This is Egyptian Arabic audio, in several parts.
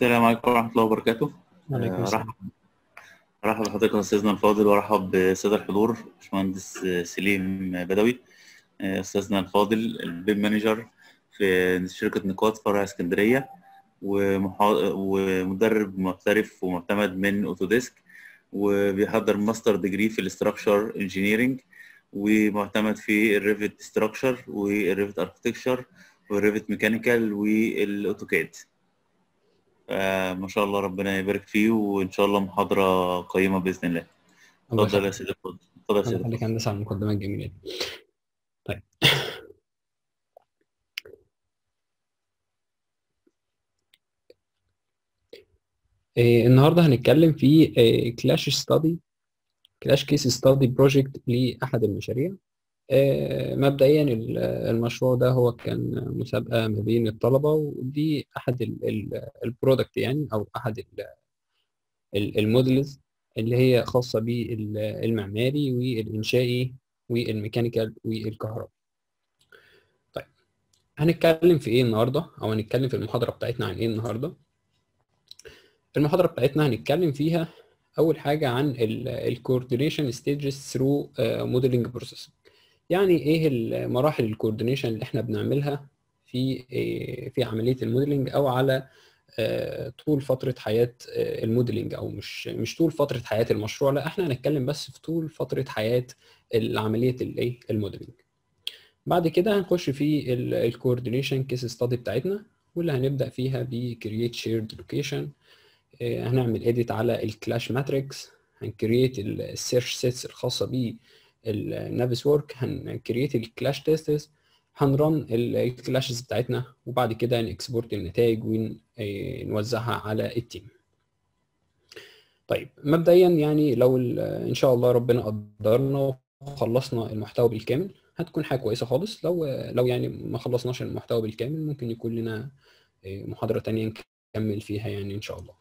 السلام عليكم ورحمة الله وبركاته وعليكم آه، السلام رحب رحب بحضرتك أستاذنا الفاضل وأرحب بالسادة الحضور باشمهندس سليم بدوي آه، أستاذنا الفاضل البيم مانجر في شركة نقاط فرع اسكندرية ومحا... ومدرب محترف ومعتمد من أوتوديسك وبيحضر ماستر ديجري في الاستراكشر انجينيرنج ومعتمد في الريفت ستراكشر والريفت اركتكشر والريفت ميكانيكال والاوتوكاد آه ما شاء الله ربنا يبارك فيه وان شاء الله محاضره قيمه باذن الله الله اتفضل يا يخليك سيدي اتفضل اتفضل يا الله سيدي يخليك اتفضل هندسة على المقدمة الجميلة دي طيب إيه النهاردة هنتكلم في كلاش ستادي كلاش كيس ستادي بروجكت لأحد المشاريع آه، مبدئيا ال- المشروع ده هو كان مسابقة ما بين الطلبة ودي أحد البرودكت يعني أو أحد المودلز اللي هي خاصة بالمعماري والإنشائي والميكانيكال والكهرباء طيب هنتكلم في إيه النهاردة أو هنتكلم في المحاضرة بتاعتنا عن إيه النهاردة المحاضرة بتاعتنا هنتكلم فيها أول حاجة عن الكوردينيشن ستيجز ثرو موديلنج بروسيس يعني إيه المراحل الكوردينيشن اللي إحنا بنعملها في آه، في عملية الموديلنج أو على آه، طول فترة حياة آه، الموديلنج أو مش مش طول فترة حياة المشروع لا إحنا هنتكلم بس في طول فترة حياة عملية الإيه الموديلنج بعد كده هنخش في الكوردينيشن كيس ستادي بتاعتنا واللي هنبدأ فيها ب create shared location آه، هنعمل edit على الكلاش ماتريكس هنكريت السيرش سيتس الخاصة بالنافس ورك هنكريت الكلاش تيستس هنرن الكلاشز بتاعتنا وبعد كده نكسبورت النتائج ونوزعها على التيم طيب مبدئيا يعني لو ال- ان شاء الله ربنا قدرنا وخلصنا المحتوى بالكامل هتكون حاجه كويسه خالص لو لو يعني ما خلصناش المحتوى بالكامل ممكن يكون لنا آه، محاضره تانية نكمل فيها يعني ان شاء الله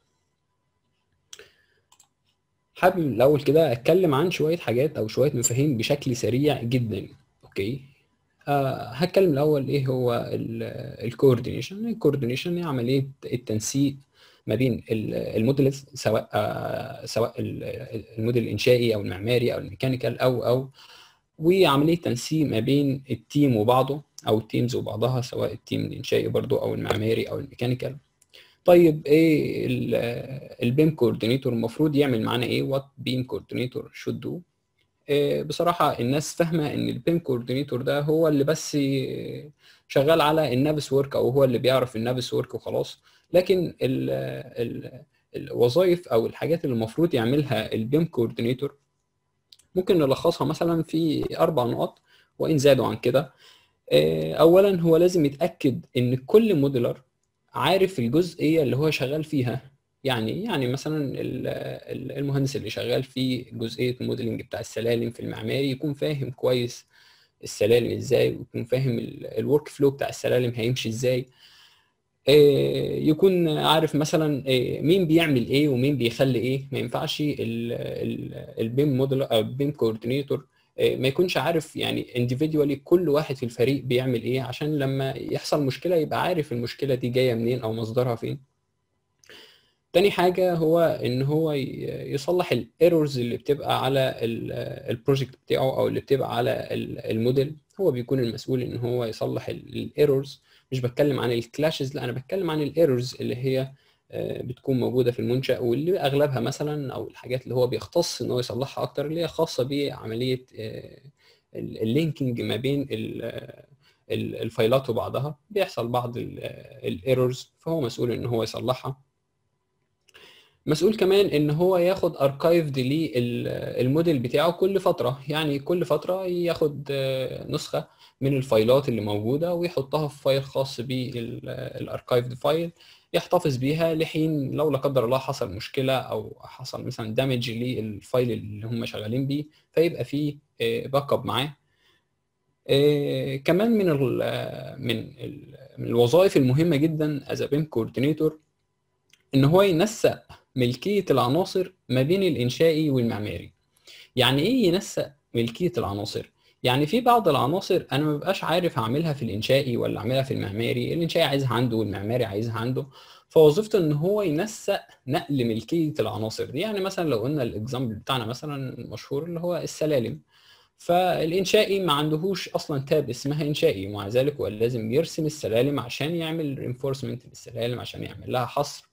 حابب الاول كده اتكلم عن شويه حاجات او شويه مفاهيم بشكل سريع جدا اوكي آه هتكلم الاول ايه هو الكوردينيشن الكوردينيشن هي عمليه التنسيق ما بين ال- الموديلز سواء آه سواء ال- الموديل الانشائي او المعماري او الميكانيكال او او وعمليه تنسيق ما بين التيم وبعضه او التيمز وبعضها سواء التيم الانشائي برضو او المعماري او الميكانيكال طيب ايه البيم كوردينيتور المفروض يعمل معانا ايه وات بيم كوردينيتور شود دو بصراحة الناس فاهمة ان البيم كوردينيتور ده هو اللي بس ي- شغال على النافس ورك او هو اللي بيعرف النافس ورك وخلاص لكن ال ال الوظائف او الحاجات اللي المفروض يعملها البيم كوردينيتور ممكن نلخصها مثلا في اربع نقط وان زادوا عن كده آه، اولا هو لازم يتاكد ان كل موديلر عارف الجزئيه اللي هو شغال فيها يعني يعني مثلا ال- ال- المهندس اللي شغال في جزئيه الموديلنج بتاع السلالم في المعماري يكون فاهم كويس السلالم ازاي ويكون فاهم الورك فلو بتاع السلالم هيمشي ازاي آه، يكون عارف مثلا آه، مين بيعمل ايه ومين بيخلي ايه ما ينفعش البيم موديل او البيم كوردينيتور ما يكونش عارف يعني individually كل واحد في الفريق بيعمل ايه عشان لما يحصل مشكلة يبقى عارف المشكلة دي جاية منين او مصدرها فين تاني حاجة هو إن هو ي- يصلح الايرورز اللي بتبقى على البروجكت بتاعه أو اللي بتبقى على ال- الموديل هو بيكون المسؤول إن هو يصلح الايرورز مش بتكلم عن الكلاشز لا أنا بتكلم عن الايرورز اللي هي آه، بتكون موجودة في المنشأ واللي أغلبها مثلا أو الحاجات اللي هو بيختص إن هو يصلحها أكتر اللي هي خاصة بعملية اللينكينج ما بين ال- ال- الفايلات وبعضها بيحصل بعض الايرورز فهو مسؤول إن هو يصلحها مسؤول كمان ان هو ياخد اركايفد للموديل بتاعه كل فتره يعني كل فتره ياخد آه، نسخه من الفايلات اللي موجوده ويحطها في فايل خاص بالاركايفد فايل يحتفظ بيها لحين لو لا قدر الله حصل مشكله او حصل مثلا دامج للفايل اللي هم شغالين بيه فيبقى فيه باك اب معاه آه، كمان من ال من ال من الوظائف المهمه جدا از بيم كوردينيتور ان هو ينسق ملكيه العناصر ما بين الانشائي والمعماري يعني ايه ينسق ملكيه العناصر يعني في بعض العناصر انا ما ببقاش عارف هعملها في الانشائي ولا اعملها في المعماري الانشائي عايزها عنده والمعماري عايزها عنده فوظيفته ان هو ينسق نقل ملكيه العناصر دي يعني مثلا لو قلنا الاكزامبل بتاعنا مثلا المشهور اللي هو السلالم فالانشائي ما عندهوش اصلا تاب اسمها انشائي ومع ذلك هو لازم يرسم السلالم عشان يعمل رينفورسمنت للسلالم عشان يعمل لها حصر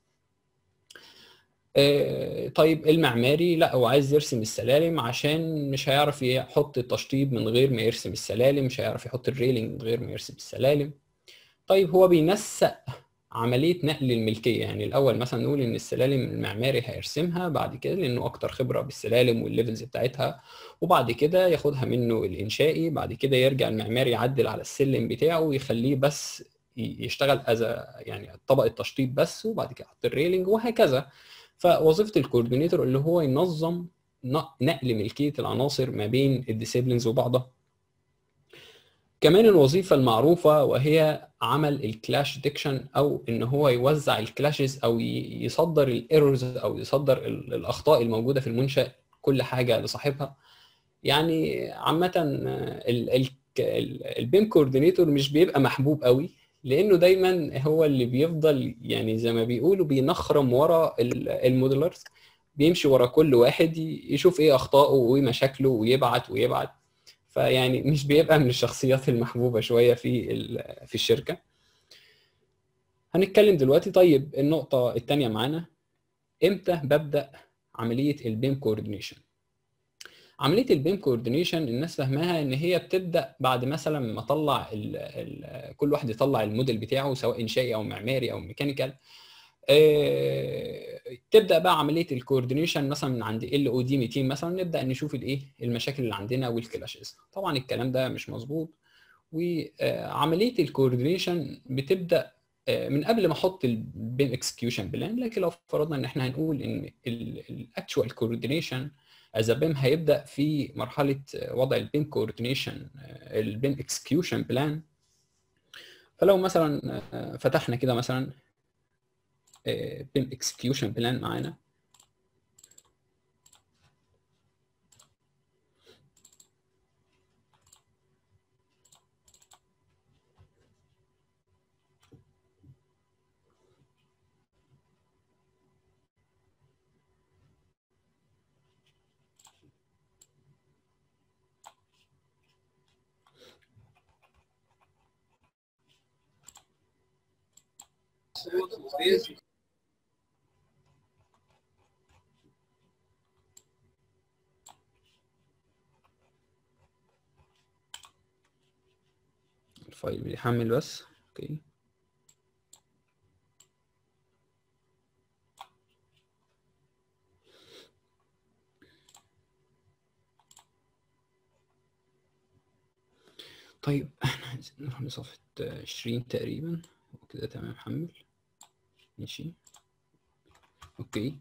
آه، طيب المعماري لا هو عايز يرسم السلالم عشان مش هيعرف يحط التشطيب من غير ما يرسم السلالم مش هيعرف يحط الريلينج من غير ما يرسم السلالم طيب هو بينسق عملية نقل الملكية يعني الأول مثلا نقول إن السلالم المعماري هيرسمها بعد كده لأنه أكتر خبرة بالسلالم والليفلز بتاعتها وبعد كده ياخدها منه الإنشائي بعد كده يرجع المعماري يعدل على السلم بتاعه ويخليه بس يشتغل از يعني طبقة تشطيب بس وبعد كده يحط الريلينج وهكذا فوظيفه الكوردينيتور اللي هو ينظم نقل ملكيه العناصر ما بين الديسيبلينز وبعضها كمان الوظيفة المعروفة وهي عمل الكلاش ديكشن أو إن هو يوزع الكلاشز أو يصدر الايرورز أو يصدر الأخطاء الموجودة في المنشأ كل حاجة لصاحبها يعني عامة البيم كوردينيتور مش بيبقى محبوب قوي لانه دايما هو اللي بيفضل يعني زي ما بيقولوا بينخرم ورا الموديلرز بيمشي ورا كل واحد يشوف ايه اخطائه وايه مشاكله ويبعت ويبعت فيعني مش بيبقى من الشخصيات المحبوبه شويه في في الشركه هنتكلم دلوقتي طيب النقطه الثانيه معانا امتى ببدا عمليه البيم كوردينيشن عمليه البيم كوردينيشن الناس فاهماها ان هي بتبدا بعد مثلا ما اطلع ال ال كل واحد يطلع الموديل بتاعه سواء انشائي او معماري او ميكانيكال آه، تبدا بقى عمليه الكوردينيشن مثلا من عند ال او دي 200 مثلا نبدا نشوف الايه المشاكل اللي عندنا والكلاشز طبعا الكلام ده مش مظبوط وعمليه الكوردينيشن بتبدا آه، من قبل ما احط البيم اكسكيوشن بلان لكن لو فرضنا ان احنا هنقول ان الاكشوال كوردينيشن از بيم هيبدا في مرحله وضع البيم كوردينيشن البيم اكسكيوشن بلان فلو مثلا فتحنا كده مثلا بيم اكسكيوشن بلان معانا الفايل بيحمل بس اوكي طيب احنا عايزين نروح لصفحة عشرين تقريبا كده تمام حمل ماشي اوكي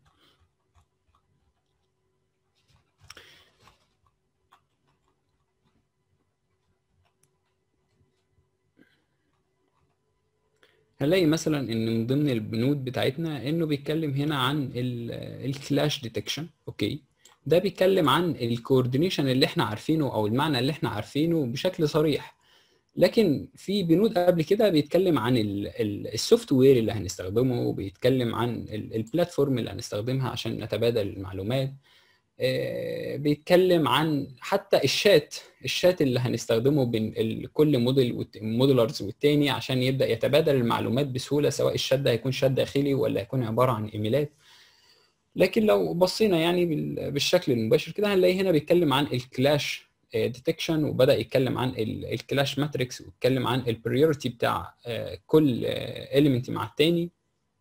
هنلاقي مثلا ان من ضمن البنود بتاعتنا انه بيتكلم هنا عن الكلاش ديتكشن اوكي ده بيتكلم عن الكوردينيشن اللي احنا عارفينه او المعنى اللي احنا عارفينه بشكل صريح لكن في بنود قبل كده بيتكلم عن السوفت وير اللي هنستخدمه وبيتكلم عن البلاتفورم اللي هنستخدمها عشان نتبادل المعلومات بيتكلم عن حتى الشات الشات اللي هنستخدمه بين كل موديل موديلرز والتاني عشان يبدا يتبادل المعلومات بسهوله سواء الشات ده هيكون شات داخلي ولا هيكون عباره عن ايميلات لكن لو بصينا يعني بالشكل المباشر كده هنلاقي هنا بيتكلم عن الكلاش ديتكشن وبدا يتكلم عن الكلاش ماتريكس ويتكلم عن البريورتي بتاع كل اليمنت مع التاني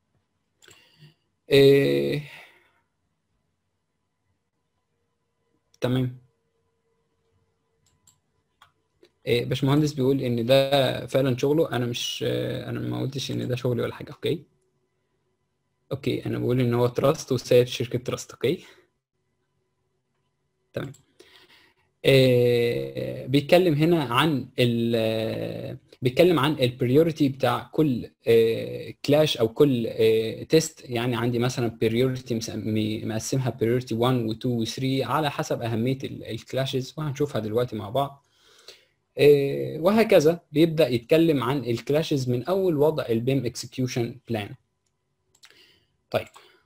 تمام باشمهندس بيقول ان ده فعلا شغله انا مش انا ما قلتش ان ده شغلي ولا حاجه اوكي اوكي انا بقول ان هو تراست وسايب شركه تراست اوكي تمام آه بيتكلم هنا عن ال بيتكلم عن البريورتي بتاع كل آه كلاش او كل آه تيست يعني عندي مثلا بريورتي مقسمها بريورتي 1 و2 و3 على حسب اهميه الكلاشز وهنشوفها دلوقتي مع بعض وهكذا بيبدا يتكلم عن الكلاشز من اول وضع البيم اكسكيوشن بلان طيب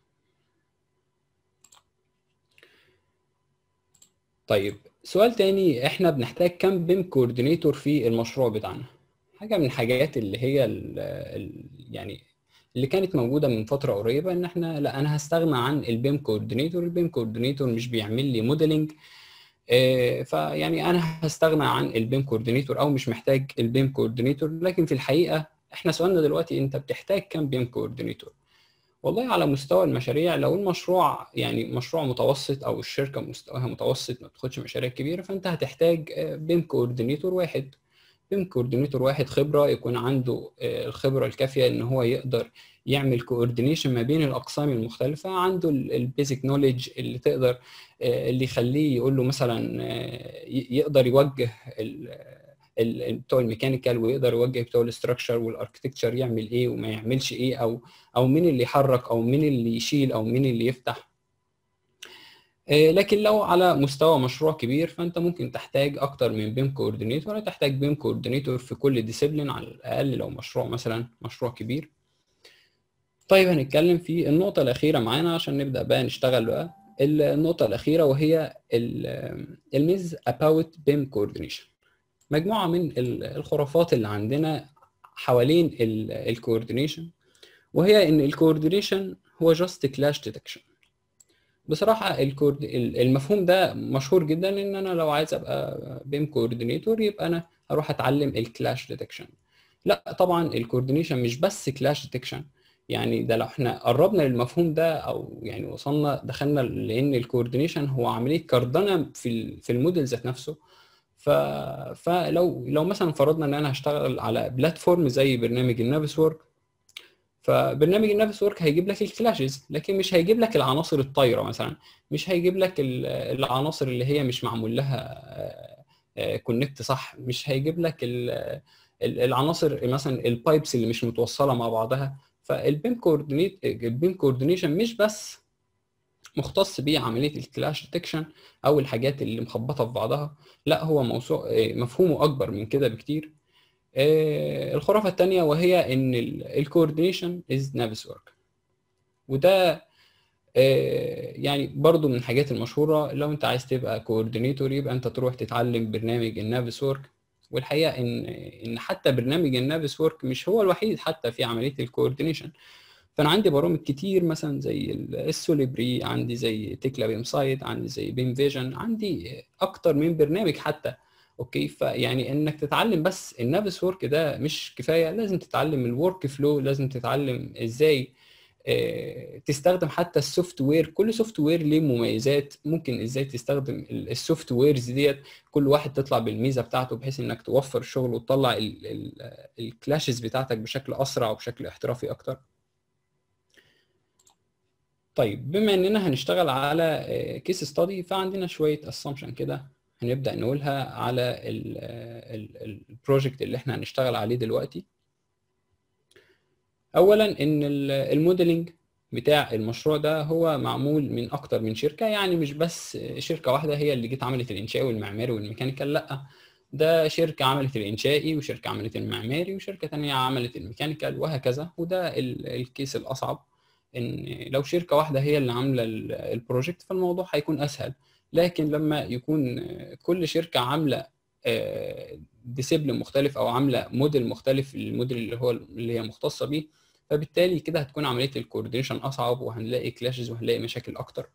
طيب سؤال تاني احنا بنحتاج كام بيم كوردينيتور في المشروع بتاعنا حاجه من الحاجات اللي هي ال ال يعني اللي كانت موجوده من فتره قريبه ان احنا لا انا هستغنى عن البيم كوردينيتور البيم كوردينيتور مش بيعمل لي موديلنج فيعني انا هستغنى عن البيم كوردينيتور او مش محتاج البيم كوردينيتور لكن في الحقيقه احنا سؤالنا دلوقتي انت بتحتاج كام بيم كوردينيتور والله على مستوى المشاريع لو المشروع يعني مشروع متوسط او الشركه مستواها متوسط ما بتاخدش مشاريع كبيره فانت هتحتاج بيم كوردينيتور واحد بيم كوردينيتور واحد خبره يكون عنده الخبره الكافيه ان هو يقدر يعمل كوردينيشن ما بين الاقسام المختلفه عنده البيزك نوليدج اللي تقدر اللي يخليه يقول له مثلا يقدر يوجه بتوع الميكانيكال ويقدر يوجه بتوع الاستراكشر والاركتكتشر يعمل ايه وما يعملش ايه او او مين اللي يحرك او مين اللي يشيل او مين اللي يفتح لكن لو على مستوى مشروع كبير فانت ممكن تحتاج اكتر من بيم كوردينيتور تحتاج بيم كوردينيتور في كل ديسيبلين على الاقل لو مشروع مثلا مشروع كبير طيب هنتكلم في النقطة الأخيرة معانا عشان نبدأ بقى نشتغل بقى النقطة الأخيرة وهي الميز about BIM coordination مجموعة من الخرافات اللي عندنا حوالين الكوردينيشن وهي ان الكوردينيشن هو جاست كلاش ديتكشن بصراحة الكورد... المفهوم ده مشهور جدا ان انا لو عايز ابقى بيم كوردينيتور يبقى انا هروح اتعلم الكلاش ديتكشن لا طبعا الكوردينيشن مش بس كلاش ديتكشن يعني ده لو احنا قربنا للمفهوم ده او يعني وصلنا دخلنا لان الكوردينيشن هو عمليه كردنه في في الموديل ذات نفسه ف... فلو لو مثلا فرضنا ان انا هشتغل على بلاتفورم زي برنامج النافس وورك فبرنامج النافس وورك هيجيب لك الكلاشز لكن مش هيجيب لك العناصر الطايره مثلا مش هيجيب لك العناصر اللي هي مش معمول لها كونكت صح مش هيجيب لك العناصر مثلا البايبس اللي مش متوصله مع بعضها فالبيم كوردينيت البيم كوردينيشن مش بس مختص بعمليه الكلاش ديتكشن او الحاجات اللي مخبطه في بعضها لا هو موضوع مفهومه اكبر من كده بكتير الخرافه الثانيه وهي ان الكوردينيشن از نافس ورك وده يعني برضو من الحاجات المشهوره لو انت عايز تبقى كوردينيتور يبقى انت تروح تتعلم برنامج النافس ورك والحقيقه ان ان حتى برنامج النافس ورك مش هو الوحيد حتى في عمليه الكوردينيشن فانا عندي برامج كتير مثلا زي السوليبري عندي زي تكلا بيم سايت عندي زي بيم فيجن عندي اكتر من برنامج حتى اوكي فيعني انك تتعلم بس النافس ورك ده مش كفايه لازم تتعلم الورك فلو لازم تتعلم ازاي تستخدم حتى السوفت وير كل سوفت وير ليه مميزات ممكن ازاي تستخدم السوفت ويرز ديت كل واحد تطلع بالميزه بتاعته بحيث انك توفر الشغل وتطلع الكلاشز بتاعتك بشكل اسرع وبشكل احترافي اكتر طيب بما اننا هنشتغل على كيس ستادي فعندنا شويه اسامبشن كده هنبدا نقولها على البروجكت اللي احنا هنشتغل عليه دلوقتي اولا ان الموديلنج بتاع المشروع ده هو معمول من اكتر من شركه يعني مش بس شركه واحده هي اللي جت عملت الانشائي والمعماري والميكانيكال لا ده شركه عملت الانشائي وشركه عملت المعماري وشركه ثانيه عملت الميكانيكال وهكذا وده الكيس الاصعب ان لو شركه واحده هي اللي عامله البروجكت فالموضوع هيكون اسهل لكن لما يكون كل شركه عامله ديسيبلين مختلف او عامله موديل مختلف الموديل اللي هو اللي هي مختصه بيه فبالتالي كده هتكون عمليه الكوردينيشن اصعب وهنلاقي كلاشز وهنلاقي مشاكل اكتر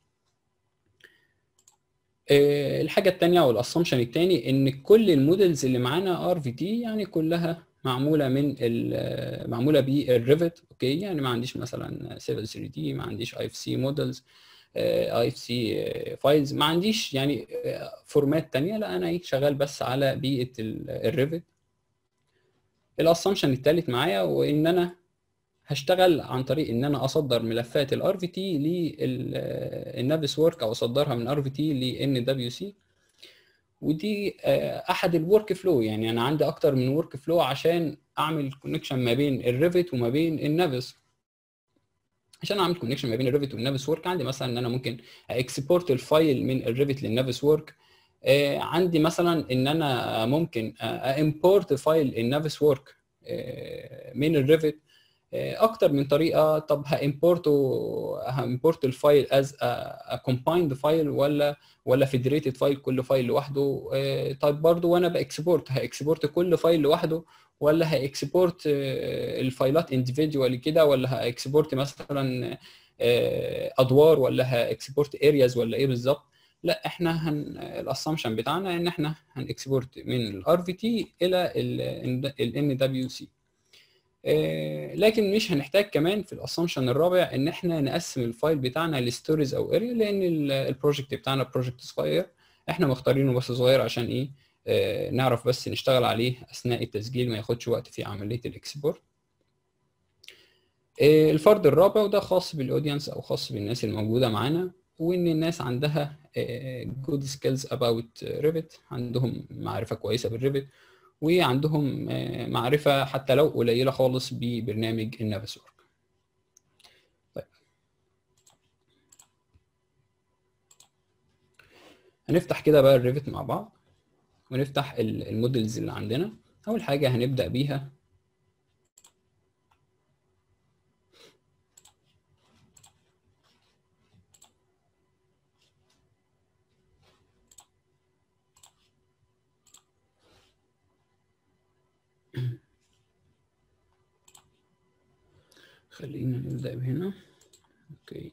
الحاجه الثانيه او الاسامبشن الثاني ان كل الموديلز اللي معانا ار في تي يعني كلها معموله من معموله بالريفت اوكي يعني ما عنديش مثلا سيفل 3 دي ما عنديش اي اف سي موديلز اي اف سي فايلز ما عنديش يعني فورمات تانية لا انا ايه شغال بس على بيئه الريفت الاسامبشن الثالث معايا وان انا هشتغل عن طريق ان انا اصدر ملفات الار في تي للنافس ورك او اصدرها من ار في تي لان دبليو سي ودي احد الورك فلو يعني انا عندي اكتر من ورك فلو عشان اعمل كونكشن ما بين الريفت وما بين النافس عشان اعمل كونكشن ما بين الريفت والنافس ورك عندي مثلا ان انا ممكن اكسبورت الفايل من الريفت للنافس ورك عندي مثلا ان انا ممكن امبورت فايل النافس ورك من الريفت اكتر من طريقه طب هامبورت هامبورت الفايل از كومبايند فايل ولا ولا فيدريتد فايل كل فايل لوحده طيب برضو وانا باكسبورت هاكسبورت كل فايل لوحده ولا هاكسبورت الفايلات انديفيدوالي كده ولا هاكسبورت مثلا ادوار ولا هاكسبورت ارياز ولا ايه بالظبط لا احنا هن الاسامبشن بتاعنا ان احنا هنكسبورت من الار في تي الى الان دبليو سي لكن مش هنحتاج كمان في الاسامبشن الرابع ان احنا نقسم الفايل بتاعنا لستوريز او اريا لان البروجكت بتاعنا بروجكت صغير احنا مختارينه بس صغير عشان ايه آه نعرف بس نشتغل عليه اثناء التسجيل ما ياخدش وقت في عمليه الاكسبورت آه الفرد الرابع وده خاص بالاودينس او خاص بالناس الموجوده معانا وان الناس عندها جود سكيلز اباوت ريفت عندهم معرفه كويسه بالريفت وعندهم معرفة حتى لو قليلة خالص ببرنامج النافسورك طيب هنفتح كده بقى الريفت مع بعض ونفتح المودلز اللي عندنا أول حاجة هنبدأ بيها خلينا نبدأ بهنا اوكي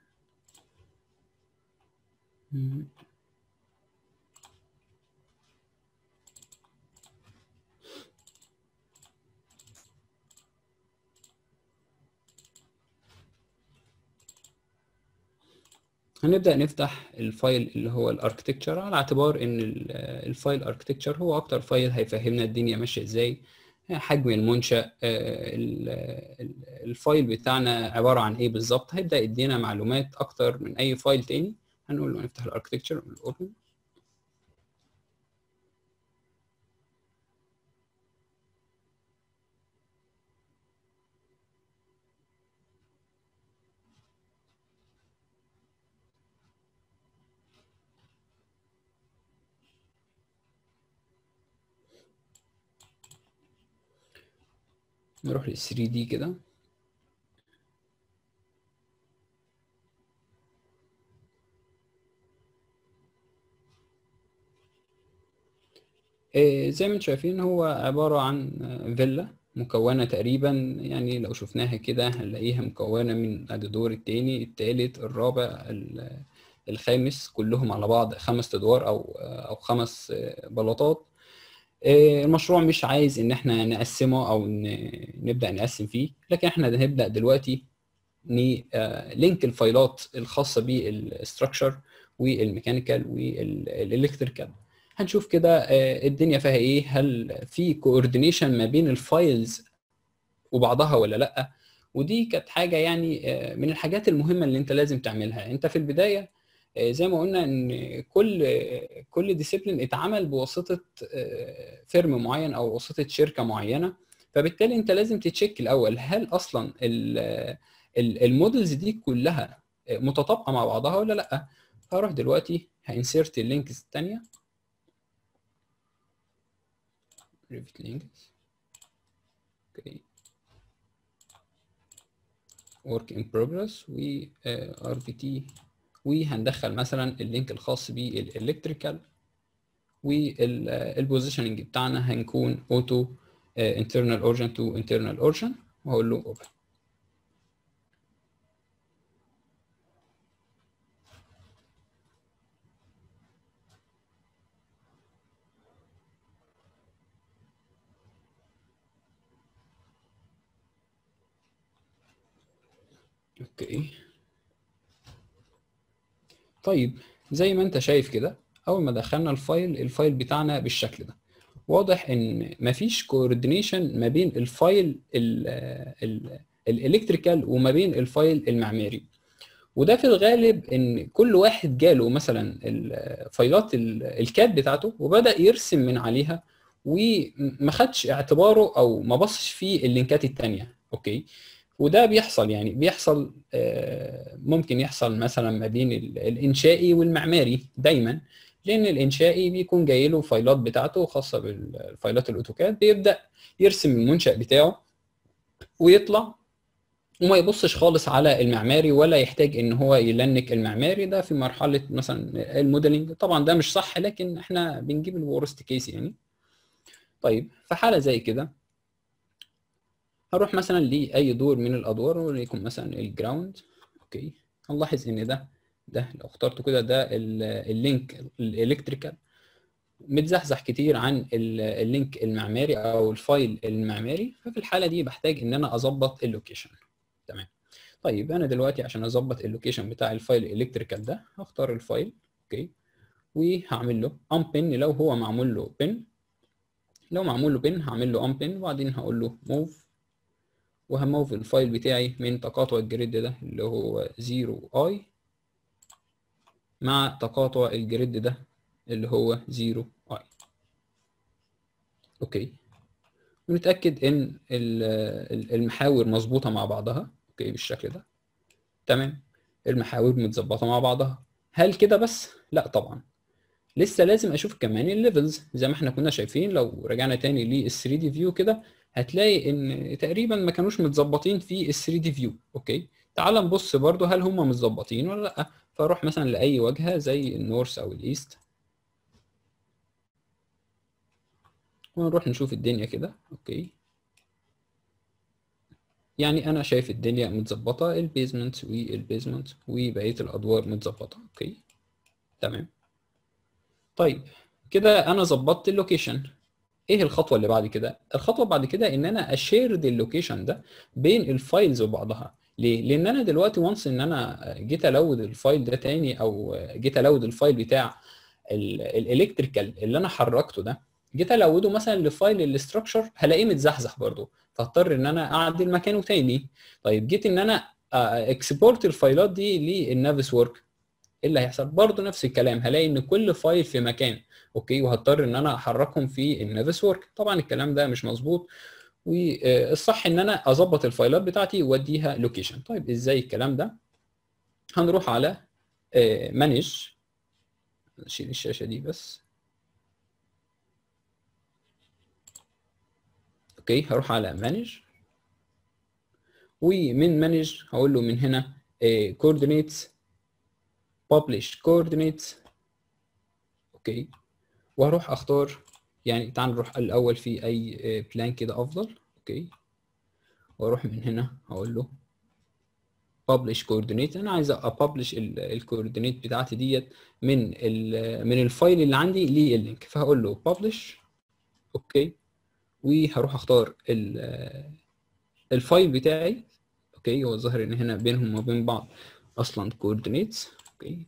هنبدأ نفتح الفايل اللي هو الاركتكتشر على اعتبار ان الفايل اركتكتشر هو اكتر فايل هيفهمنا الدنيا ماشية ازاي حجم المنشأ الفايل بتاعنا عبارة عن ايه بالظبط هيبدأ يدينا معلومات اكتر من اي فايل تاني هنقول له نفتح الاركتكتشر نقول اوبن نروح لل 3 دي كده زي ما انتم شايفين هو عبارة عن فيلا مكونة تقريبا يعني لو شفناها كده هنلاقيها مكونة من الدور التاني التالت الرابع الخامس كلهم على بعض خمس ادوار او او خمس بلاطات المشروع مش عايز ان احنا نقسمه او نبدا نقسم فيه لكن احنا هنبدا دلوقتي لينك الفايلات الخاصه بالستراكشر والميكانيكال والالكتريكال هنشوف كده الدنيا فيها ايه هل في كوردينيشن ما بين الفايلز وبعضها ولا لا ودي كانت حاجه يعني من الحاجات المهمه اللي انت لازم تعملها انت في البدايه زي ما قلنا ان كل كل ديسيبلين اتعمل بواسطه فيرم معين او واسطه شركه معينه فبالتالي انت لازم تتشيك الاول هل اصلا المودلز دي كلها متطابقه مع بعضها ولا لا هروح دلوقتي هانسيرت اللينكس الثانيه ريفت لينكس اوكي work in progress و RVT وهندخل مثلا اللينك الخاص بالالكتريكال والبوزيشننج بتاعنا هنكون اوتو internal origin to internal origin وهقول له open اوكي طيب زي ما انت شايف كده اول ما دخلنا الفايل الفايل بتاعنا بالشكل ده واضح ان مفيش كوردينيشن ما بين الفايل الالكتريكال وما بين الفايل المعماري وده في الغالب ان كل واحد جاله مثلا الفايلات الكاد بتاعته وبدا يرسم من عليها وما خدش اعتباره او ما بصش في اللينكات التانية اوكي وده بيحصل يعني بيحصل ممكن يحصل مثلا ما بين الانشائي والمعماري دايما لان الانشائي بيكون جاي له فايلات بتاعته خاصه بالفايلات الاوتوكاد بيبدا يرسم المنشا بتاعه ويطلع وما يبصش خالص على المعماري ولا يحتاج ان هو يلنك المعماري ده في مرحله مثلا الموديلنج طبعا ده مش صح لكن احنا بنجيب الورست كيس يعني طيب في حاله زي كده هروح مثلا لاي دور من الادوار وليكن مثلا الجراوند اوكي هنلاحظ ان ده ده لو اخترته كده ده اللينك الالكتريكال متزحزح كتير عن اللينك المعماري او الفايل المعماري ففي الحاله دي بحتاج ان انا اظبط اللوكيشن تمام طيب انا دلوقتي عشان اظبط اللوكيشن بتاع الفايل الالكتريكال ده هختار الفايل اوكي وهعمل له ان بن لو هو معمول له بن لو معمول له بن هعمل له ان بن وبعدين هقول له موف وهموف الفايل بتاعي من تقاطع الجريد ده اللي هو 0 اي مع تقاطع الجريد ده اللي هو 0 اي اوكي ونتاكد ان المحاور مظبوطه مع بعضها اوكي بالشكل ده تمام المحاور متظبطه مع بعضها هل كده بس لا طبعا لسه لازم اشوف كمان الليفلز زي ما احنا كنا شايفين لو رجعنا تاني لل 3 دي فيو كده هتلاقي ان تقريبا ما كانوش متظبطين في ال 3 دي فيو اوكي تعال نبص برضو هل هم متظبطين ولا لا فاروح مثلا لاي واجهه زي النورث او الايست ونروح نشوف الدنيا كده اوكي يعني انا شايف الدنيا متظبطه البيزمنت والبيزمنت وبقيه الادوار متظبطه اوكي تمام طيب كده انا ظبطت اللوكيشن ايه الخطوه اللي بعد كده الخطوه بعد كده ان انا اشيرد اللوكيشن ده بين الفايلز وبعضها ليه لان انا دلوقتي وانس ان انا جيت الود الفايل ده تاني او جيت الود الفايل بتاع الالكتريكال اللي انا حركته ده جيت الوده مثلا لفايل الاستراكشر هلاقيه متزحزح برضه فاضطر ان انا اعدل مكانه تاني طيب جيت ان انا اكسبورت الفايلات دي للنافس ورك ايه اللي هيحصل برضه نفس الكلام هلاقي ان كل فايل في مكان اوكي وهضطر ان انا احركهم في النافس ورك طبعا الكلام ده مش مظبوط والصح ان انا اظبط الفايلات بتاعتي واديها لوكيشن طيب ازاي الكلام ده هنروح على مانج اشيل الشاشه دي بس اوكي هروح على مانج ومن مانج هقول له من هنا coordinates publish coordinates اوكي وهروح اختار يعني تعال نروح الاول في اي بلان كده افضل اوكي واروح من هنا هقول له publish coordinate انا عايز ابلش الكوردينيت بتاعتي ديت من من الفايل اللي عندي لللينك فهقول له publish اوكي وهروح اختار الفايل بتاعي اوكي هو الظاهر ان هنا بينهم وبين بعض اصلا coordinates اوكي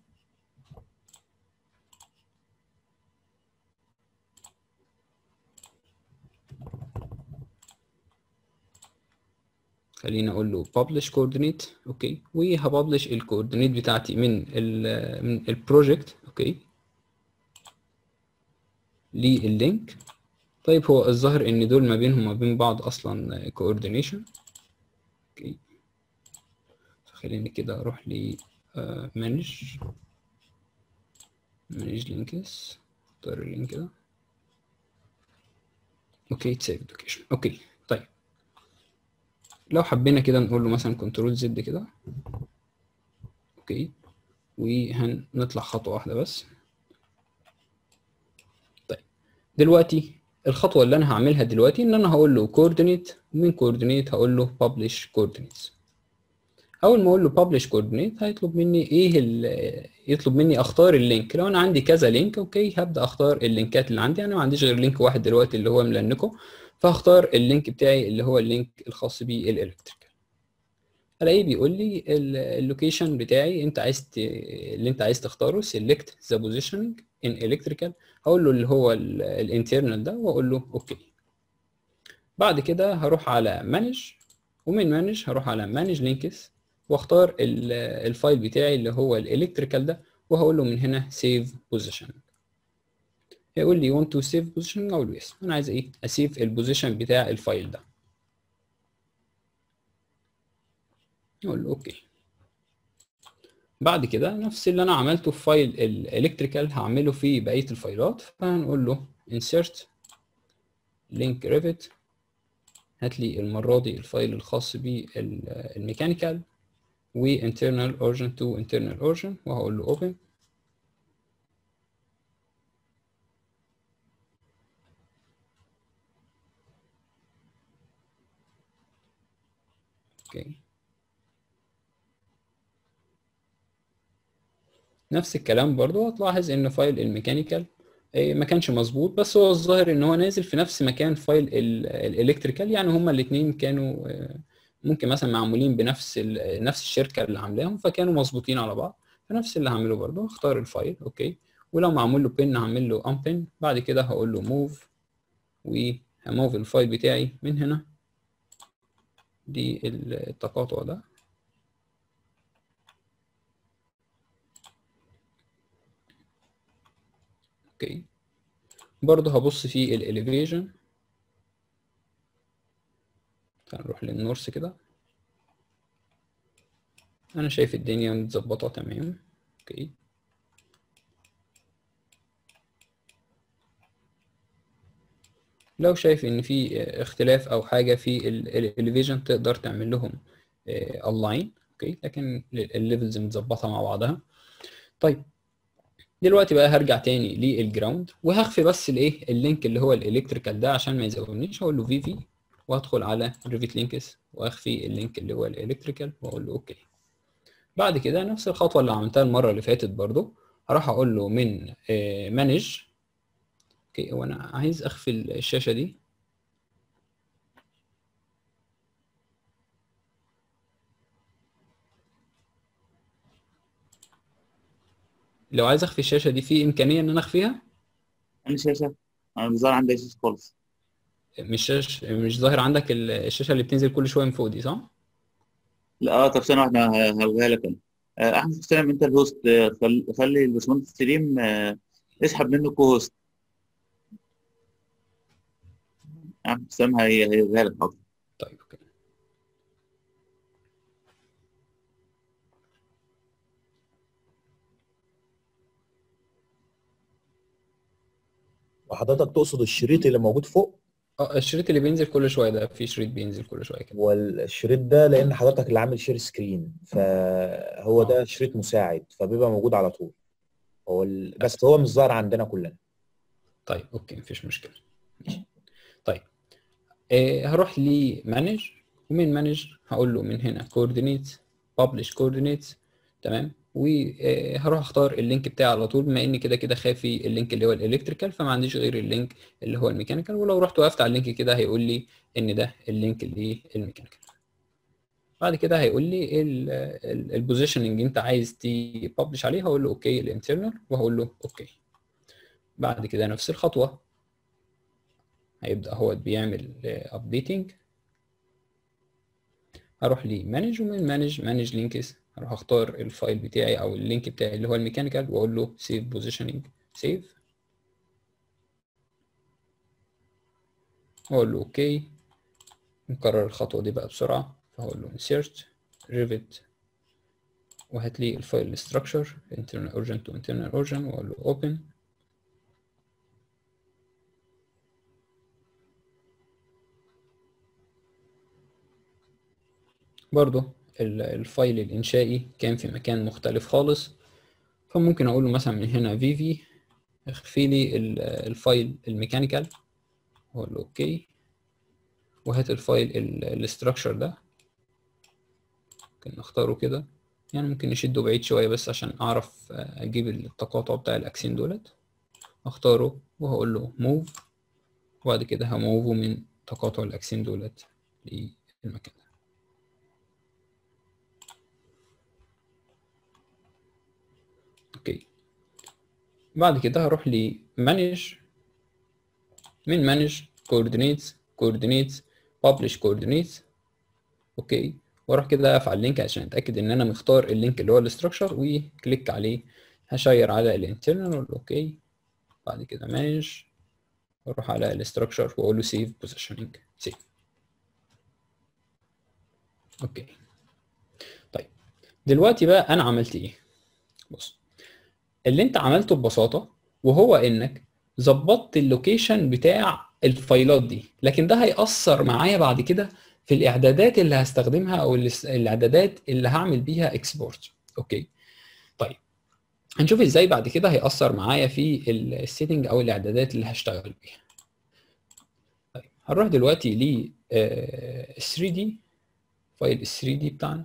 خليني اقول له publish coordinate اوكي وهبلش الكوردينيت بتاعتي من ال من البروجكت اوكي لللينك طيب هو الظاهر ان دول ما بينهم وما بين بعض اصلا كوردينيشن اوكي فخليني كده اروح ل مانج مانج لينكس اختار اللينك ده اوكي تسيف لوكيشن اوكي طيب لو حبينا كده نقول له مثلا كنترول زد كده اوكي وهنطلع خطوه واحده بس طيب دلوقتي الخطوه اللي انا هعملها دلوقتي ان انا هقول له coordinate ومن coordinate هقول له publish coordinates اول ما اقول له publish coordinate هيطلب مني ايه يطلب مني اختار اللينك لو انا عندي كذا لينك اوكي هبدا اختار اللينكات اللي عندي انا ما عنديش غير لينك واحد دلوقتي اللي هو ملنكه فهختار اللينك بتاعي اللي هو اللينك الخاص بالالكتريكال الاقيه بيقول لي اللوكيشن بتاعي انت عايز ت... اللي انت عايز تختاره select the positioning in electrical هقول له اللي هو الانترنال ده واقول له اوكي بعد كده هروح على مانج ومن مانج هروح على مانج لينكس واختار الفايل بتاعي اللي هو الالكتريكال ده وهقول له من هنا save position هيقول لي want to save position اقول له يس انا عايز ايه اسيف البوزيشن بتاع الفايل ده اقول له اوكي بعد كده نفس اللي انا عملته في فايل الالكتريكال هعمله في بقيه الفايلات فهنقول له insert link revit هات لي المره دي الفايل الخاص بالميكانيكال و internal origin to internal origin وهقول له open اوكي نفس الكلام برضو هتلاحظ ان فايل الميكانيكال ما كانش مظبوط بس هو الظاهر ان هو نازل في نفس مكان فايل الالكتريكال يعني هما الاثنين كانوا ممكن مثلا معمولين بنفس نفس الشركه اللي عاملاهم فكانوا مظبوطين على بعض فنفس اللي هعمله برضو هختار الفايل اوكي ولو معمول له بن هعمل له unpin بعد كده هقول له موف وهموف الفايل بتاعي من هنا دي التقاطع ده اوكي برضه هبص في الاليفيشن هنروح للنورس كده انا شايف الدنيا متظبطه تمام اوكي لو شايف ان في اختلاف او حاجه في الاليفيشن تقدر تعمل لهم الاين اوكي لكن الليفلز متظبطه مع بعضها طيب دلوقتي بقى هرجع تاني للجراوند وهخفي بس الايه اللينك اللي هو الالكتريكال ده عشان ما يزودنيش هقول له في في وادخل على ريفيت لينكس واخفي اللينك اللي هو الالكتريكال واقول له اوكي بعد كده نفس الخطوه اللي عملتها المره اللي فاتت برضو هروح اقول له من مانج اوكي وانا عايز اخفي الشاشه دي لو عايز اخفي الشاشه دي في امكانيه ان انا اخفيها عندي شاشه انا مش ظاهر عندي شاشه خالص مش شاش مش ظاهر عندك الشاشه اللي بتنزل كل شويه من فوق دي صح لا اه طب ثانيه واحده هلغيها لك انا احمد حسام انت الهوست خلي الباشمهندس سليم اسحب منه كو هوست احمد حسام هيلغيها لك حاضر طيب اوكي وحضرتك تقصد الشريط اللي موجود فوق اه الشريط اللي بينزل كل شويه ده في شريط بينزل كل شويه كده والشريط ده لان حضرتك اللي عامل شير سكرين فهو ده شريط مساعد فبيبقى موجود على طول هو ال... بس هو مش ظاهر عندنا كلنا طيب اوكي مفيش مشكله ماشي طيب آه هروح لمانج ومن مانج هقول له من هنا كوردينيتس ببلش كوردينيتس تمام وهروح اختار اللينك بتاعي على طول بما اني كده كده خافي اللينك اللي هو الالكتريكال فما عنديش غير اللينك اللي هو الميكانيكال ولو رحت وقفت على اللينك كده هيقول لي ان ده اللينك اللي الميكانيكال بعد كده هيقول لي البوزيشننج انت عايز تببلش عليه هقول له اوكي الانترنال وهقول له اوكي بعد كده نفس الخطوه هيبدا هو بيعمل ابديتنج هروح لمانج ومن مانج مانج لينكس هروح اختار الفايل بتاعي او اللينك بتاعي اللي هو الميكانيكال واقول له سيف بوزيشننج سيف واقول له اوكي نكرر الخطوه دي بقى بسرعه فهقول له insert revit وهات لي الفايل structure internal origin to internal origin واقول له open برضو الفايل الإنشائي كان في مكان مختلف خالص فممكن أقول له مثلا من هنا في في اخفي لي الفايل الميكانيكال وأقول له أوكي وهات الفايل الاستراكشر ده ممكن نختاره كده يعني ممكن نشده بعيد شوية بس عشان أعرف أجيب التقاطع بتاع الأكسين دولت أختاره وهقول له موف وبعد كده هموفه من تقاطع الأكسين دولت للمكان ده اوكي بعد كده هروح لمانج من مانج coordinates coordinates publish coordinates اوكي واروح كده اقف على اللينك عشان اتاكد ان انا مختار اللينك اللي هو الاستراكشر وكليك عليه هشير على الانترنال واقول اوكي بعد كده مانج واروح على الاستراكشر واقول له سيف بوزيشننج سيف اوكي طيب دلوقتي بقى انا عملت ايه بص اللي انت عملته ببساطه وهو انك ظبطت اللوكيشن بتاع الفايلات دي لكن ده هيأثر معايا بعد كده في الاعدادات اللي هستخدمها او الاس- الاعدادات اللي هعمل بيها اكسبورت اوكي طيب هنشوف ازاي بعد كده هيأثر معايا في السيتنج او الاعدادات اللي هشتغل بيها طيب هنروح دلوقتي ل 3 دي فايل 3 دي بتاعنا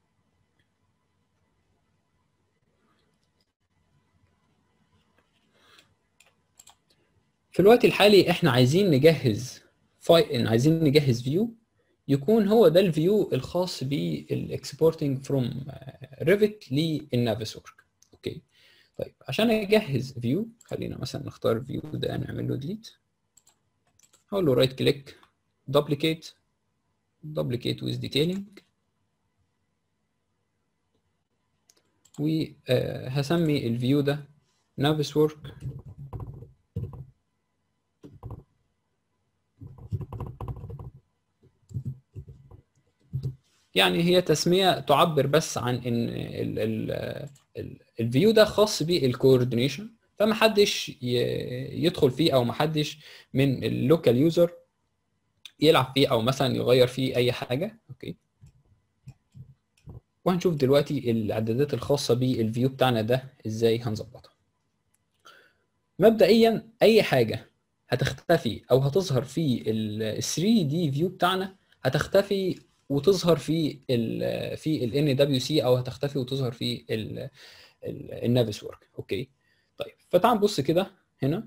في الوقت الحالي احنا عايزين نجهز فايل عايزين نجهز فيو يكون هو ده الفيو الخاص بالاكسبورتنج فروم ريفت للنافيس ورك اوكي طيب عشان اجهز فيو خلينا مثلا نختار فيو ده نعمل له ديليت هقول له رايت كليك دوبليكيت دوبليكيت ويز ديتيلينج وهسمي الفيو ده نافيس ورك يعني هي تسمية تعبر بس عن ان ال ال ال الفيو ده خاص بالكوردينيشن فما حدش ي- يدخل فيه او ما حدش من اللوكال يوزر يلعب فيه او مثلا يغير فيه اي حاجة اوكي وهنشوف دلوقتي الاعدادات الخاصة بالفيو بتاعنا ده ازاي هنظبطها مبدئيا اي حاجة هتختفي او هتظهر في ال 3 دي فيو بتاعنا هتختفي وتظهر في ال في ال ان دبليو سي او هتختفي وتظهر في ال النافيس ورك اوكي طيب فتعال نبص كده هنا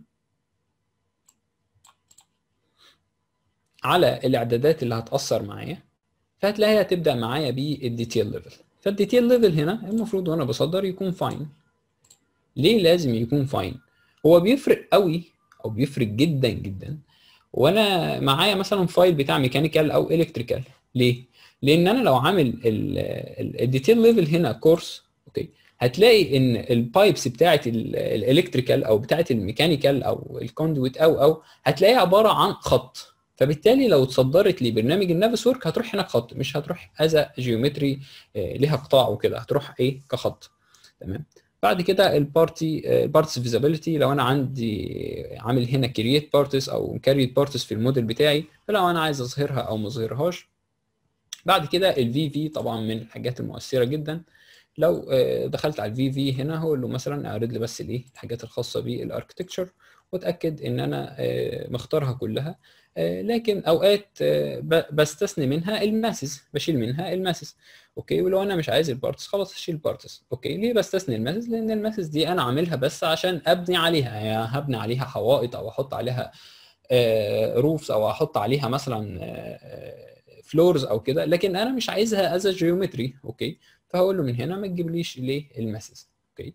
على الاعدادات اللي هتاثر معايا فهتلاقيها تبدا معايا بالديتيل ليفل فالديتيل ليفل هنا المفروض وانا بصدر يكون فاين ليه لازم يكون فاين هو بيفرق قوي او بيفرق جدا جدا وانا معايا مثلا فايل بتاع ميكانيكال او الكتريكال ليه لان انا لو عامل الديتيل ليفل هنا كورس اوكي هتلاقي ان البايبس بتاعت الالكتريكال او بتاعت الميكانيكال او الكوندويت او او هتلاقيها عباره عن خط فبالتالي لو اتصدرت لي برنامج النافس ورك هتروح هناك خط مش هتروح از جيومتري ليها قطاع وكده هتروح ايه كخط تمام بعد كده البارتي البارتس فيزابيلتي لو انا عندي عامل هنا كرييت بارتس او كاريت بارتس في الموديل بتاعي فلو انا عايز اظهرها او ما اظهرهاش بعد كده الفي في طبعا من الحاجات المؤثره جدا لو دخلت على الفي في هنا هقول له مثلا اعرض لي بس الايه الحاجات الخاصه بالاركتكتشر واتاكد ان انا مختارها كلها لكن اوقات بستثني منها الماسز بشيل منها الماسز اوكي ولو انا مش عايز البارتس خلاص اشيل البارتس اوكي ليه بستثني الماسز لان الماسز دي انا عاملها بس عشان ابني عليها يعني هبني عليها حوائط او احط عليها روفز او احط عليها مثلا فلورز او كده لكن انا مش عايزها از جيومتري اوكي فهقول له من هنا ما تجيبليش ليه الماسز اوكي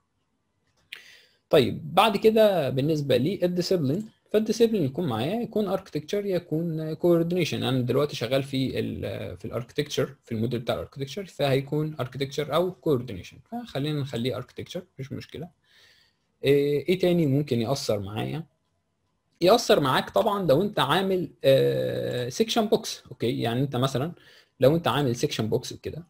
طيب بعد كده بالنسبه للديسيبلين فالديسيبلين يكون معايا يكون اركتكتشر يكون كوردينيشن انا دلوقتي شغال في ال في الاركتكتشر في الموديل بتاع الاركتكتشر فهيكون اركتكتشر او كوردينيشن فخلينا نخليه اركتكتشر مش مشكله ايه تاني ممكن ياثر معايا ياثر معاك طبعا لو انت عامل سيكشن بوكس اوكي يعني انت مثلا لو انت عامل سيكشن بوكس كده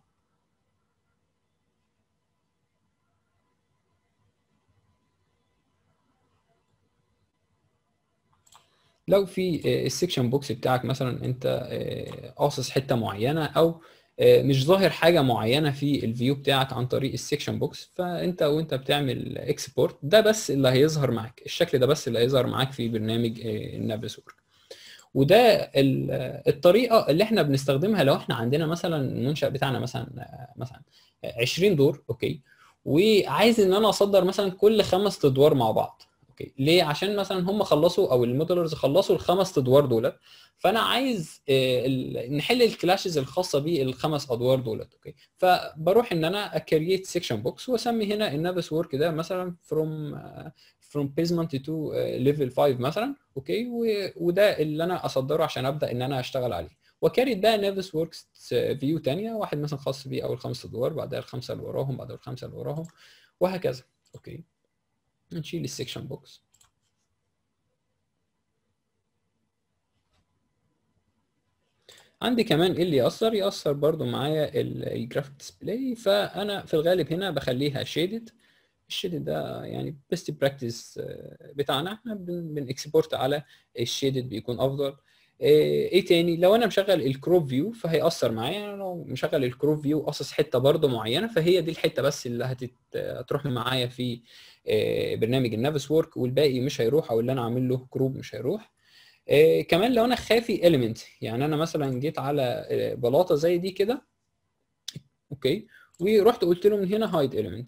لو في السكشن بوكس بتاعك مثلا انت قاصص حته معينه او مش ظاهر حاجه معينه في الفيو بتاعك عن طريق السكشن بوكس فانت وانت بتعمل اكسبورت ده بس اللي هيظهر معاك الشكل ده بس اللي هيظهر معاك في برنامج النافس ورك وده الطريقه اللي احنا بنستخدمها لو احنا عندنا مثلا المنشا بتاعنا مثلا مثلا 20 دور اوكي وعايز ان انا اصدر مثلا كل خمس ادوار مع بعض اوكي ليه عشان مثلا هم خلصوا او الموديلرز خلصوا الخمس ادوار دولت فانا عايز نحل الكلاشز الخاصه بالخمس ادوار دولت اوكي فبروح ان انا اكريت سيكشن بوكس واسمي هنا النافس ورك ده مثلا فروم فروم بيزمنت تو ليفل 5 مثلا اوكي وده اللي انا اصدره عشان ابدا ان انا اشتغل عليه وكاري ده نافس وركس فيو ثانيه واحد مثلا خاص بيه اول خمس ادوار بعدها الخمسه اللي وراهم بعدها الخمسه اللي وراهم وهكذا اوكي نشيل السكشن بوكس عندي كمان ايه اللي يأثر يأثر برضو معايا الجرافيك ديسبلاي فانا في الغالب هنا بخليها شيدد الشيدد ده يعني بيست براكتس بتاعنا احنا بنكسبورت على الشيدد بيكون افضل ايه تاني لو انا مشغل الكروب فيو فهيأثر معايا انا لو مشغل الكروب فيو قصص حته برضه معينه فهي دي الحته بس اللي هتت... هتروح معايا في برنامج النافس وورك والباقي مش هيروح او اللي انا عامل له كروب مش هيروح كمان لو انا خافي اليمنت يعني انا مثلا جيت على بلاطه زي دي كده اوكي ورحت قلت له من هنا هايد اليمنت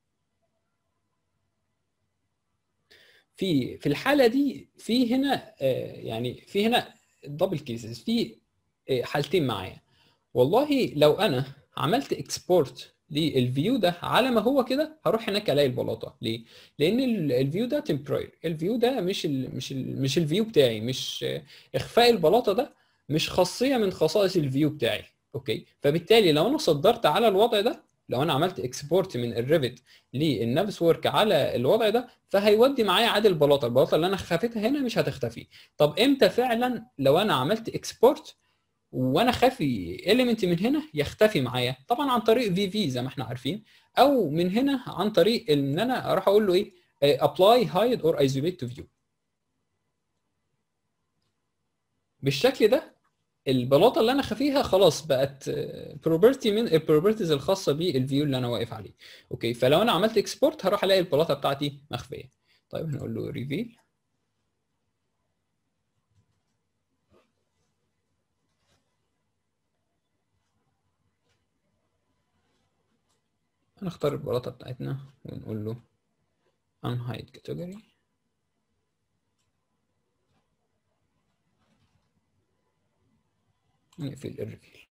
في في الحاله دي في هنا يعني في هنا دبل كيسز في حالتين معايا والله لو انا عملت اكسبورت للفيو ده على ما هو كده هروح هناك الاقي البلاطه ليه لان الفيو ده تمبراير الفيو ده مش ال مش ال مش الفيو بتاعي مش اخفاء البلاطه ده مش خاصيه من خصائص الفيو بتاعي اوكي فبالتالي لو انا صدرت على الوضع ده لو انا عملت اكسبورت من الريفت للنافس وورك على الوضع ده فهيودي معايا عادي البلاطه البلاطه اللي انا خافتها هنا مش هتختفي طب امتى فعلا لو انا عملت اكسبورت وانا خافي اليمنت من هنا يختفي معايا طبعا عن طريق في في زي ما احنا عارفين او من هنا عن طريق ان انا اروح اقول له ايه ابلاي هايد اور ايزوليت تو فيو بالشكل ده البلاطه اللي انا خافيها خلاص بقت بروبرتي من البروبرتيز الخاصه بالفيو اللي انا واقف عليه اوكي فلو انا عملت اكسبورت هروح الاقي البلاطه بتاعتي مخفيه طيب هنقول له ريفيل هنختار البلاطه بتاعتنا ونقول له unhide category نقفل الريفيل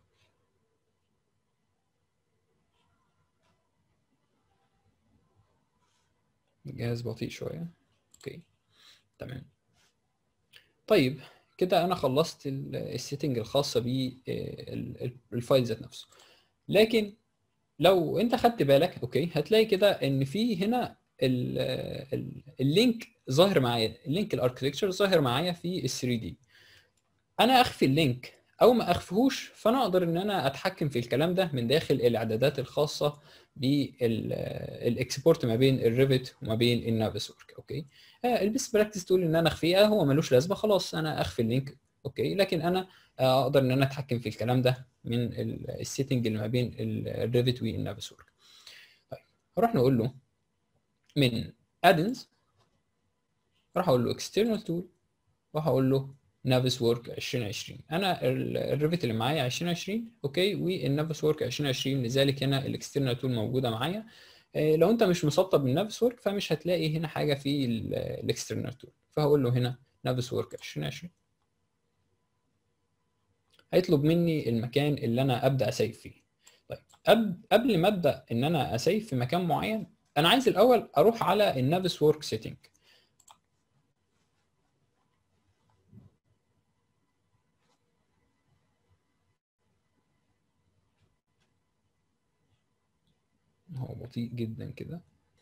الجهاز بطيء شوية اوكي تمام طيب كده انا خلصت السيتنج الخاصة بالفايل ذات نفسه لكن لو انت خدت بالك اوكي هتلاقي كده ان في هنا اللينك ظاهر معايا اللينك الاركتكتشر ظاهر معايا في ال 3 دي انا اخفي اللينك او ما اخفيهوش فانا اقدر ان انا اتحكم في الكلام ده من داخل الاعدادات الخاصه بالاكسبورت ما بين الريفت وما بين النافس ورك اوكي آه البيست براكتس تقول ان انا اخفيه هو ملوش لازمه خلاص انا اخفي اللينك اوكي لكن انا اقدر ان انا اتحكم في الكلام ده من السيتنج اللي ما بين الريفت والنافس ورك طيب هروح نقول له من ادنز راح اقول له اكسترنال تول وهقول له نافس وورك 2020 انا الريفت اللي معايا 2020 اوكي والنافس وورك 2020 لذلك هنا الاكسترنال تول موجوده معايا لو انت مش مسطب من نافس وورك فمش هتلاقي هنا حاجه في الاكسترنال تول فهقول له هنا نافس وورك 2020 هيطلب مني المكان اللي انا ابدا اسيف فيه طيب قبل ما ابدا ان انا اسيف في مكان معين انا عايز الاول اروح على النافس وورك سيتنج هو بطيء جدا كده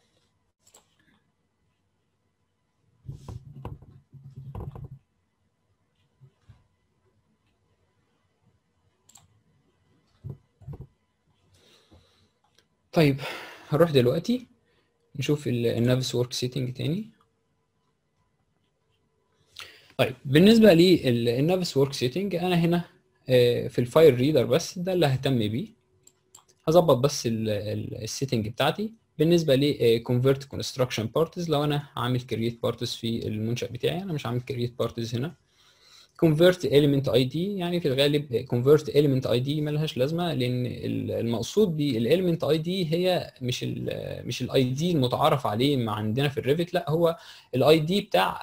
طيب هروح دلوقتي نشوف النافس ورك سيتنج تاني طيب بالنسبه للنافس ورك سيتنج انا هنا في الفايل ريدر بس ده اللي ههتم بيه هظبط بس السيتنج بتاعتي بالنسبه ل convert construction parties لو انا عامل create parties في المنشأ بتاعي انا مش عامل create parties هنا convert element id يعني في الغالب convert element id ملهاش لازمه لان المقصود بالايلمنت اي دي هي مش ال مش الاي دي المتعارف عليه عندنا في الريفت لا هو الاي دي بتاع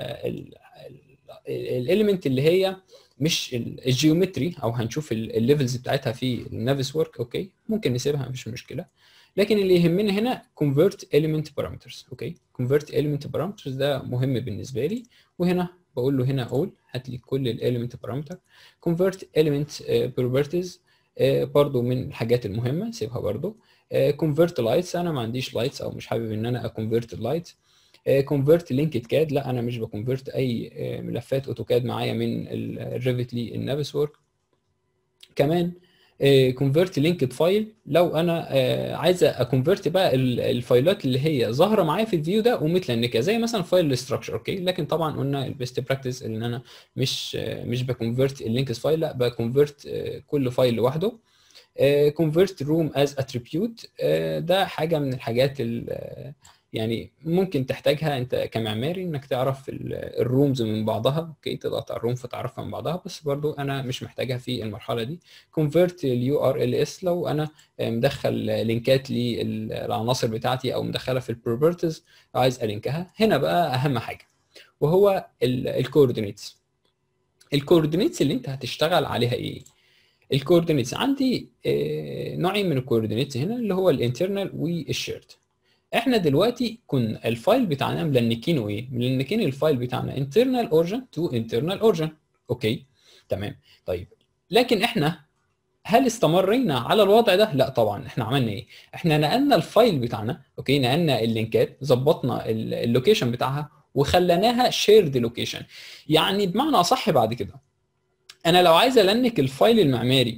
الاليمنت اللي هي مش الجيومتري او هنشوف الليفلز بتاعتها في النافس ورك اوكي ممكن نسيبها مفيش مشكله لكن اللي يهمنا هنا convert element parameters اوكي convert element parameters ده مهم بالنسبه لي وهنا بقول له هنا all هات لي كل الاليمنت بارامتر convert element properties برضو من الحاجات المهمه سيبها برضو convert lights انا ما عنديش lights او مش حابب ان انا اكونفرت اللايتس كونفرت لينكد كاد لا انا مش بكونفرت اي ملفات اوتوكاد معايا من الريفت للنافس وورك كمان كونفرت لينكد فايل لو انا آه، عايز اكونفرت بقى ال- الفايلات اللي هي ظاهره معايا في الفيو ده ومتلنكه زي مثلا فايل الاستراكشر اوكي لكن طبعا قلنا البيست براكتس ان انا مش آه، مش بكونفرت اللينكس فايل لا بكونفرت آه، كل فايل لوحده كونفرت روم از اتريبيوت ده حاجه من الحاجات ال- آه، يعني ممكن تحتاجها انت كمعماري انك تعرف ال- الرومز من بعضها اوكي تضغط على الروم فتعرفها من بعضها بس برضو انا مش محتاجها في المرحله دي كونفرت اليو ار ال اس لو انا مدخل لينكات للعناصر بتاعتي او مدخلها في البروبرتيز عايز الينكها هنا بقى اهم حاجه وهو الكوردينيتس الكوردينيتس اللي انت هتشتغل عليها ايه الكوردينيتس عندي آه، نوعين من الكوردينيتس هنا اللي هو الانترنال والشيرد احنا دلوقتي كنا الفايل بتاعنا ملنكينه ايه ملنكين الفايل بتاعنا internal origin to internal origin اوكي تمام طيب لكن احنا هل استمرينا على الوضع ده؟ لا طبعا احنا عملنا ايه؟ احنا نقلنا الفايل بتاعنا اوكي نقلنا اللينكات ظبطنا ال- اللوكيشن بتاعها وخليناها شيرد لوكيشن يعني بمعنى اصح بعد كده انا لو عايز النك الفايل المعماري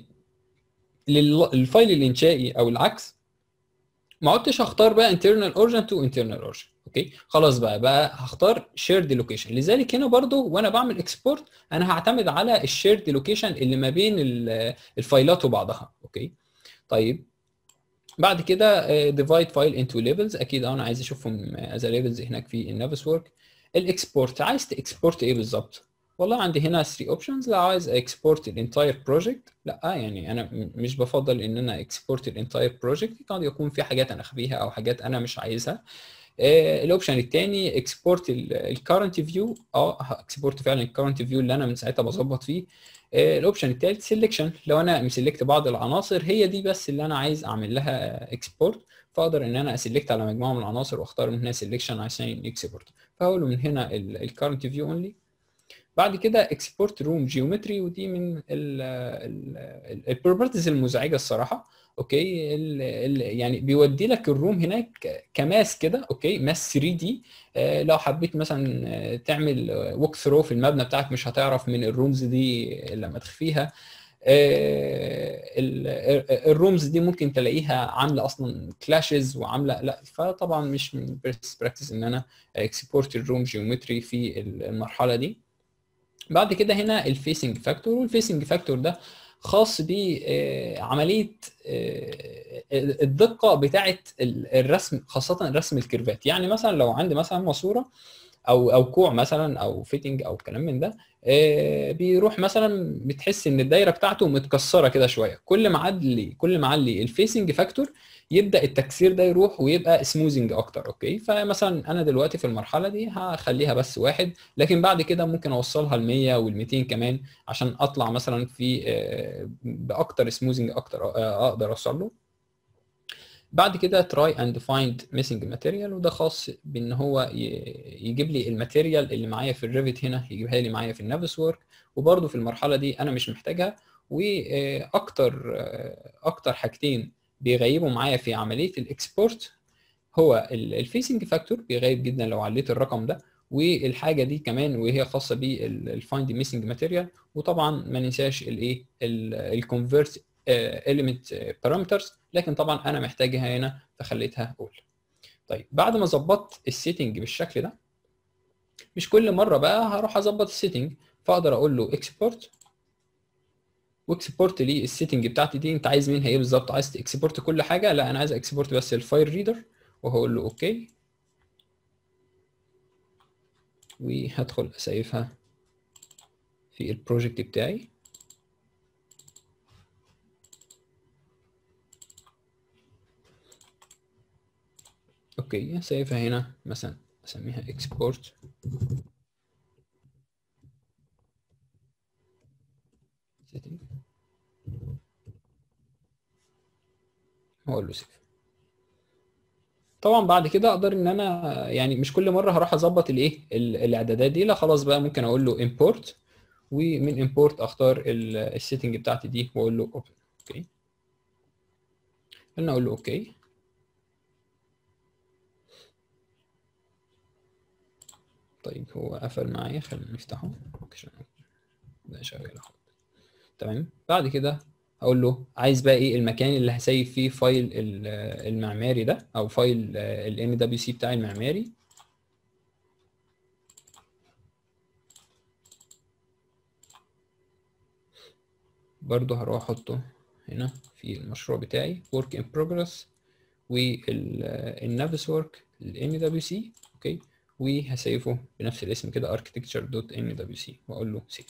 للفايل الانشائي او العكس ما عدتش هختار بقى internal origin to internal origin اوكي خلاص بقى بقى هختار shared location لذلك هنا برضو وانا بعمل export انا هعتمد على الشيرد لوكيشن اللي ما بين ال- الفايلات وبعضها اوكي طيب بعد كده ديفايد فايل انتو ليفلز اكيد انا عايز اشوفهم از ليفلز هناك في النافس ورك الاكسبورت عايز تكسبورت ايه بالظبط والله عندي هنا 3 اوبشنز لو عايز اكسبورت الانتاير بروجكت لا يعني انا م- مش بفضل ان انا اكسبورت الانتاير بروجكت قد يكون في حاجات انا اخبيها او حاجات انا مش عايزها آه، الاوبشن الثاني اكسبورت الكرنت فيو اه اكسبورت فعلا الكرنت فيو اللي انا من ساعتها بظبط فيه آه، الاوبشن الثالث سيلكشن لو انا مسلكت بعض العناصر هي دي بس اللي انا عايز اعمل لها اكسبورت فاقدر ان انا اسلكت على مجموعه من العناصر واختار من هنا سيلكشن عشان اكسبورت فهقول له من هنا الكرنت فيو اونلي بعد كده اكسبورت روم جيومتري ودي من البروبرتيز المزعجه الصراحه اوكي ال ال يعني بيودي لك الروم هناك كماس كده اوكي ماس 3 دي لو حبيت مثلا آه، تعمل ووك ثرو في المبنى بتاعك مش هتعرف من الرومز دي لما تخفيها آه، ال- ال- الرومز دي ممكن تلاقيها عامله اصلا كلاشز وعامله لا فطبعا مش من بيست براكتس ان انا اكسبورت الروم جيومتري في المرحله دي بعد كده هنا الفيسنج فاكتور والفيسنج فاكتور ده خاص بعمليه الدقه بتاعه ال- الرسم خاصه رسم الكيرفات يعني مثلا لو عندي مثلا ماسوره او او كوع مثلا او فيتنج او كلام من ده آه، بيروح مثلا بتحس ان الدايره بتاعته متكسره كده شويه كل ما عدلي كل ما علي الفيسنج فاكتور يبدا التكسير ده يروح ويبقى سموزنج اكتر اوكي فمثلا انا دلوقتي في المرحله دي هخليها بس واحد لكن بعد كده ممكن اوصلها ل 100 وال 200 كمان عشان اطلع مثلا في آه، باكتر سموزنج اكتر آه، اقدر اوصل له بعد كده تراي اند فايند ميسنج ماتيريال وده خاص بان هو ي- يجيب لي الماتيريال اللي معايا في الريفت هنا يجيبها لي معايا في النافس ورك وبرده في المرحله دي انا مش محتاجها واكتر اكتر حاجتين بيغيبوا معايا في عمليه الاكسبورت هو الفيسنج فاكتور بيغيب جدا لو عليت الرقم ده والحاجه دي كمان وهي خاصه بالفايند ميسنج ماتيريال وطبعا ما ننساش الايه الكونفرت element parameters لكن طبعا انا محتاجها هنا فخليتها اول طيب بعد ما ظبطت السيتنج بالشكل ده مش كل مره بقى هروح اظبط السيتنج فاقدر اقول له اكسبورت واكسبورت لي السيتنج بتاعتي دي انت عايز منها ايه بالظبط عايز تكسبورت كل حاجه لا انا عايز اكسبورت بس الفايل ريدر وهقول له اوكي وهدخل اسيفها في البروجكت بتاعي اوكي سيفها هنا مثلا اسميها export setting واقول له سيف طبعا بعد كده اقدر ان انا يعني مش كل مره هروح اظبط الايه ال- الاعدادات دي لا خلاص بقى ممكن اقول له import ومن import اختار السيتنج بتاعتي دي واقول له open اوكي خلينا اقول له اوكي طيب هو قفل معايا خلينا نفتحه عشان ده شغال اهو تمام بعد كده اقول له عايز بقى ايه المكان اللي هسيب فيه فايل ال- المعماري ده او فايل ال دبليو سي بتاع المعماري برضو هروح احطه هنا في المشروع بتاعي work in progress والنافس ورك ال NWC اوكي وهسيفه بنفس الاسم كده architecture.nwc واقول له save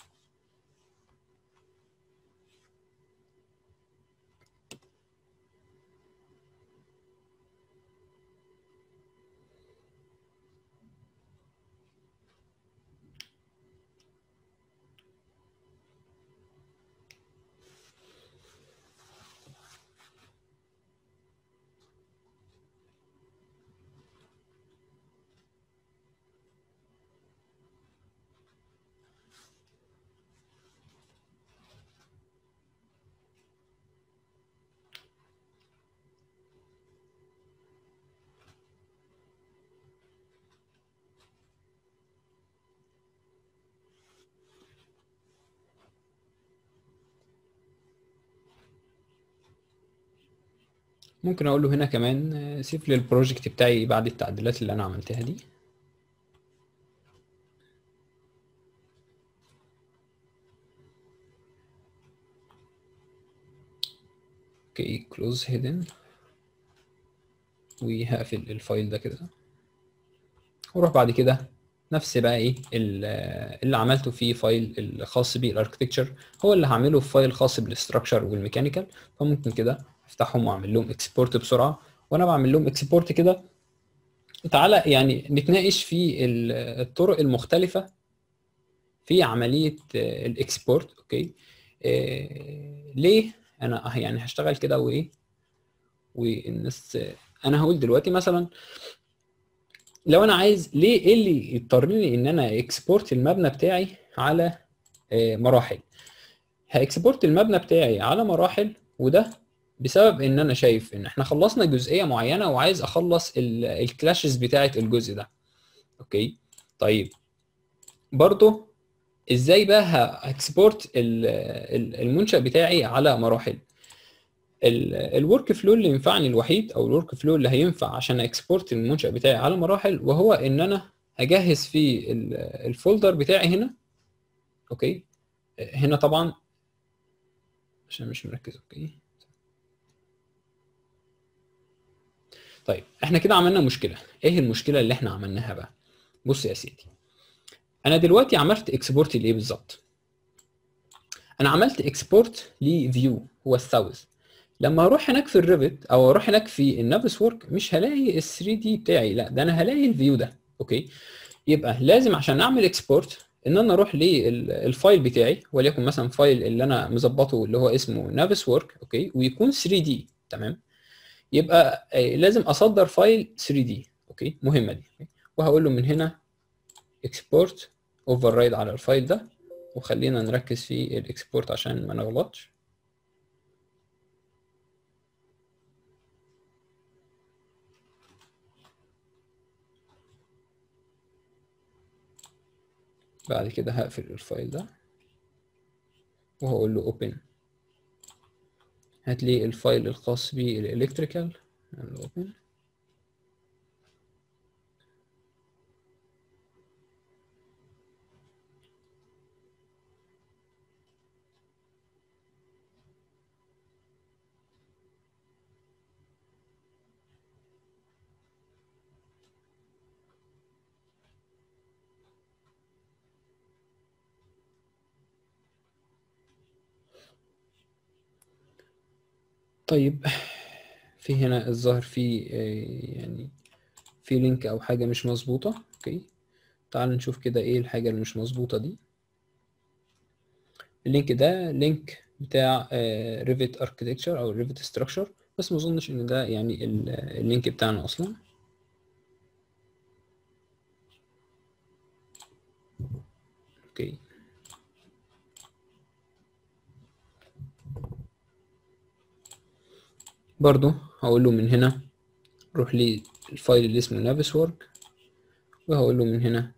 ممكن اقول له هنا كمان آه، سيف لي البروجكت بتاعي بعد التعديلات اللي انا عملتها دي اوكي كلوز هيدن وهقفل الفايل ده كده واروح بعد كده نفس بقى ايه ال- اللي عملته في فايل الخاص بالاركتكتشر هو اللي هعمله في فايل خاص بالاستراكشر والميكانيكال فممكن كده افتحهم واعمل لهم اكسبورت بسرعه وانا بعمل لهم اكسبورت كده تعالى يعني نتناقش في ال- الطرق المختلفه في عمليه آه، الاكسبورت اوكي آه، ليه انا يعني هشتغل كده وايه والناس انا هقول دلوقتي مثلا لو انا عايز ليه ايه اللي يضطرني ان انا اكسبورت المبنى بتاعي على آه، مراحل هاكسبورت المبنى بتاعي على مراحل وده بسبب ان انا شايف ان احنا خلصنا جزئيه معينه وعايز اخلص الكلاشز بتاعه الجزء ده اوكي طيب برضو ازاي بقى هاكسبورت المنشأ بتاعي على مراحل الورك فلو اللي ينفعني الوحيد او الورك فلو اللي هينفع عشان اكسبورت المنشأ بتاعي على مراحل وهو ان انا اجهز في ال- الفولدر بتاعي هنا اوكي هنا طبعا عشان مش مركز اوكي طيب احنا كده عملنا مشكله ايه المشكله اللي احنا عملناها بقى بص يا سيدي انا دلوقتي عملت اكسبورت لايه بالظبط انا عملت اكسبورت لفيو هو الساوث لما اروح هناك في الريفت او اروح هناك في النافس ورك مش هلاقي ال 3 دي بتاعي لا ده انا هلاقي الفيو ده اوكي يبقى لازم عشان اعمل اكسبورت ان انا اروح للفايل بتاعي وليكن مثلا فايل اللي انا مظبطه اللي هو اسمه نافس ورك اوكي ويكون 3 دي تمام يبقى آه، لازم اصدر فايل 3 دي اوكي مهمه دي أوكي؟ وهقول له من هنا اكسبورت اوفر رايد على الفايل ده وخلينا نركز في الاكسبورت عشان ما نغلطش بعد كده هقفل الفايل ده وهقول له open هات لي الفايل الخاص بالالكتريكال open طيب في هنا الظاهر في آه، يعني في لينك او حاجه مش مظبوطه اوكي تعال نشوف كده ايه الحاجه اللي مش مظبوطه دي اللينك ده لينك بتاع ريفت اركتكتشر او ريفت ستراكشر بس ما اظنش ان ده يعني ال- اللينك بتاعنا اصلا اوكي برضو هقول له من هنا روح لي الفايل اللي اسمه نافس ورك وهقول له من هنا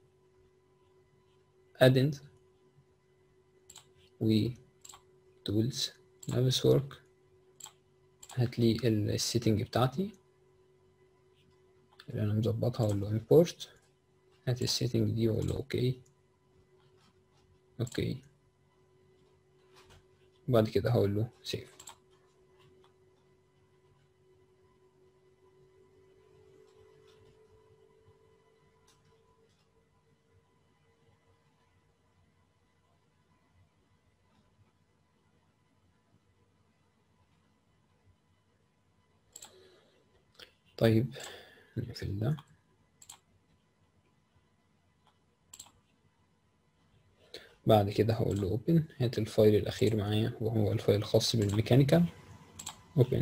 add-ins و tools نافس ورك هات لي السيتنج بتاعتي اللي انا مظبطها اقول له import هات السيتنج دي واقول له اوكي اوكي وبعد كده هقول له سيف طيب نقفل ده بعد كده هقول له اوبن هات الفايل الاخير معايا وهو الفايل الخاص بالميكانيكال اوبن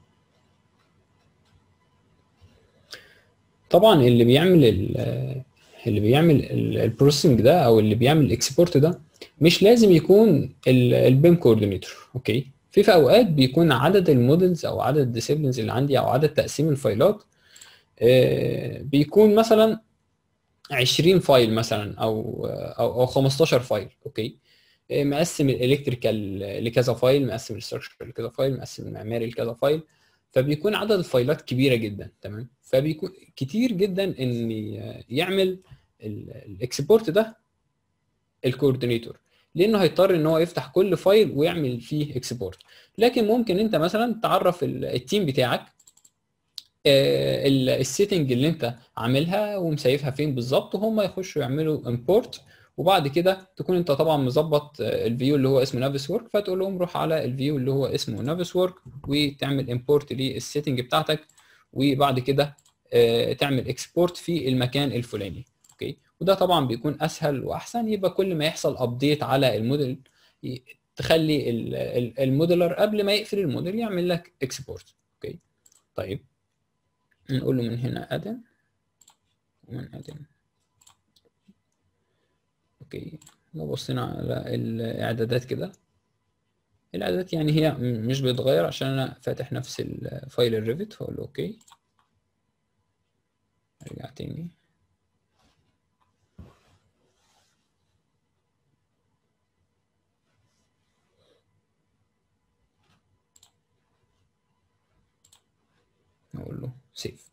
طبعا اللي بيعمل ال- اللي بيعمل البروسيسنج ده او اللي بيعمل الاكسبورت ده مش لازم يكون البيم كوردينيتور اوكي في في اوقات بيكون عدد المودلز او عدد الديسيبلينز اللي عندي او عدد تقسيم الفايلات آه، بيكون مثلا 20 فايل مثلا او او او 15 فايل اوكي آه، مقسم الالكتريكال لكذا فايل مقسم الاستراكشر لكذا فايل مقسم المعماري لكذا فايل فبيكون عدد الفايلات كبيره جدا تمام فبيكون كتير جدا ان يعمل الاكسبورت ده الكوردينيتور لانه هيضطر ان هو يفتح كل فايل ويعمل فيه اكسبورت لكن ممكن انت مثلا تعرف ال- التيم بتاعك آه، ال- السيتنج اللي انت عاملها ومسيفها فين بالظبط وهم يخشوا يعملوا امبورت وبعد كده تكون انت طبعا مظبط آه، الفيو اللي هو اسمه نافس ورك فتقول لهم روح على الفيو اللي هو اسمه نافس ورك وتعمل امبورت للسيتنج بتاعتك وبعد كده آه، تعمل اكسبورت في المكان الفلاني اوكي وده طبعا بيكون اسهل واحسن يبقى كل ما يحصل ابديت على الموديل ي- تخلي ال- ال- الموديلر قبل ما يقفل الموديل يعمل لك اكسبورت اوكي طيب نقول له من هنا ادم ومن ادم اوكي لو بصينا على الاعدادات كده الاعدادات يعني هي م- مش بتتغير عشان انا فاتح نفس الفايل الريفت فاقول له اوكي ارجع تاني اقول له سيف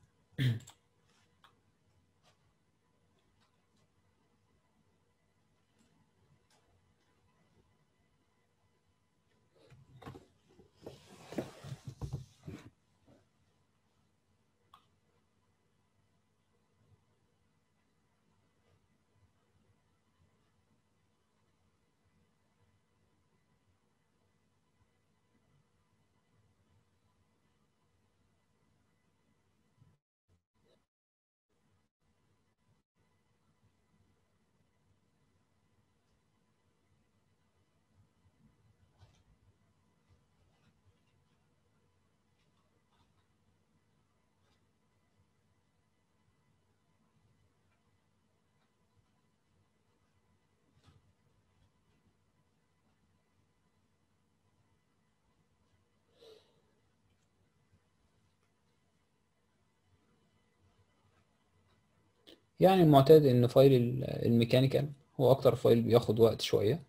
يعني المعتاد ان فايل ال- الميكانيكال هو اكتر فايل بياخد وقت شوية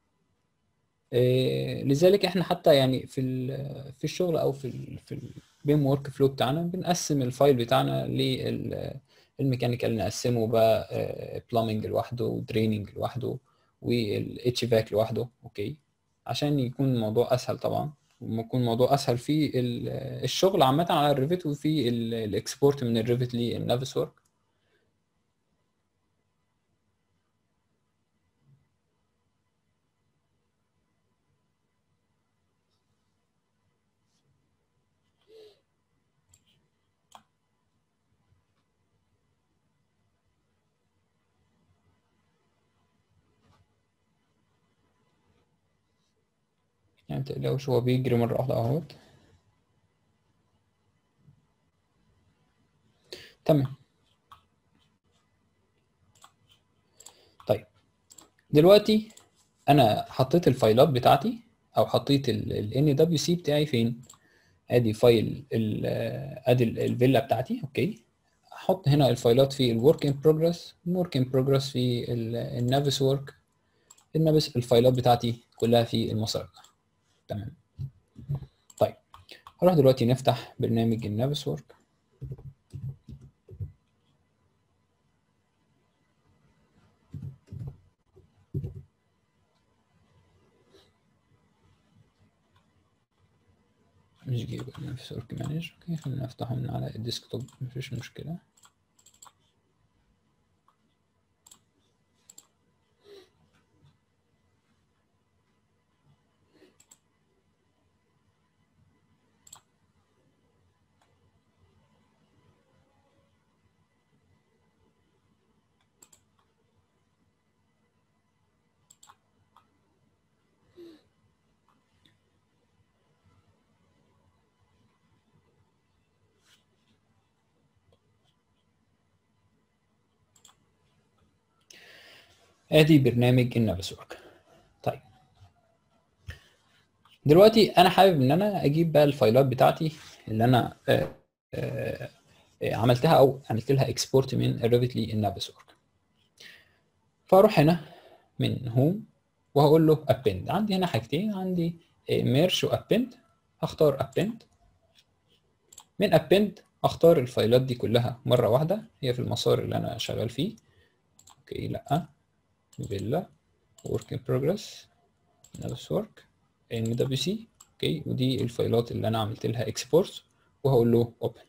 إيه، لذلك احنا حتى يعني في ال- في الشغل او في ال في البيم ورك فلو بتاعنا بنقسم الفايل بتاعنا للميكانيكال نقسمه بقى بلامنج لوحده ودريننج لوحده والاتش فاك لوحده اوكي عشان يكون الموضوع اسهل طبعا ويكون الموضوع اسهل في ال- الشغل عامة على الريفت وفي ال- الاكسبورت من الريفت للنافس ورك يعني متقلقوش هو بيجري مرة واحدة اهوت تمام طيب دلوقتي انا حطيت الفايلات بتاعتي او حطيت ال NWC بتاعي فين ادي فايل ال- ادي ال- الفيلا بتاعتي اوكي احط هنا الفايلات في الورك ان بروجرس الورك ان بروجرس في النافس ورك النافس الفايلات بتاعتي كلها في المسار ده تمام هنروح دلوقتي نفتح برنامج النافس ورك مش جايب النافس ورك مانج اوكي خلينا نفتحه من على الديسكتوب مفيش مشكلة ادي برنامج النافس ورك طيب دلوقتي انا حابب ان انا اجيب بقى الفايلات بتاعتي اللي انا آه، آه، آه، عملتها او عملت لها اكسبورت من الريفت للنافس ورك فاروح هنا من هوم وهقول له append عندي هنا حاجتين عندي ميرش وابند هختار append من append اختار الفايلات دي كلها مره واحده هي في المسار اللي انا شغال فيه اوكي لا فيلا work in progress نفس work ان دبليو سي اوكي ودي الفايلات اللي انا عملت لها اكسبورت وهقول له open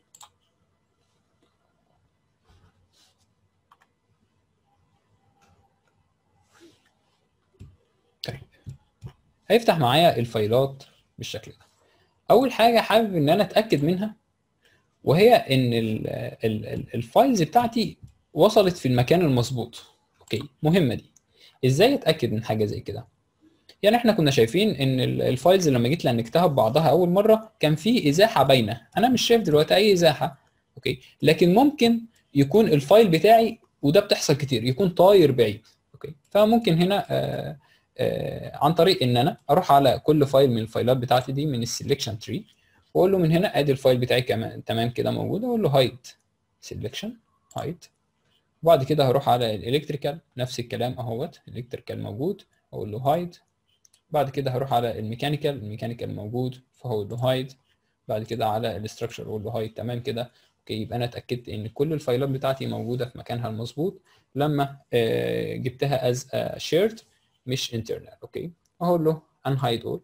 طيب هيفتح معايا الفايلات بالشكل ده اول حاجه حابب ان انا اتاكد منها وهي ان ال ال ال الفايلز بتاعتي وصلت في المكان المظبوط اوكي مهمه دي ازاي اتاكد من حاجه زي كده يعني احنا كنا شايفين ان ال- الفايلز لما جيت لنكتها ببعضها اول مره كان في ازاحه باينه انا مش شايف دلوقتي اي ازاحه اوكي لكن ممكن يكون الفايل بتاعي وده بتحصل كتير يكون طاير بعيد اوكي فممكن هنا آه آه عن طريق ان انا اروح على كل فايل من الفايلات بتاعتي دي من السلكشن تري واقول له من هنا ادي الفايل بتاعي كمان تمام كده موجود اقول له هايد سلكشن هايد وبعد كده هروح على الالكتريكال نفس الكلام اهوت الالكتريكال موجود اقول له هايد بعد كده هروح على الميكانيكال الميكانيكال موجود فهقول له هايد بعد كده على الاستراكشر اقول له هايد تمام كده اوكي يبقى انا اتاكدت ان كل الفايلات بتاعتي موجوده في مكانها المظبوط لما آه، جبتها از شيرد مش انترنال اوكي اقول له unhide all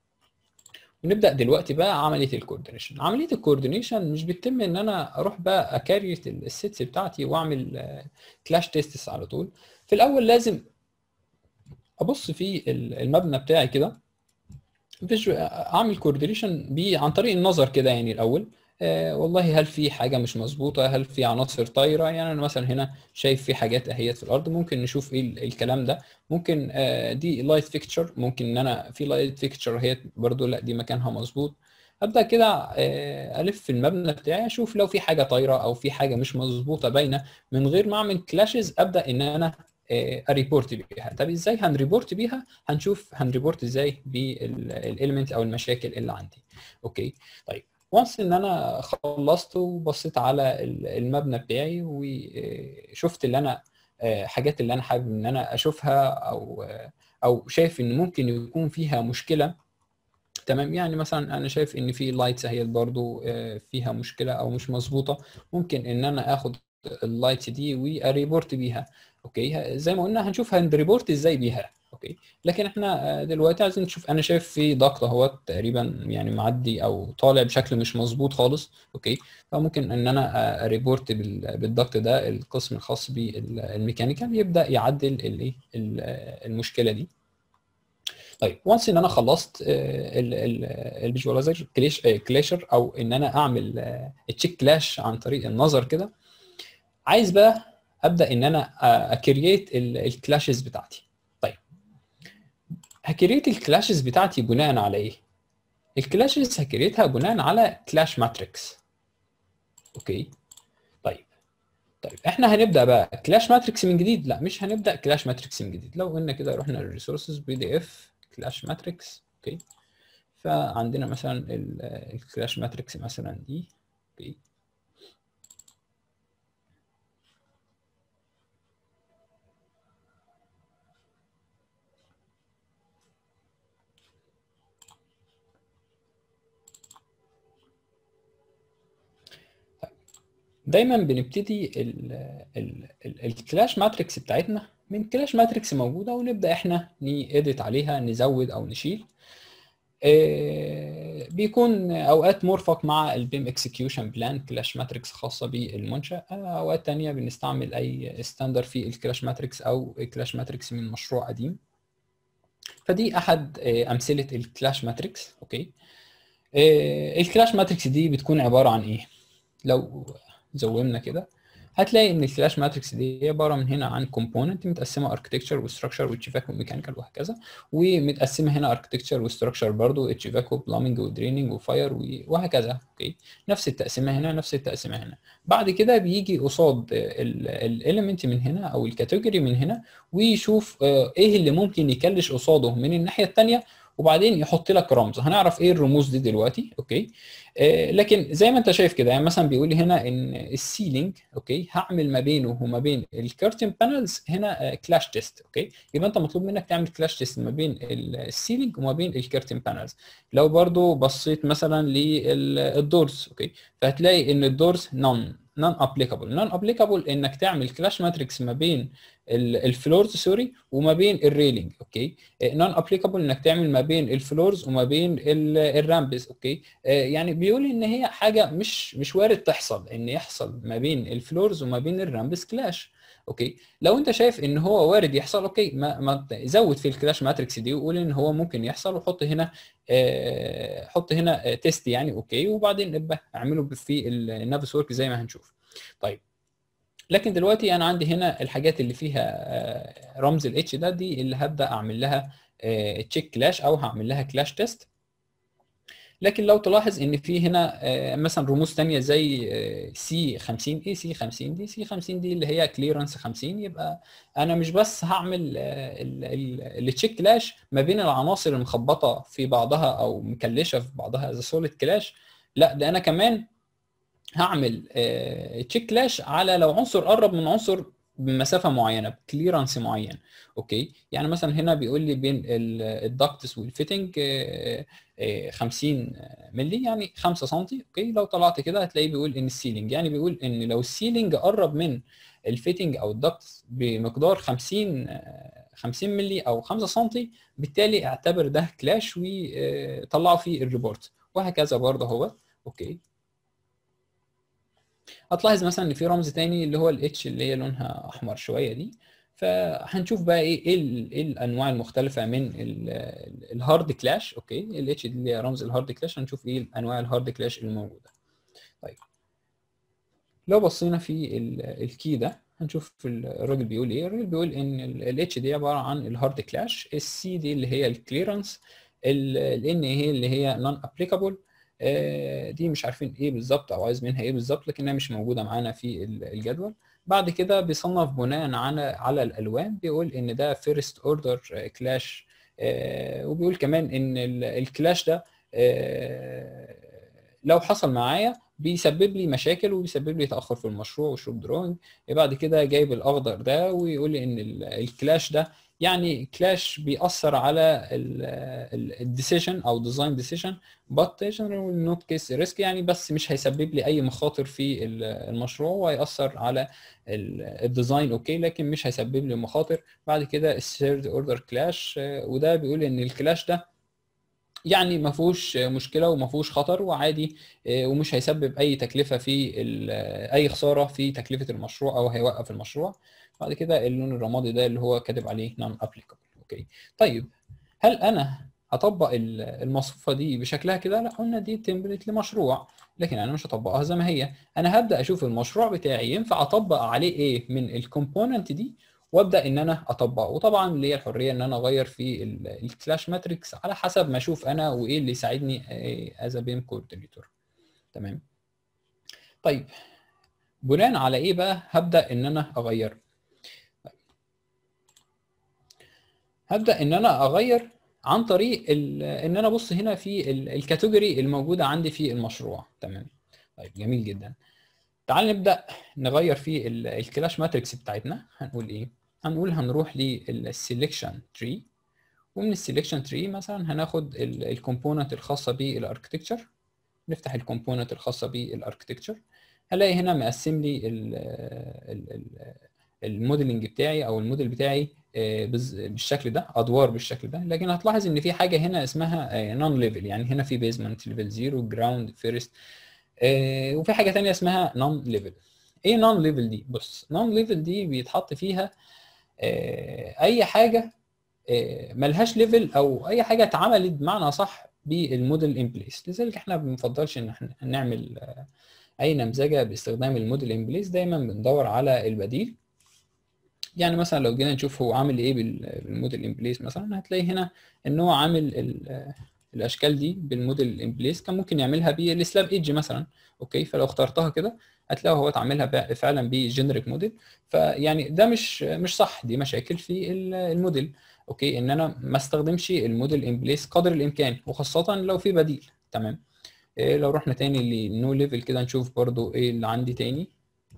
ونبدا دلوقتي بقى عمليه الكوردينيشن عمليه الكوردينيشن مش بتتم ان انا اروح بقى اكاريت السيتس بتاعتي واعمل كلاش تيستس على طول في الاول لازم ابص في ال- المبنى بتاعي كده فيجو- اعمل كوردينيشن بيه عن طريق النظر كده يعني الاول آه والله هل في حاجه مش مظبوطه هل في عناصر طايره يعني انا مثلا هنا شايف في حاجات اهيت في الارض ممكن نشوف ايه ال- الكلام ده ممكن آه دي لايت فيكتشر ممكن ان انا في لايت فيكتشر اهيت برضو لا دي مكانها مظبوط ابدا كده آه الف في المبنى بتاعي اشوف لو في حاجه طايره او في حاجه مش مظبوطه باينه من غير ما اعمل كلاشز ابدا ان انا اريبورت بيها طب ازاي هنريبورت بيها هنشوف هنريبورت ازاي بالاليمنت او المشاكل اللي عندي اوكي طيب وانس ان انا خلصت وبصيت على ال- المبنى بتاعي وشفت اللي انا آه، حاجات اللي انا حابب ان انا اشوفها او آه، او شايف ان ممكن يكون فيها مشكله تمام يعني مثلا انا شايف ان في لايتس اهي برضو آه، فيها مشكله او مش مظبوطه ممكن ان انا اخد اللايتس دي واريبورت بيها اوكي زي ما قلنا هنشوف هنريبورت ازاي بيها اوكي لكن احنا آه، دلوقتي عايزين نشوف انا شايف في ضغط اهوت تقريبا يعني معدي او طالع بشكل مش مظبوط خالص اوكي فممكن ان انا اريبورت بالضغط ده القسم الخاص بالميكانيكال يبدا يعدل الايه ال- المشكله دي طيب وانس ان انا خلصت الفيجواليزر كلاشر او ان انا اعمل تشيك كلاش عن طريق النظر كده عايز بقى ابدا ان انا اكرييت الكلاشز بتاعتي طيب هكرييت الكلاشز بتاعتي بناء على ايه الكلاشز هكريتها بناء على كلاش ماتريكس اوكي طيب طيب احنا هنبدا بقى كلاش ماتريكس من جديد لا مش هنبدا كلاش ماتريكس من جديد لو قلنا كده رحنا للريسورسز بي دي اف كلاش ماتريكس اوكي فعندنا مثلا الكلاش ماتريكس مثلا دي اوكي دايما بنبتدي الكلاش ماتريكس بتاعتنا من كلاش ماتريكس موجوده ونبدا احنا نيديت عليها نزود او نشيل آه، بيكون اوقات مرفق مع البيم اكسكيوشن بلان كلاش ماتريكس خاصه بالمنشا آه، اوقات تانية بنستعمل اي ستاندر في الكلاش ماتريكس او كلاش ماتريكس من مشروع قديم فدي احد آه، امثله الكلاش ماتريكس اوكي آه، الكلاش ماتريكس دي بتكون عباره عن ايه لو زومنا كده هتلاقي ان الكلاش ماتريكس دي عباره من هنا عن كومبوننت متقسمه اركتكتشر وستراكشر واتشيفاك وميكانيكال وهكذا ومتقسمه هنا اركتكتشر وستراكشر برضه اتشيفاك وبلامنج ودريننج وفاير وهكذا اوكي نفس التقسيمه هنا نفس التقسيمه هنا بعد كده بيجي قصاد الاليمنت من هنا او الكاتيجوري من هنا ويشوف آه، ايه اللي ممكن يكلش قصاده من الناحيه الثانيه وبعدين يحط لك رمز هنعرف ايه الرموز دي دلوقتي اوكي آه، لكن زي ما انت شايف كده يعني مثلا بيقول لي هنا ان السيلينج اوكي هعمل ما بينه وما بين الكيرتن بانلز هنا كلاش تيست اوكي يبقى انت مطلوب منك تعمل كلاش تيست ما بين السيلينج وما بين الكيرتن بانلز لو برضو بصيت مثلا للدورز اوكي فهتلاقي ان الدورز نون نون ابليكابل نون ابليكابل انك تعمل كلاش ماتريكس ما بين الفلورز سوري وما بين الريلينج اوكي نون ابليكابل انك تعمل ما بين الفلورز وما بين الرامبز اوكي آه، يعني بيقول ان هي حاجه مش مش وارد تحصل ان يحصل ما بين الفلورز وما بين الرامبز كلاش اوكي لو انت شايف ان هو وارد يحصل اوكي ما, ما زود في الكلاش ماتريكس دي وقول ان هو ممكن يحصل وحط هنا آه، حط هنا تيست يعني اوكي وبعدين ابقى اعمله في النافس ورك زي ما هنشوف طيب لكن دلوقتي انا عندي هنا الحاجات اللي فيها آه، رمز الاتش ده دي اللي هبدا اعمل لها تشيك كلاش او هعمل لها كلاش تيست لكن لو تلاحظ ان في هنا آه، مثلا رموز تانية زي سي 50 ايه سي 50 دي سي 50 دي اللي هي كليرنس 50 يبقى انا مش بس هعمل التشيك كلاش ما بين العناصر المخبطه في بعضها او مكلشه في بعضها زي سوليد كلاش لا ده انا كمان هعمل تشيك كلاش على لو عنصر قرب من عنصر بمسافه معينه بكليرنس معين اوكي يعني مثلا هنا بيقول لي بين الدكتس والفيتنج 50 مللي يعني 5 سم اوكي لو طلعت كده هتلاقيه بيقول ان السيلينج يعني بيقول ان لو السيلينج قرب من الفيتنج او الدكتس بمقدار 50 50 مللي او 5 سم بالتالي اعتبر ده كلاش وطلعه في الريبورت وهكذا برضه هو اوكي هتلاحظ مثلا ان في رمز تاني اللي هو الاتش اللي هي لونها احمر شويه دي فهنشوف بقى ايه ايه, ال- إيه الانواع المختلفه من الهارد كلاش اوكي الاتش دي اللي هي رمز الهارد كلاش هنشوف ايه انواع الهارد كلاش الموجوده طيب لو بصينا في الكي ده هنشوف الراجل بيقول ايه الراجل بيقول ان الاتش دي عباره عن الهارد كلاش السي دي اللي هي الكليرنس الان هي اللي هي نون ابليكابل دي مش عارفين ايه بالظبط او عايز منها ايه بالظبط لكنها مش موجوده معانا في الجدول بعد كده بيصنف بناء على على الالوان بيقول ان ده فيرست اوردر كلاش وبيقول كمان ان الكلاش ده آه، لو حصل معايا بيسبب لي مشاكل وبيسبب لي تاخر في المشروع وشوب دروينج بعد كده جايب الاخضر ده ويقول لي ان الكلاش ده يعني كلاش بيأثر على الديسيجن او ديزاين ديسيجن but general not case risk يعني بس مش هيسبب لي اي مخاطر في المشروع وهيأثر على الديزاين اوكي لكن مش هيسبب لي مخاطر بعد كده الثيرد اوردر كلاش وده بيقول ان الكلاش ده يعني ما فيهوش مشكله وما فيهوش خطر وعادي ومش هيسبب اي تكلفه في اي خساره في تكلفه المشروع او هيوقف المشروع بعد كده اللون الرمادي ده اللي هو كاتب عليه نون ابليكابل اوكي طيب هل انا هطبق المصفوفه دي بشكلها كده لا قلنا دي تمبلت لمشروع لكن انا مش هطبقها زي ما هي انا هبدا اشوف المشروع بتاعي ينفع اطبق عليه ايه من الكومبوننت دي وابدا ان انا اطبقه وطبعا ليا الحريه ان انا اغير في الكلاش ماتريكس على حسب ما اشوف انا وايه اللي يساعدني از بيم كوردينيتور تمام طيب بناء على ايه بقى هبدا ان انا اغير هبدا ان انا اغير عن طريق ان انا ابص هنا في الكاتيجوري الموجوده عندي في المشروع تمام طيب جميل جدا تعال نبدا نغير في الكلاش ماتريكس بتاعتنا هنقول ايه هنقول هنروح للسيلكشن تري ومن السيلكشن تري مثلا هناخد الكومبوننت الخاصه بالاركتكتشر نفتح الكومبوننت الخاصه بالاركتكتشر هلاقي هنا مقسم لي ال ال ال الموديلنج بتاعي او الموديل بتاعي بالشكل ده ادوار بالشكل ده لكن هتلاحظ ان في حاجه هنا اسمها نون ليفل يعني هنا في بيزمنت ليفل 0 جراوند فيرست وفي حاجه ثانيه اسمها نون ليفل ايه نون ليفل دي بص نون ليفل دي بيتحط فيها اي حاجه ملهاش ليفل او اي حاجه اتعملت بمعنى صح بالموديل ان بليس لذلك احنا ما بنفضلش ان احنا نعمل اي نمذجه باستخدام الموديل ان بليس دايما بندور على البديل يعني مثلا لو جينا نشوف هو عامل ايه بالموديل ان بليس مثلا هتلاقي هنا ان هو عامل الاشكال دي بالموديل ان بليس كان ممكن يعملها بالسلاب ايدج مثلا اوكي فلو اخترتها كده هتلاقي هو اتعملها فعلا بجنريك موديل فيعني ده مش مش صح دي مشاكل في الموديل اوكي ان انا ما استخدمش الموديل ان بليس قدر الامكان وخاصه لو في بديل تمام إيه لو رحنا تاني لنو ليفل كده نشوف برضو ايه اللي عندي تاني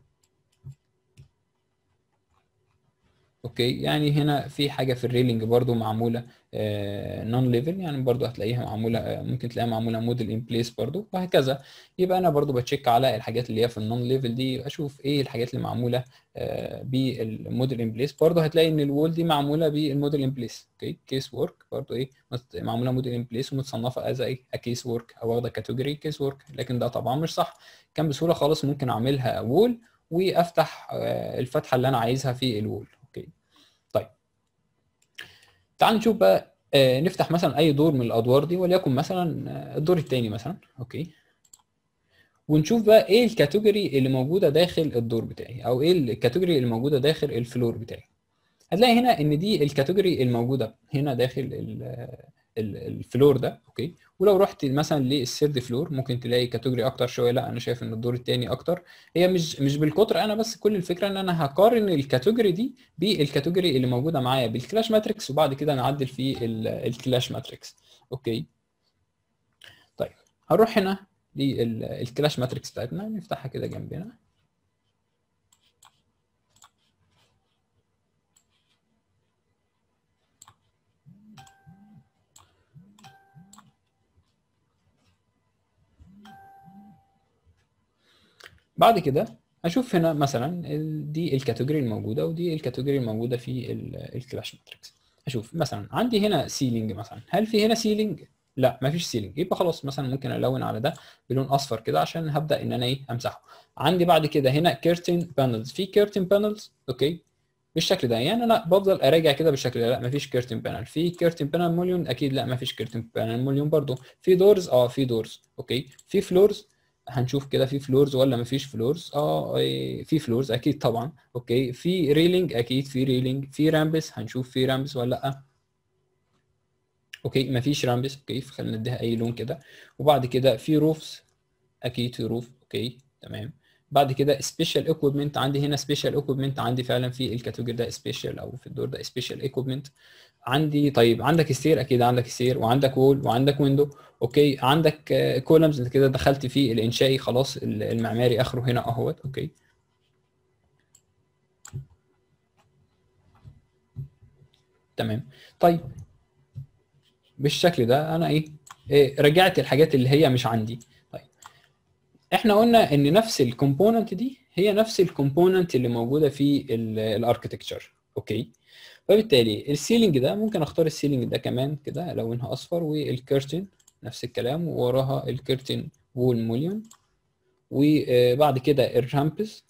اوكي يعني هنا في حاجه في الريلينج برضو معموله نون ليفل يعني برضو هتلاقيها معموله آه ممكن تلاقيها معموله موديل ان بليس برضو وهكذا يبقى انا برضو بتشيك على الحاجات اللي هي في النون ليفل دي اشوف ايه الحاجات اللي معموله آه بالموديل ان بليس برضو هتلاقي ان الوول دي معموله بالموديل ان بليس اوكي كيس ورك برضو ايه معموله موديل ان بليس ومتصنفه از ايه كيس ورك او واخده كاتيجوري كيس ورك لكن ده طبعا مش صح كان بسهوله خالص ممكن اعملها وول وافتح آه الفتحه اللي انا عايزها في الوول اوكي طيب تعال نشوف بقى آه نفتح مثلا اي دور من الادوار دي وليكن مثلا الدور الثاني مثلا اوكي ونشوف بقى ايه الكاتيجوري اللي موجوده داخل الدور بتاعي او ايه الكاتيجوري اللي موجوده داخل الفلور بتاعي هتلاقي هنا ان دي الكاتيجوري الموجوده هنا داخل الفلور ده اوكي ولو رحت مثلا للثيرد فلور ممكن تلاقي كاتيجوري اكتر شويه لا انا شايف ان الدور الثاني اكتر هي مش مش بالقطر انا بس كل الفكره ان انا هقارن الكاتيجوري دي بالكاتيجوري اللي موجوده معايا بالكلاش ماتريكس وبعد كده نعدل في الكلاش ماتريكس اوكي طيب هنروح هنا للكلاش ماتريكس بتاعتنا نفتحها كده جنبنا بعد كده اشوف هنا مثلا دي الكاتيجوري الموجوده ودي الكاتيجوري الموجوده في الكلاش ماتريكس اشوف مثلا عندي هنا سيلينج مثلا هل في هنا سيلينج لا مفيش سيلينج يبقى خلاص مثلا ممكن الون على ده بلون اصفر كده عشان هبدا ان انا ايه امسحه عندي بعد كده هنا كيرتن بانلز في كيرتن بانلز اوكي بالشكل ده يعني انا بفضل اراجع كده بالشكل ده لا مفيش كيرتن بانل في كيرتن بانل مليون اكيد لا مفيش كيرتن بانل مليون برضو في دورز اه في دورز اوكي في فلورز هنشوف كده في فلورز ولا مفيش فلورز اه في فلورز اكيد طبعا اوكي في ريلينج اكيد في ريلينج في رامبس هنشوف في رامبس ولا لا اوكي مفيش رامبس اوكي خلينا نديها اي لون كده وبعد كده في روفز اكيد في روف اوكي تمام بعد كده سبيشال اكويبمنت عندي هنا سبيشال اكويبمنت عندي فعلا في الكاتيجوري ده سبيشال او في الدور ده سبيشال اكويبمنت عندي طيب عندك ستير اكيد عندك ستير وعندك وول وعندك ويندو اوكي عندك كولمز انت كده دخلت في الانشائي خلاص المعماري اخره هنا اهوت اوكي تمام طيب بالشكل ده انا ايه, إيه رجعت الحاجات اللي هي مش عندي طيب احنا قلنا ان نفس الكومبوننت دي هي نفس الكومبوننت اللي موجوده في الاركتكتشر اوكي فبالتالي السيلينج ده ممكن اختار السيلينج ده كمان كده الونها اصفر والكيرتن نفس الكلام ووراها الكيرتن وول مليون وبعد كده الرامبس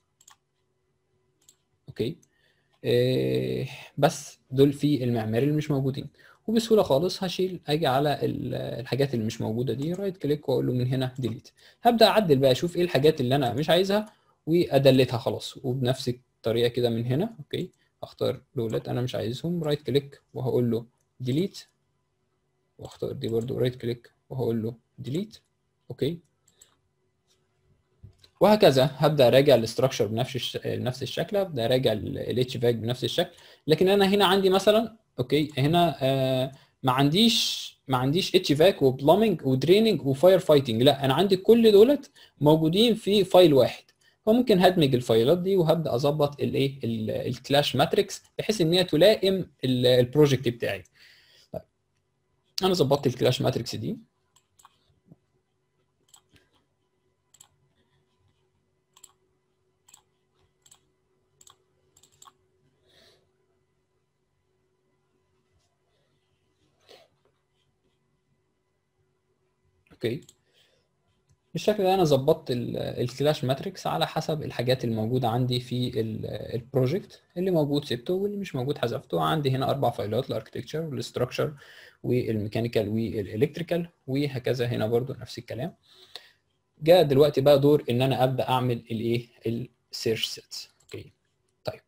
اوكي بس دول في المعماري اللي مش موجودين وبسهوله خالص هشيل اجي على الحاجات اللي مش موجوده دي رايت كليك واقول له من هنا ديليت هبدا اعدل بقى اشوف ايه الحاجات اللي انا مش عايزها وادلتها خلاص وبنفس الطريقه كده من هنا اوكي اختار دولت انا مش عايزهم رايت كليك وهقول له ديليت واختار دي برضو رايت كليك وهقول له ديليت اوكي وهكذا هبدا اراجع الاستراكشر بنفس نفس الشكل ابدا اراجع الاتش فاك بنفس الشكل لكن انا هنا عندي مثلا اوكي هنا آه ما عنديش ما عنديش اتش فاك وبلامنج ودريننج وفاير فايتنج لا انا عندي كل دولت موجودين في فايل واحد فممكن هدمج الفايلات دي وهبدا اظبط الايه الكلاش ماتريكس بحيث ان هي تلائم البروجكت بتاعي طيب انا ظبطت الكلاش ماتريكس دي اوكي بالشكل ده انا ظبطت ال- الكلاش ماتريكس على حسب الحاجات الموجوده عندي في ال- البروجكت اللي موجود سبته واللي مش موجود حذفته عندي هنا اربع فايلات الاركتكتشر والاستراكشر والميكانيكال والالكتريكال وهكذا هنا برضو نفس الكلام جاء دلوقتي بقى دور ان انا ابدا اعمل الايه السيرش سيتس اوكي طيب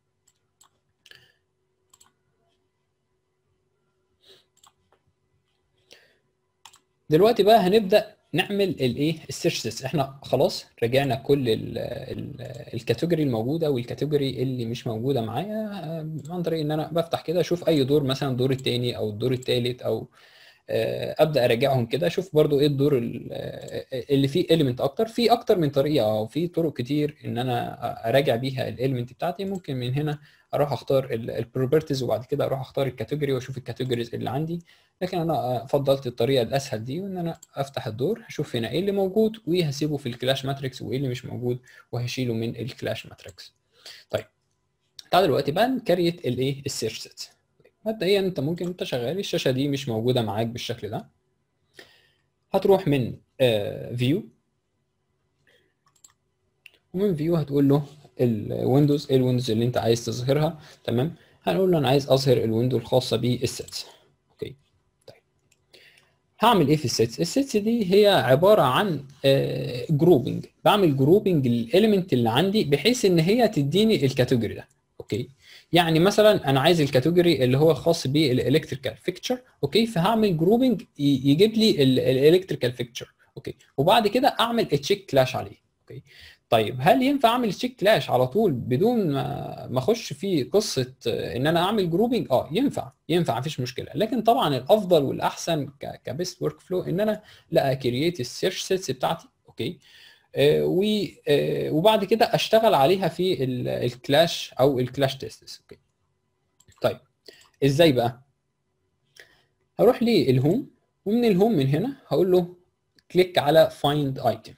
دلوقتي بقى هنبدا نعمل الايه السيرش سيتس احنا خلاص رجعنا كل ال- ال- الكاتيجوري الموجوده والكاتيجوري اللي مش موجوده معايا آه، عن طريق ان انا بفتح كده اشوف اي دور مثلا الدور الثاني او الدور الثالث او آه، ابدا اراجعهم كده اشوف برضو ايه الدور ال- آه، اللي فيه اليمنت اكتر في اكتر من طريقه او في طرق كتير ان انا اراجع بيها الاليمنت بتاعتي ممكن من هنا اروح اختار البروبرتيز وبعد كده اروح اختار الكاتيجوري واشوف الكاتيجوريز اللي عندي لكن انا فضلت الطريقه الاسهل دي وان انا افتح الدور هشوف هنا ايه اللي موجود وهسيبه في الكلاش ماتريكس وايه اللي مش موجود وهشيله من الكلاش ماتريكس طيب تعال دلوقتي بقى نكريت الايه السيرش سيت مبدئيا انت ممكن انت شغال الشاشه دي مش موجوده معاك بالشكل ده هتروح من فيو ومن فيو هتقول له الويندوز ايه الويندوز اللي انت عايز تظهرها تمام هنقول له انا عايز اظهر الويندو الخاصه بالسيتس اوكي طيب هعمل ايه في السيتس السيتس دي هي عباره عن جروبنج بعمل جروبنج للاليمنت اللي عندي بحيث ان هي تديني الكاتيجوري ده اوكي يعني مثلا انا عايز الكاتيجوري اللي هو الخاص بالالكتريكال فيكتشر اوكي فهعمل جروبنج يجيب لي الالكتريكال فيكتشر اوكي وبعد كده اعمل تشيك كلاش عليه اوكي طيب هل ينفع اعمل تشيك كلاش على طول بدون ما ما اخش في قصه ان انا اعمل جروبنج اه ينفع ينفع مفيش مشكله لكن طبعا الافضل والاحسن كبيست ورك فلو ان انا لا كرييت السيرش سيتس بتاعتي اوكي آه و آه وبعد كده اشتغل عليها في الكلاش او الكلاش تيستس اوكي طيب ازاي بقى هروح للهوم ومن الهوم من هنا هقول له كليك على فايند ايتم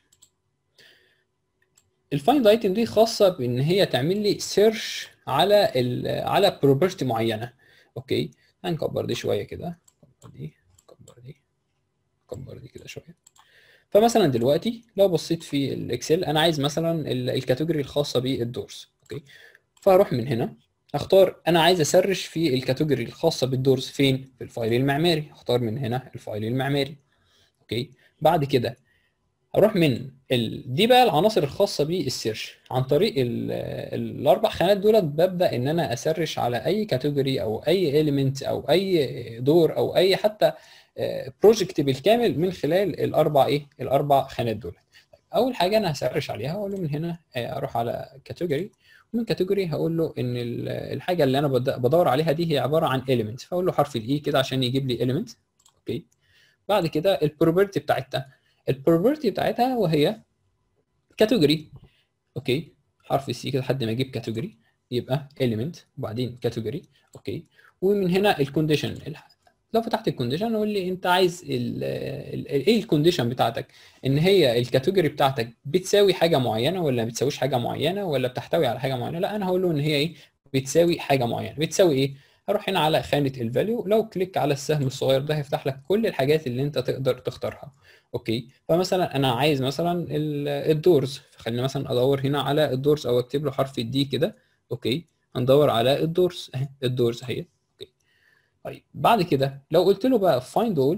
الفايند ايتم دي خاصه بان هي تعمل لي سيرش على ال على بروبرتي معينه اوكي هنكبر دي شويه كده كبر دي كبر دي كبر دي كده شويه فمثلا دلوقتي لو بصيت في الاكسل انا عايز مثلا الكاتيجوري الخاصه بالدورز اوكي فاروح من هنا اختار انا عايز اسرش في الكاتيجوري الخاصه بالدورز فين في الفايل المعماري اختار من هنا الفايل المعماري اوكي بعد كده اروح من ال... دي بقى العناصر الخاصه بالسيرش عن طريق ال... الاربع خانات دولت ببدا ان انا اسرش على اي كاتيجوري او اي اليمنت او اي دور او اي حتى بروجكت بالكامل من خلال الاربع ايه الاربع خانات دول اول حاجه انا هسرش عليها اقول له من هنا اروح على كاتيجوري ومن كاتيجوري هقول له ان الحاجه اللي انا بدور عليها دي هي عباره عن element فاقول له حرف الاي كده عشان يجيب لي element اوكي بعد كده البروبرتي بتاعتها البروبرتي بتاعتها وهي كاتيجوري اوكي حرف السي كده لحد ما اجيب كاتيجوري يبقى element وبعدين كاتيجوري اوكي ومن هنا الكونديشن لو فتحت الكونديشن قول لي انت عايز ال ال ايه الكونديشن بتاعتك ان هي الكاتيجوري بتاعتك بتساوي حاجه معينه ولا ما بتساويش حاجه معينه ولا بتحتوي على حاجه معينه لا انا هقول له ان هي ايه بتساوي حاجه معينه بتساوي ايه هروح هنا على خانه الفاليو لو كليك على السهم الصغير ده هيفتح لك كل الحاجات اللي انت تقدر تختارها اوكي فمثلا انا عايز مثلا الدورز فخلينا مثلا ادور هنا على الدورز او اكتب له حرف الدي كده اوكي هندور على الدورز اهي الدورز اهي طيب بعد كده لو قلت له بقى find all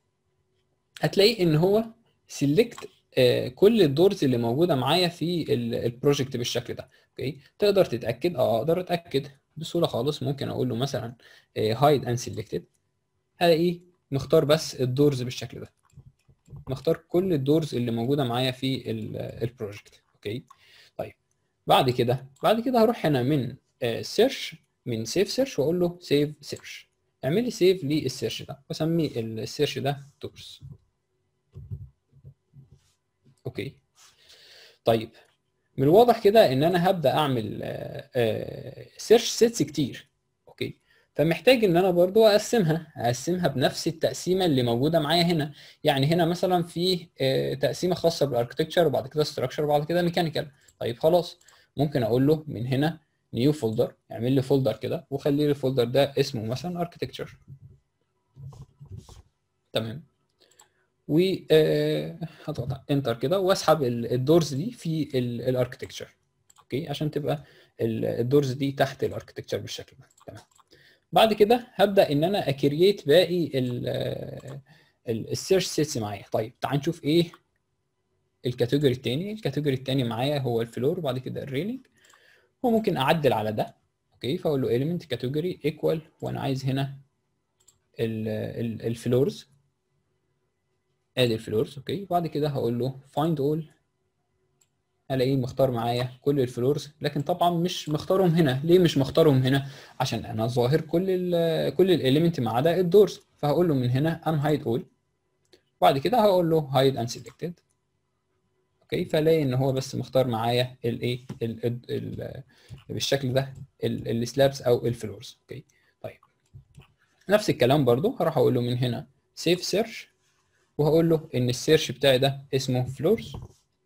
هتلاقي ان هو سيلكت كل الدورز اللي موجوده معايا في البروجكت بالشكل ده اوكي تقدر تتاكد اه اقدر اتاكد بسهوله خالص ممكن اقول له مثلا هايد اند سيلكتد هلاقيه مختار بس الدورز بالشكل ده مختار كل الدورز اللي موجوده معايا في البروجكت اوكي طيب بعد كده بعد كده هروح هنا من سيرش من سيف سيرش واقول له سيف سيرش اعمل لي سيف للسيرش ده واسمي السيرش ده تورس اوكي طيب من الواضح كده ان انا هبدا اعمل سيرش سيتس كتير اوكي فمحتاج ان انا برضو اقسمها اقسمها بنفس التقسيمه اللي موجوده معايا هنا يعني هنا مثلا في تقسيمه خاصه بالاركتكتشر وبعد كده ستراكشر وبعد كده ميكانيكال طيب خلاص ممكن اقول له من هنا نيو فولدر اعمل لي فولدر كده وخلي لي الفولدر ده اسمه مثلا اركتكتشر تمام و هضغط انتر كده واسحب الدورز دي في الاركتكتشر اوكي عشان تبقى الدورز دي تحت الاركتكتشر بالشكل ده تمام بعد كده هبدا ان انا اكرييت باقي السيرش سيتس معايا طيب تعال نشوف ايه الكاتيجوري الثاني الكاتيجوري الثاني معايا هو الفلور وبعد كده الريلينج وممكن اعدل على ده اوكي فاقول له element كاتيجوري ايكوال وانا عايز هنا الفلورز ادي الفلورز اوكي وبعد كده هقول له find all الاقيه مختار معايا كل الفلورز لكن طبعا مش مختارهم هنا ليه مش مختارهم هنا عشان انا ظاهر كل ال كل الاليمنت ما عدا الدورز فهقول له من هنا unhide all بعد كده هقول له hide unselected اوكي فلاقي ان هو بس مختار معايا الايه بالشكل ده السلابس او الفلورز اوكي طيب نفس الكلام برضو هروح اقول له من هنا save search وهقول له ان السيرش بتاعي ده اسمه فلورز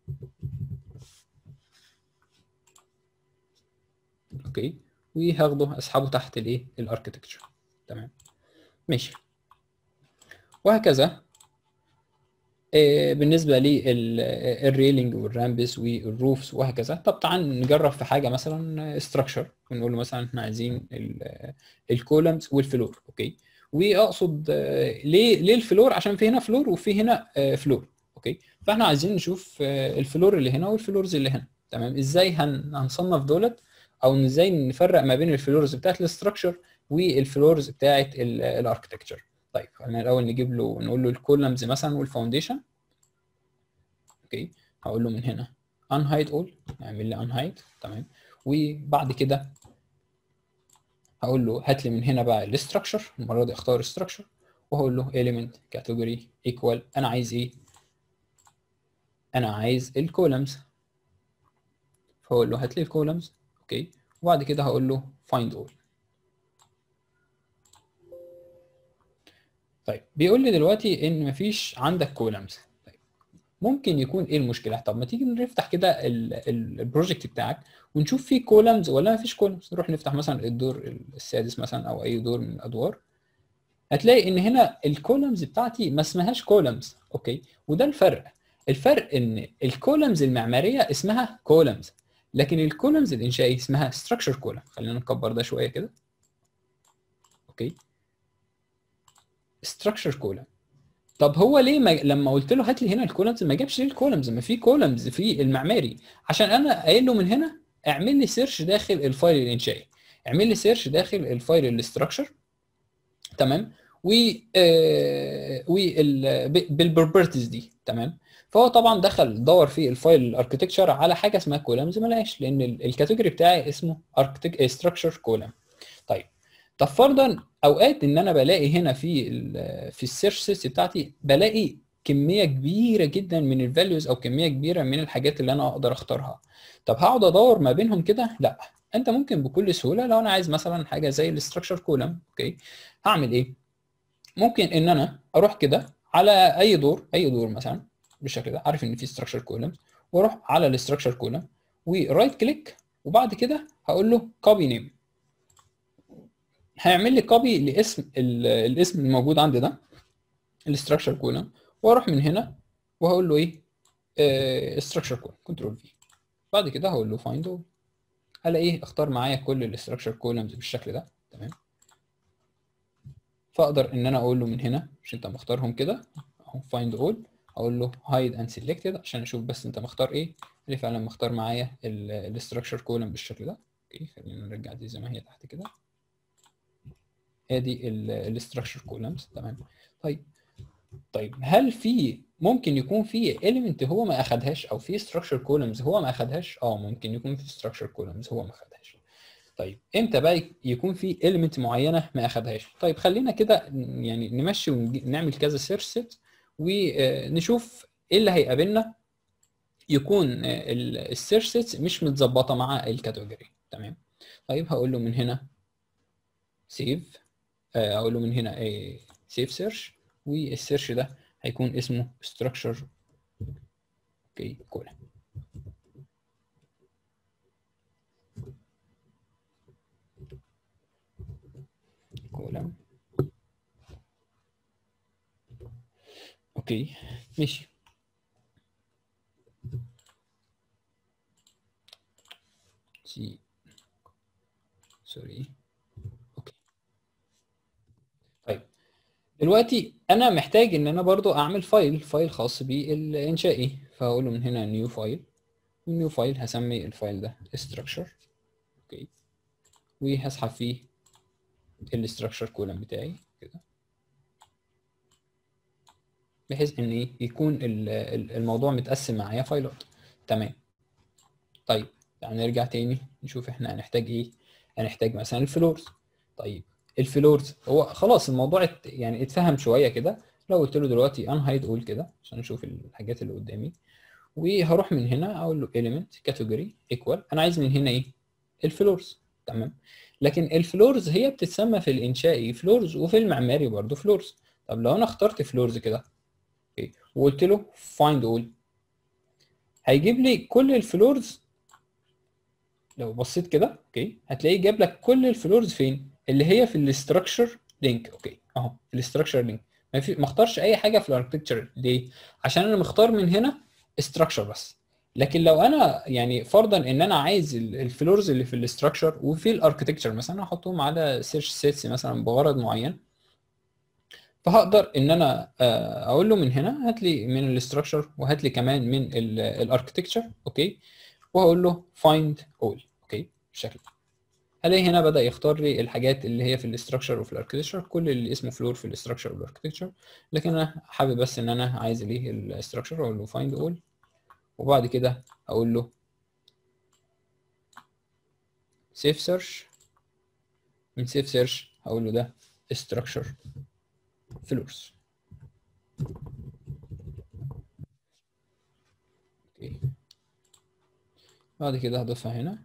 اوكي وهاخده اسحبه تحت الايه الاركتكتشر تمام ماشي وهكذا آه بالنسبه للريلينج والرامبس والروفس وهكذا طب تعال نجرب في حاجه مثلا ستراكشر ونقول له مثلا احنا عايزين الكولمز والفلور اوكي واقصد ليه ليه الفلور عشان في هنا فلور وفي هنا فلور اوكي فاحنا عايزين نشوف الفلور اللي هنا والفلورز اللي هنا تمام ازاي هن هنصنف دولت او ازاي نفرق ما بين الفلورز بتاعت الاستراكشر والفلورز بتاعت الاركتكتشر طيب خلينا الاول نجيب له نقول له الكولمز مثلا والفاونديشن اوكي هقول له من هنا unhide all اعمل لي unhide تمام وبعد كده هقول له هات لي من هنا بقى الاستراكشر المره دي اختار استراكشر وهقول له element category equal انا عايز ايه انا عايز الكولمز فهقول له هات لي الكولمز اوكي وبعد كده هقول له find all طيب بيقول لي دلوقتي ان مفيش عندك كولمز طيب ممكن يكون ايه المشكله طب ما تيجي نفتح كده البروجكت بتاعك ونشوف فيه كولمز ولا مفيش كولمز نروح نفتح مثلا الدور السادس مثلا او اي دور من الادوار هتلاقي ان هنا الكولمز بتاعتي ما اسمهاش كولمز اوكي وده الفرق الفرق ان الكولمز المعماريه اسمها كولمز لكن الكولمز الانشائي اسمها ستراكشر كولم خلينا نكبر ده شويه كده اوكي ستراكشر كولم طب هو ليه ما لما قلت له هات لي هنا الكولمز ما جابش ليه الكولمز ما في كولمز في المعماري عشان انا قايل له من هنا اعمل لي سيرش داخل الفايل الانشائي اعمل لي سيرش داخل الفايل الاستراكشر تمام و آه وال بالبروبرتيز دي تمام فهو طبعا دخل دور في الفايل الاركتكتشر على حاجه اسمها كولمز ما لقاش لان الكاتيجوري بتاعي اسمه اركتك ستراكشر كولم طيب طب فرضا اوقات ان انا بلاقي هنا في ال في السيرش سيست بتاعتي بلاقي كميه كبيره جدا من الفاليوز او كميه كبيره من الحاجات اللي انا اقدر اختارها طب هقعد ادور ما بينهم كده لا انت ممكن بكل سهوله لو انا عايز مثلا حاجه زي الاستراكشر كولم اوكي هعمل ايه ممكن ان انا اروح كده على اي دور اي دور مثلا بالشكل ده عارف ان في ستراكشر كولم واروح على الاستراكشر كولم ورايت كليك وبعد كده هقول له كوبي نيم هيعمل لي كوبي لاسم الاسم الموجود عندي ده الاستراكشر كولم واروح من هنا وهقول له ايه استراكشر كولم كنترول في بعد كده هقول له فايند اول هلاقيه اختار معايا كل الاستراكشر كولمز بالشكل ده تمام فاقدر ان انا اقول له من هنا مش انت مختارهم كده اهو فايند اول اقول له هايد اند سيلكتد عشان اشوف بس انت مختار ايه اللي فعلا مختار معايا الاستراكشر كولم بالشكل ده اوكي خلينا نرجع دي زي ما هي تحت كده ادي الاستراكشر كولمز تمام طيب طيب هل في ممكن يكون في element هو ما اخدهاش او في structure columns هو ما اخدهاش اه ممكن يكون في structure columns هو ما اخدهاش طيب امتى بقى يكون في element معينه ما اخدهاش طيب خلينا كده يعني نمشي ونعمل كذا سيرش سيت ونشوف ايه اللي هيقابلنا يكون السيرش سيتس مش متظبطه مع الكاتيجوري تمام طيب هقول له من هنا سيف اقول له من هنا سيف سيرش والسيرش ده هيكون اسمه structure اوكي كولم كولم اوكي ماشي سي سوري اوكي طيب دلوقتي انا محتاج ان انا برضو اعمل فايل فايل خاص بالانشائي فهقول له من هنا نيو فايل نيو فايل هسمي الفايل ده structure اوكي وهسحب فيه الاستراكشر كولم بتاعي كده بحيث ان ايه يكون ال- ال- الموضوع متقسم معايا فايلات تمام طيب يعني نرجع تاني نشوف احنا هنحتاج ايه هنحتاج مثلا الفلورز طيب الفلورز هو خلاص الموضوع ات يعني اتفهم شويه كده لو قلت له دلوقتي ان هايد اول كده عشان اشوف الحاجات اللي قدامي وهروح من هنا اقول له element category equal انا عايز من هنا ايه الفلورز تمام لكن الفلورز هي بتتسمى في الانشائي فلورز وفي المعماري برضه فلورز طب لو انا اخترت فلورز كده اوكي وقلت له find all هيجيب لي كل الفلورز لو بصيت كده اوكي هتلاقيه جاب لك كل الفلورز فين اللي هي في الاستراكشر لينك اوكي اهو الاستراكشر لينك ما في ما اختارش اي حاجه في الاركتكتشر ليه عشان انا مختار من هنا استراكشر بس لكن لو انا يعني فرضا ان انا عايز ال- الفلورز اللي في الاستراكشر وفي الاركتكتشر مثلا احطهم على سيرش سيتس مثلا بغرض معين فهقدر ان انا آه، اقول له من هنا هات لي من الاستراكشر وهات لي كمان من الاركتكتشر اوكي وهقول له find all اوكي بالشكل ده هلاقي هنا بدأ يختار لي الحاجات اللي هي في الاستراكشر وفي الاركتكتشر كل اللي اسمه فلور في الاستراكشر والاركتكتشر لكن انا حابب بس ان انا عايز الايه الاستراكشر اقول له find all وبعد كده اقول له save search من save search هقول له ده structure floors اوكي بعد كده هضيفها هنا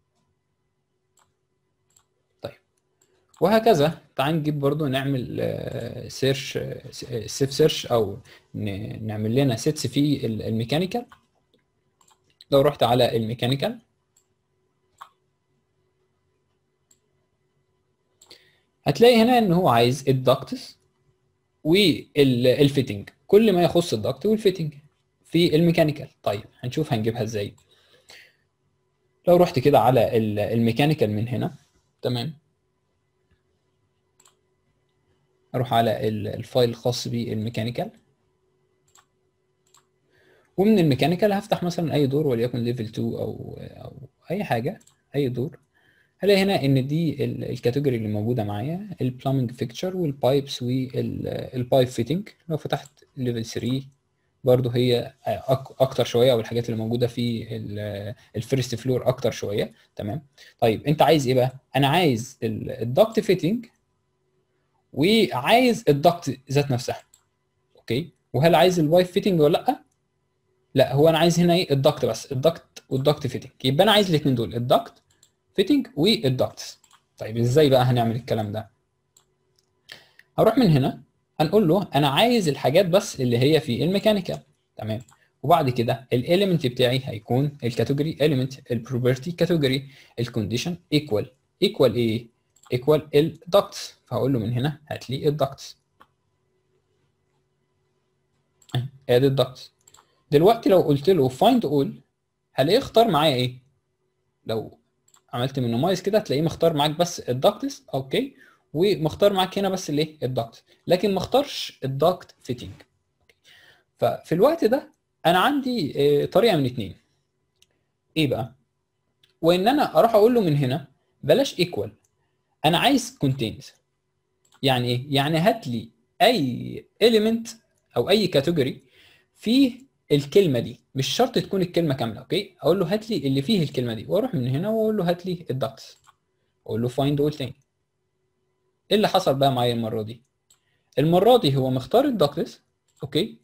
طيب وهكذا تعال نجيب برضو نعمل سيرش سيف سيرش او ن- نعمل لنا سيتس في ال- الميكانيكال لو رحت على الميكانيكال هتلاقي هنا ان هو عايز الدكتس والفيتنج كل ما يخص الدكت والفيتنج في الميكانيكال طيب هنشوف هنجيبها ازاي لو رحت كده على ال- الميكانيكال من هنا تمام اروح على ال- الفايل الخاص بالميكانيكال ومن الميكانيكال هفتح مثلا اي دور وليكن ليفل 2 او او اي حاجه اي دور هلاقي هنا ان دي ال- الكاتيجوري اللي موجوده معايا البلامنج فيكتشر والبايبس والبايب فيتنج لو فتحت ليفل 3 برضو هي أك- اكتر شويه او الحاجات اللي موجوده في الفيرست فلور اكتر شويه تمام طيب انت عايز ايه بقى انا عايز الدكت فيتنج وعايز الدكت ذات نفسها اوكي وهل عايز الوايب فيتنج ولا لا لا هو انا عايز هنا ايه الدكت بس الدكت والدكت فيتنج يبقى انا عايز الاثنين دول الدكت فيتنج والدكتس طيب ازاي بقى هنعمل الكلام ده هروح من هنا هنقول له انا عايز الحاجات بس اللي هي في الميكانيكال تمام وبعد كده الاليمنت بتاعي هيكون الكاتيجوري اليمنت البروبرتي كاتيجوري الكونديشن ايكوال ايكوال ايه ايكوال الدكتس فهقول له من هنا هات لي الدكتس ادي الدكتس دلوقتي لو قلت له فايند اول هلاقيه اختار معايا ايه لو عملت مينيمايز كده هتلاقيه مختار معاك بس الدكتس اوكي ومختار معاك هنا بس الايه الدكت لكن ما اختارش الدكت فيتنج ففي الوقت ده انا عندي آه، طريقه من اتنين ايه بقى وان انا اروح اقول له من هنا بلاش ايكوال انا عايز كونتينز يعني ايه يعني هات لي اي element او اي كاتيجوري فيه الكلمه دي مش شرط تكون الكلمه كامله اوكي اقول له هات لي اللي فيه الكلمه دي واروح من هنا واقول له هات لي الدكتس اقول له فايند اول تاني ايه اللي حصل بقى معايا المره دي المره دي هو مختار الدكتس اوكي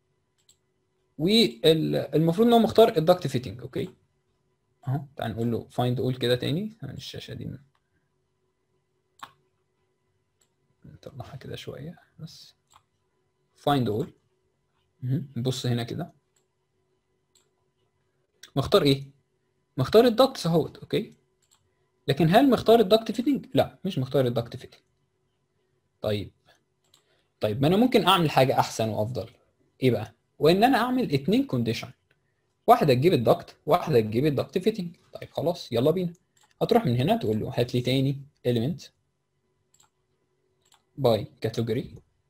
والمفروض ان هو مختار الدكت فيتنج اوكي اهو تعال نقول له فايند اول كده تاني ثواني الشاشه دي نطلعها كده شويه بس فايند اول بص هنا كده مختار ايه مختار الدكتس اهوت اوكي لكن هل مختار الدكت فيتنج لا مش مختار الدكت فيتنج طيب طيب ما انا ممكن اعمل حاجه احسن وافضل ايه بقى وان انا اعمل اتنين كونديشن واحده تجيب الدكت واحده تجيب الدكت فيتنج طيب خلاص يلا بينا هتروح من هنا تقول له هات لي تاني element by category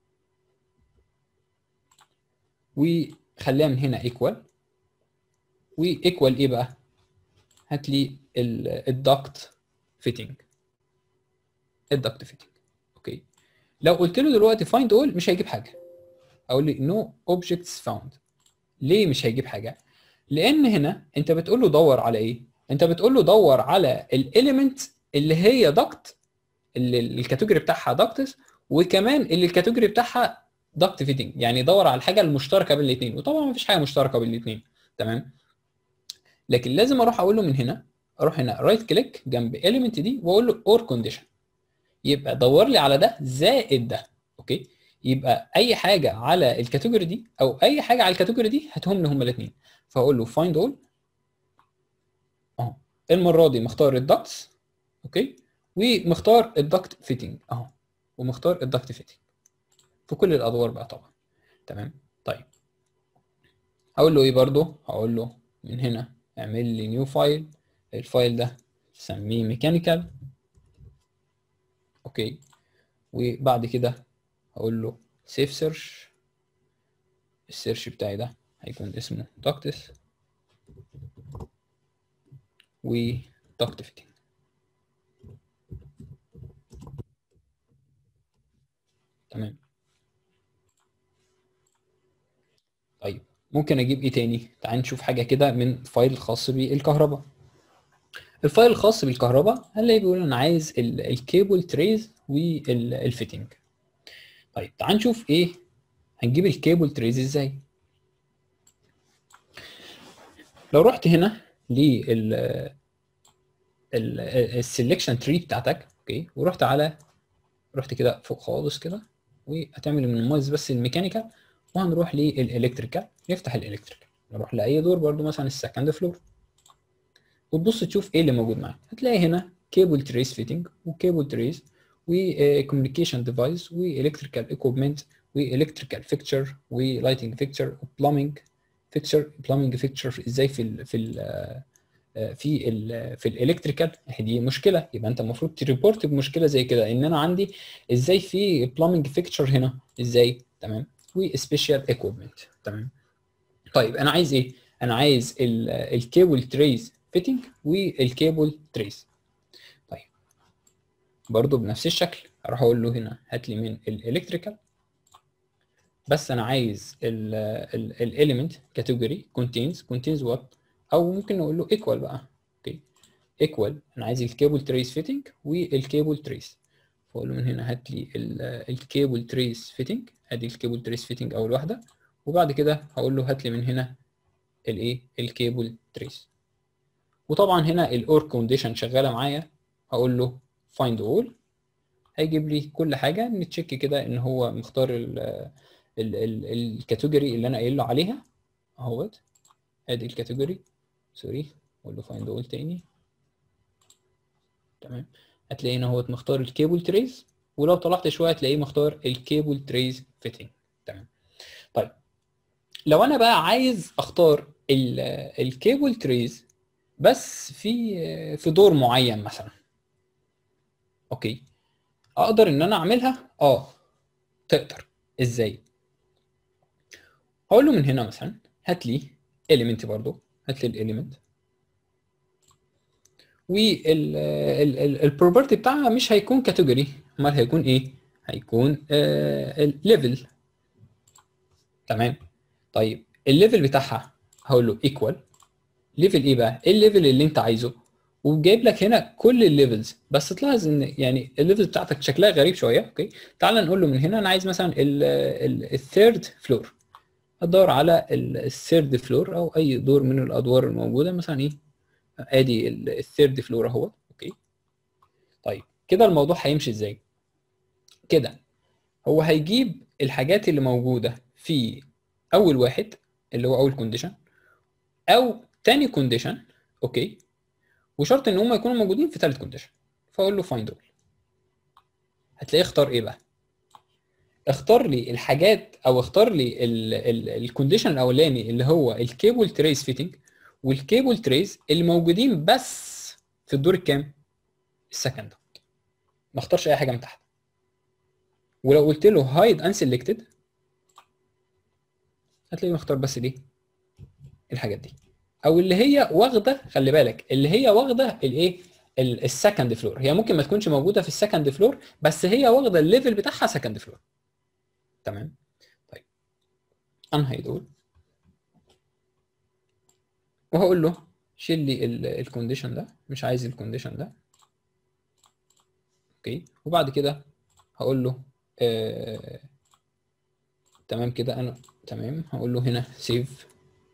وخليها من هنا equal وايكوال ايه بقى هات لي الدكت فيتنج الدكت فيتنج اوكي لو قلت له دلوقتي find all مش هيجيب حاجه اقول لي no objects found ليه مش هيجيب حاجه لان هنا انت بتقول له دور على ايه انت بتقول له دور على الاليمنت اللي هي دكت اللي الكاتيجوري بتاعها دكتس وكمان اللي الكاتيجوري بتاعها دكت فيتنج يعني دور على الحاجه المشتركه بين الاثنين وطبعا ما فيش حاجه مشتركه بين الاثنين تمام لكن لازم اروح اقول له من هنا اروح هنا رايت كليك جنب اليمنت دي واقول له اور كونديشن يبقى دور لي على ده زائد ده اوكي يبقى اي حاجه على الكاتيجوري دي او اي حاجه على الكاتيجوري دي هاتهم لي هما الاثنين فاقول له فايند اول اهو المره دي مختار الدكتس اوكي ومختار الدكت فيتنج اهو ومختار الدكت فيتنج في كل الادوار بقى طبعا تمام طيب هقول له ايه برضو هقول له من هنا اعمل لي نيو فايل الفايل ده سميه ميكانيكال اوكي وبعد كده هقول له سيف سيرش السيرش بتاعي ده هيكون اسمه دكتس ودكت فيتنج تمام طيب ممكن اجيب ايه تاني تعال نشوف حاجه كده من فايل خاص بالكهرباء الفايل الخاص بالكهرباء هنلاقي بيقول انا عايز الكيبل تريز والفيتنج طيب تعال نشوف ايه هنجيب الكيبل تريز ازاي لو رحت هنا لل السلكشن تري بتاعتك اوكي ورحت على رحت كده فوق خالص كده وهتعمل من المميز بس الميكانيكال وهنروح للالكتريكال نفتح الالكتريكال نروح لاي دور برضو مثلا السكند فلور وتبص تشوف ايه اللي موجود معاك هتلاقي هنا كيبل تريس فيتنج وكيبل تريس وكوميونيكيشن ديفايس والكتريكال ايكويبمنت والكتريكال فيكتشر ولايتنج فيكتشر وبلامينج فيكتشر بلامينج فيكتشر ازاي في ال في ال في ال في الالكتريكال دي مشكله يبقى انت المفروض تريبورت بمشكله زي كده ان انا عندي ازاي في بلامينج فيكتشر هنا ازاي تمام وسبيشال ايكويبمنت تمام طيب انا عايز ايه انا عايز الكيبل تريز فيتنج والكيبل تريز طيب برضو بنفس الشكل اروح اقول له هنا هات لي من الالكتريكال بس انا عايز الاليمنت كاتيجوري contains contains what او ممكن نقول له equal بقى اوكي equal انا عايز الكيبل تريس فيتنج والكيبل تريس فاقول له من هنا هات لي الكيبل تريس فيتنج ادي الكيبل تريس فيتنج اول واحده وبعد كده هقول له هات لي من هنا الايه الكيبل تريس وطبعا هنا الاور كونديشن شغاله معايا هقول له find all هيجيب لي كل حاجه نتشيك كده ان هو مختار الكاتيجوري اللي انا قايل له عليها اهوت ادي الكاتيجوري سوري اقول له find all تاني تمام هتلاقي هنا هو مختار الكيبل تريز ولو طلعت شويه هتلاقيه مختار الكيبل تريز فيتنج تمام طيب لو انا بقى عايز اختار الكيبل تريز بس في في دور معين مثلا اوكي اقدر ان انا اعملها اه تقدر ازاي هقول له من هنا مثلا هات لي element برضو هات لي الاليمنت والبروبرتي بتاعها مش هيكون كاتيجوري امال هيكون ايه هيكون الليفل تمام طيب الليفل بتاعها هقول له ايكوال ليفل ايه بقى ايه الليفل اللي انت عايزه وجايب لك هنا كل الليفلز بس تلاحظ ان يعني الليفل بتاعتك شكلها غريب شويه اوكي تعال نقول له من هنا انا عايز مثلا الثيرد فلور هتدور على الثيرد فلور او اي دور من الادوار الموجوده مثلا ايه ادي الثيرد فلور اهو اوكي طيب كده الموضوع هيمشي ازاي كده هو هيجيب الحاجات اللي موجوده في اول واحد اللي هو اول كونديشن او تاني كونديشن اوكي وشرط ان هم يكونوا موجودين في ثالث كونديشن فاقول له فايند اول هتلاقيه اختار ايه بقى اختار لي الحاجات او اختار لي الكونديشن الاولاني اللي هو الكيبل تريس فيتنج والكيبل تريس اللي موجودين بس في الدور الكام؟ السكند ما اختارش اي حاجه من تحت ولو قلت له هايد ان سيلكتد هتلاقيه مختار بس دي الحاجات دي او اللي هي واخده خلي بالك اللي هي واخده الايه السكند فلور هي ممكن ما تكونش موجوده في السكند فلور بس هي واخده الليفل بتاعها سكند فلور تمام طيب انا هيدول وهقول له شيل لي الكونديشن ده مش عايز الكونديشن ده اوكي وبعد كده هقول له آه... تمام كده انا تمام هقول له هنا سيف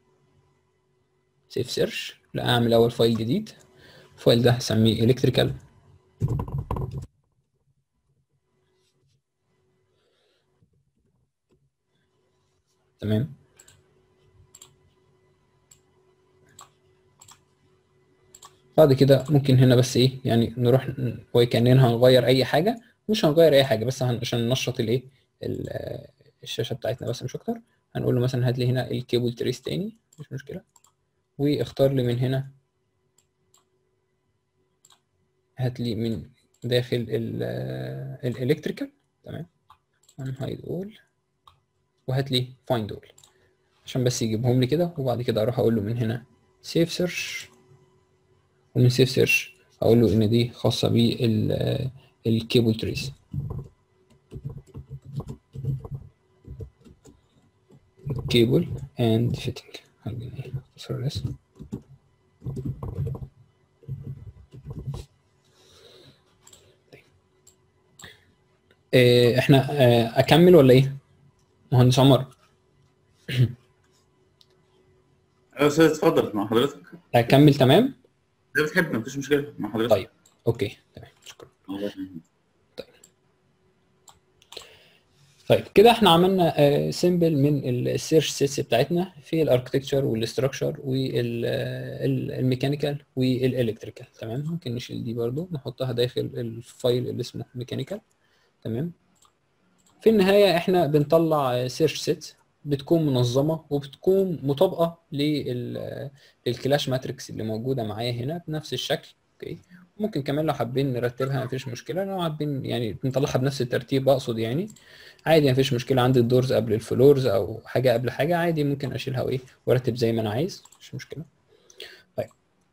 سيف سيرش لا اعمل اول فايل جديد الفايل ده هسميه الكتريكال تمام بعد كده ممكن هنا بس ايه يعني نروح وكاننا هنغير اي حاجه مش هنغير اي حاجه بس عشان ننشط الايه الشاشه بتاعتنا بس مش اكتر هنقول له مثلا هات لي هنا الكيبل تريس تاني مش مشكله واختار لي من هنا هات لي من داخل الالكتريكال تمام هايد اول وهات لي فايند اول عشان بس يجيبهم لي كده وبعد كده اروح اقول له من هنا سيف سيرش ومن سيف سيرش اقول له ان دي خاصه بالكيبل تريس كيبل اند فيتنج خليني اختصر الاسم إيه احنا اه اكمل ولا ايه مهندس عمر يا استاذ اتفضل مع حضرتك اكمل تمام زي بتحب مفيش مشكله مع حضرتك طيب اوكي تمام شكرا الله يخليك. طيب كده احنا عملنا سيمبل من السيرش سيتس بتاعتنا في الاركتكتشر والاستراكشر والميكانيكال والالكتريكال تمام ممكن نشيل دي برضو نحطها داخل الفايل اللي اسمه ميكانيكال تمام في النهايه احنا بنطلع سيرش سيت بتكون منظمه وبتكون مطابقه للكلاش ماتريكس اللي موجوده معايا هنا بنفس الشكل اوكي ممكن كمان لو حابين نرتبها مفيش مشكله لو حابين يعني نطلعها بنفس الترتيب اقصد يعني عادي مفيش مشكله عندي الدورز قبل الفلورز او حاجه قبل حاجه عادي ممكن اشيلها وايه وارتب زي ما انا عايز مش مشكله طيب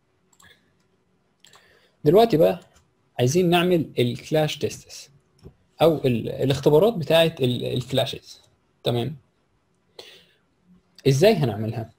دلوقتي بقى عايزين نعمل الكلاش تيستس او الاختبارات بتاعه الكلاشز تمام ازاي هنعملها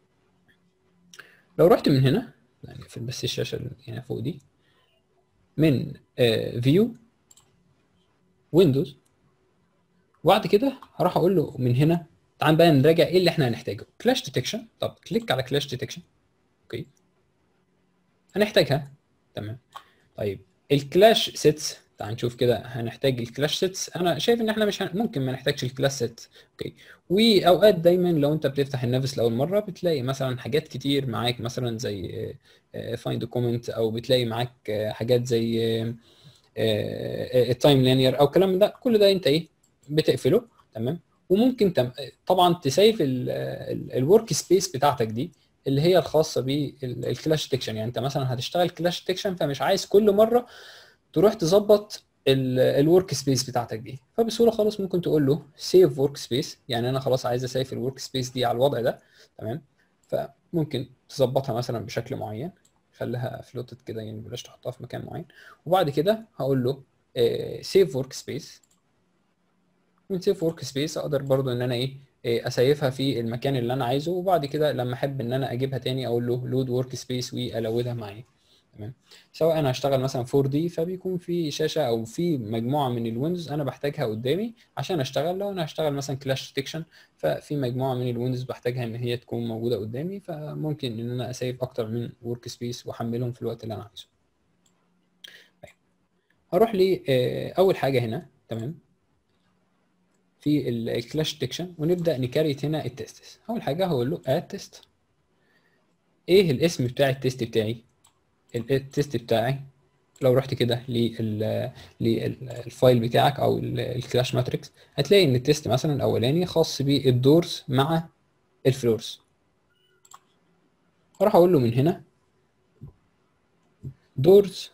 لو رحت من هنا يعني في بس الشاشه اللي هنا فوق دي من فيو ويندوز وبعد كده هروح اقول له من هنا تعال بقى نراجع ايه اللي احنا هنحتاجه كلاش ديتكشن طب كليك على كلاش ديتكشن اوكي هنحتاجها تمام طيب الكلاش سيتس تعال نشوف كده هنحتاج الكلاش سيتس انا شايف ان احنا مش هن... ممكن ما نحتاجش الكلاش سيت اوكي واوقات دايما لو انت بتفتح النافس لاول مره بتلاقي مثلا حاجات كتير معاك مثلا زي فايند كومنت او بتلاقي معاك حاجات زي التايم لينير او كلام ده كل ده انت ايه بتقفله تمام وممكن تم... طبعا تسيف الورك سبيس بتاعتك دي اللي هي الخاصه بالكلاش ديتكشن يعني انت مثلا هتشتغل كلاش ديتكشن فمش عايز كل مره تروح تظبط الورك سبيس بتاعتك دي فبسهوله خالص ممكن تقول له سيف ورك سبيس يعني انا خلاص عايز اسيف الورك سبيس دي على الوضع ده تمام فممكن تظبطها مثلا بشكل معين خليها فلوتد كده يعني بلاش تحطها في مكان معين وبعد كده هقول له سيف ورك سبيس من سيف ورك سبيس اقدر برضو ان انا ايه اسيفها في المكان اللي انا عايزه وبعد كده لما احب ان انا اجيبها تاني اقول له لود ورك سبيس والودها معايا تمام سواء انا هشتغل مثلا 4 دي فبيكون في شاشه او في مجموعه من الويندوز انا بحتاجها قدامي عشان اشتغل لو انا هشتغل مثلا كلاش ديتكشن ففي مجموعه من الويندوز بحتاجها ان هي تكون موجوده قدامي فممكن ان انا اسيف اكتر من ورك سبيس واحملهم في الوقت اللي انا عايزه طيب هروح لي اول حاجه هنا تمام في الكلاش ديتكشن ونبدا نكريت هنا التست اول حاجه هقول له اد تيست ايه الاسم بتاع التيست بتاعي التيست بتاعي لو رحت كده لل للفايل بتاعك او ال- الكلاش ماتريكس هتلاقي ان التيست مثلا الاولاني خاص بالدورز مع الفلورز اروح اقول له من هنا دورز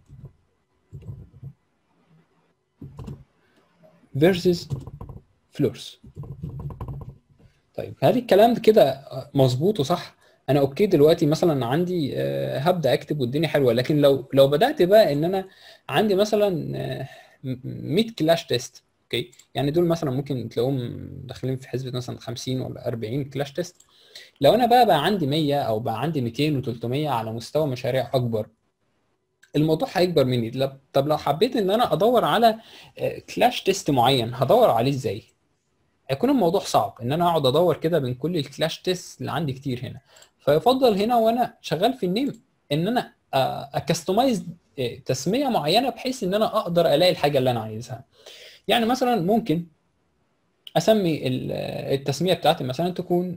versus floors طيب هل الكلام ده كده مظبوط وصح انا اوكي دلوقتي مثلا عندي آه، هبدا اكتب والدنيا حلوه لكن لو لو بدات بقى ان انا عندي مثلا آه، م- 100 كلاش تيست اوكي يعني دول مثلا ممكن تلاقوهم داخلين في حسبه مثلا 50 ولا 40 كلاش تيست لو انا بقى بقى عندي 100 او بقى عندي 200 و300 على مستوى مشاريع اكبر الموضوع هيكبر مني لا- طب لو حبيت ان انا ادور على كلاش تيست معين هدور عليه ازاي هيكون الموضوع صعب ان انا اقعد ادور كده بين كل الكلاش تيست اللي عندي كتير هنا فيفضل هنا وانا شغال في النيم ان انا اكستمايز تسميه معينه بحيث ان انا اقدر الاقي الحاجه اللي انا عايزها يعني مثلا ممكن اسمي ال- التسميه بتاعتي مثلا تكون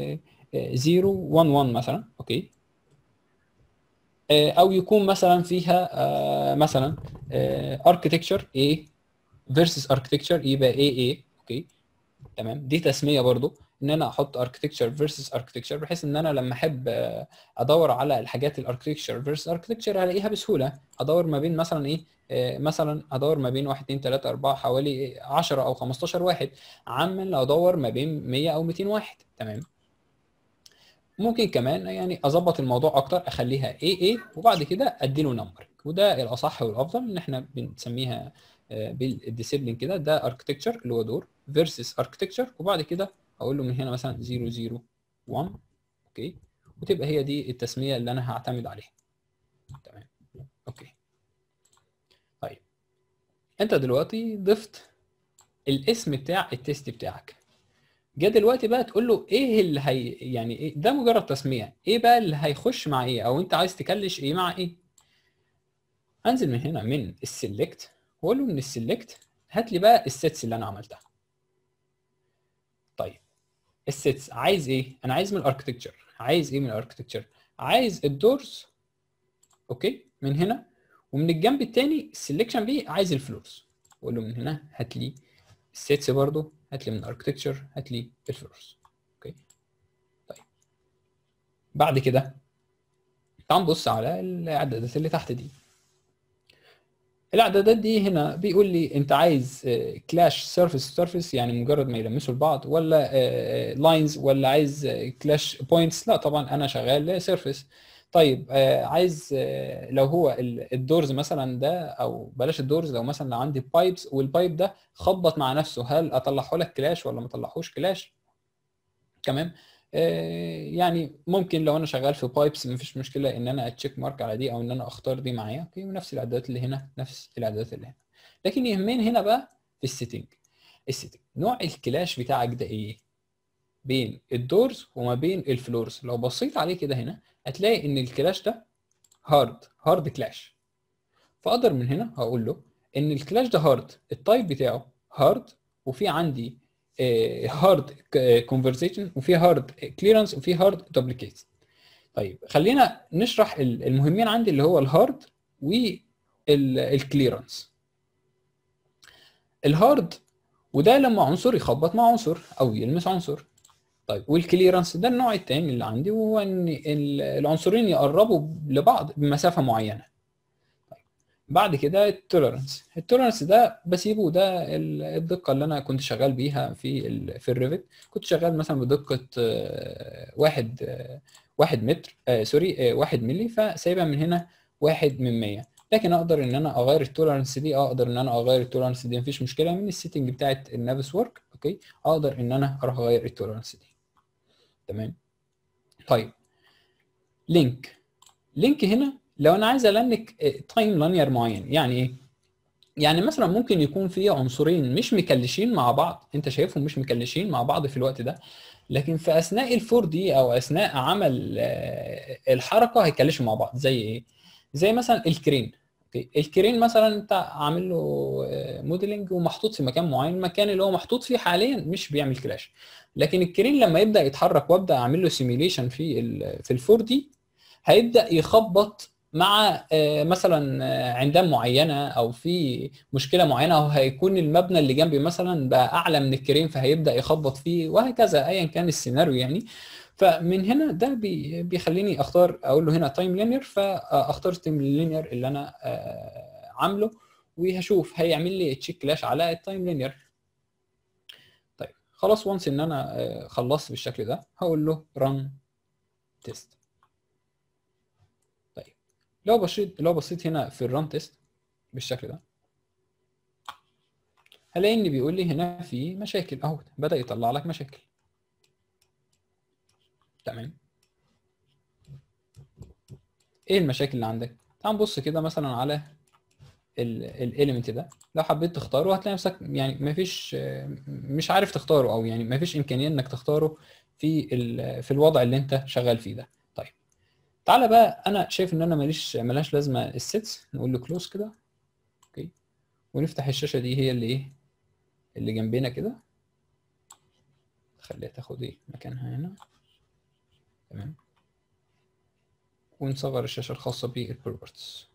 011 مثلا اوكي آه، او يكون مثلا فيها آه، مثلا اركتكتشر A versus architecture يبقى AA اوكي تمام دي تسميه برضو ان انا احط اركتكتشر فيرسس اركتكتشر بحيث ان انا لما احب آه، ادور على الحاجات الاركتكتشر فيرسس اركتكتشر هلاقيها بسهوله ادور ما بين مثلا ايه آه، مثلا ادور ما بين 1 2 3 4 حوالي 10 او 15 واحد عما لو ادور ما بين 100 او 200 واحد تمام ممكن كمان يعني اظبط الموضوع اكتر اخليها AA وبعد كده اديله نمبر وده الاصح والافضل ان احنا بنسميها آه، بالديسيبلين كده ده اركتكتشر اللي هو دور فيرسس اركتكتشر وبعد كده اقول له من هنا مثلا 001 اوكي وتبقى هي دي التسميه اللي انا هعتمد عليها تمام اوكي طيب انت دلوقتي ضفت الاسم بتاع التيست بتاعك جه دلوقتي بقى تقول له ايه اللي هي يعني إيه ده مجرد تسميه ايه بقى اللي هيخش مع ايه او انت عايز تكلش ايه مع ايه انزل من هنا من السلكت واقول له من السلكت هات لي بقى السيتس اللي انا عملتها طيب السيتس عايز ايه انا عايز من الاركتكتشر عايز ايه من الاركتكتشر عايز الدورز اوكي من هنا ومن الجنب التاني السلكشن بي عايز الفلورز واقول له من هنا هات لي السيتس برضو هات لي من الاركتكتشر هات لي الفلورز اوكي طيب بعد كده تعال نبص على الاعدادات اللي تحت دي الاعدادات دي هنا بيقول لي انت عايز كلاش سيرفيس سيرفيس يعني مجرد ما يلمسوا لبعض ولا لاينز ولا عايز كلاش بوينتس لا طبعا انا شغال سيرفيس طيب آه، عايز آه، لو هو ال- الدورز مثلا ده او بلاش الدورز لو مثلا لو عندي بايبس والبايب ده خبط مع نفسه هل اطلعه لك كلاش ولا ما اطلعهوش كلاش تمام آه، يعني ممكن لو انا شغال في بايبس مفيش مشكله ان انا اتشيك مارك على دي او ان انا اختار دي معايا اوكي ونفس الاعدادات اللي هنا نفس الاعدادات اللي هنا لكن يهمني هنا بقى في السيتنج السيتنج نوع الكلاش بتاعك ده ايه بين الدورز وما بين الفلورز لو بصيت عليه كده هنا هتلاقي ان الكلاش ده هارد هارد كلاش فاقدر من هنا هقول له ان الكلاش ده هارد التايب بتاعه هارد وفي عندي هارد كونفرسيشن وفي هارد كليرنس وفي هارد دوبليكيت طيب خلينا نشرح ال- المهمين عندي اللي هو الهارد والكليرنس الهارد وده لما عنصر يخبط مع عنصر او يلمس عنصر طيب والكليرنس ده النوع الثاني اللي عندي وهو ان ال- العنصرين يقربوا لبعض بمسافه معينه طيب بعد كده التوليرنس التوليرنس ده بسيبه ده ال- الدقه اللي انا كنت شغال بيها في ال في الريفت كنت شغال مثلا بدقه آه، واحد آه، واحد متر آه سوري آه واحد ملي فسايبها من هنا واحد من 100 لكن اقدر ان انا اغير التوليرنس دي اقدر ان انا اغير التوليرنس دي مفيش مشكله من السيتنج بتاعت النافس ورك اوكي اقدر ان انا اروح اغير التوليرنس دي تمام طيب لينك لينك هنا لو انا عايز النك تايم لانير معين يعني ايه يعني مثلا ممكن يكون في عنصرين مش مكلشين مع بعض انت شايفهم مش مكلشين مع بعض في الوقت ده لكن في اثناء الفور دي او اثناء عمل آه، الحركه هيكلشوا مع بعض زي ايه زي مثلا الكرين اوكي الكرين مثلا انت عامل له موديلنج ومحطوط في مكان معين المكان اللي هو محطوط فيه حاليا مش بيعمل كلاش لكن الكرين لما يبدا يتحرك وابدا اعمل له سيميليشن في ال في الفور دي هيبدا يخبط مع آه، مثلا آه، عمدان معينه او في مشكله معينه او هيكون المبنى اللي جنبي مثلا بقى اعلى من الكريم فهيبدا يخبط فيه وهكذا ايا كان السيناريو يعني فمن هنا ده بي- بيخليني اختار اقول له هنا تايم لينير فاختار التايم لينير اللي انا آه، عامله وهشوف هيعمل لي تشيك كلاش على التايم لينير طيب خلاص وانس ان انا آه، خلصت بالشكل ده هقول له ران تيست طيب لو بصيت لو بصيت هنا في الران تيست بالشكل ده هلاقي ان بيقول لي هنا في مشاكل اهو بدأ يطلع لك مشاكل تمام ايه المشاكل اللي عندك تعال نبص كده مثلا على الاليمنت ده لو حبيت تختاره هتلاقي نفسك يعني مفيش مش عارف تختاره او يعني مفيش امكانيه انك تختاره في ال- في الوضع اللي انت شغال فيه ده طيب تعالى بقى انا شايف ان انا ماليش ملهاش لازمه السيتس نقول له كلوز كده اوكي ونفتح الشاشه دي هي اللي ايه اللي جنبنا كده خليها تاخد ايه مكانها هنا تمام ونصغر الشاشه الخاصه بالبروبرتيز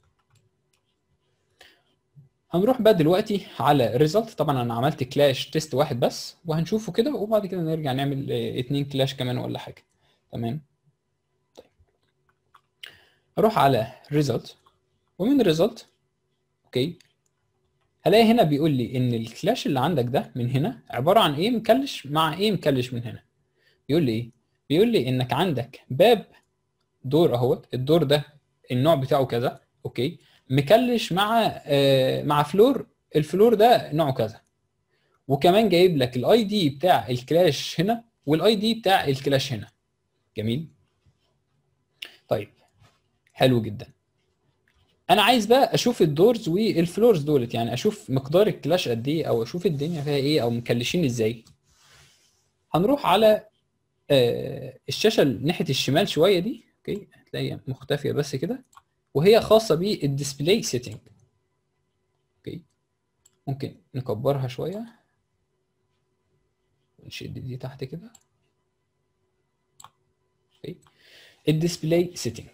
هنروح بقى دلوقتي على الريزلت طبعا انا عملت كلاش تيست واحد بس وهنشوفه كده وبعد كده نرجع نعمل آه، اتنين كلاش كمان ولا حاجه تمام طيب اروح على ريزلت ومن ريزلت اوكي هلاقي هنا بيقول لي ان الكلاش اللي عندك ده من هنا عباره عن ايه مكلش مع ايه مكلش من هنا بيقول لي ايه بيقول لي انك عندك باب دور اهوت الدور ده النوع بتاعه كذا اوكي مكلش مع آه مع فلور الفلور ده نوعه كذا وكمان جايب لك الاي دي بتاع الكلاش هنا والاي دي بتاع الكلاش هنا جميل طيب حلو جدا انا عايز بقى اشوف الدورز والفلورز دولت يعني اشوف مقدار الكلاش قد ايه او اشوف الدنيا فيها ايه او مكلشين ازاي هنروح على آه الشاشه ناحيه الشمال شويه دي اوكي هتلاقيها مختفيه بس كده وهي خاصه بالديسبلاي سيتنج اوكي ممكن نكبرها شويه ونشد دي تحت كده اوكي الديسبلاي سيتنج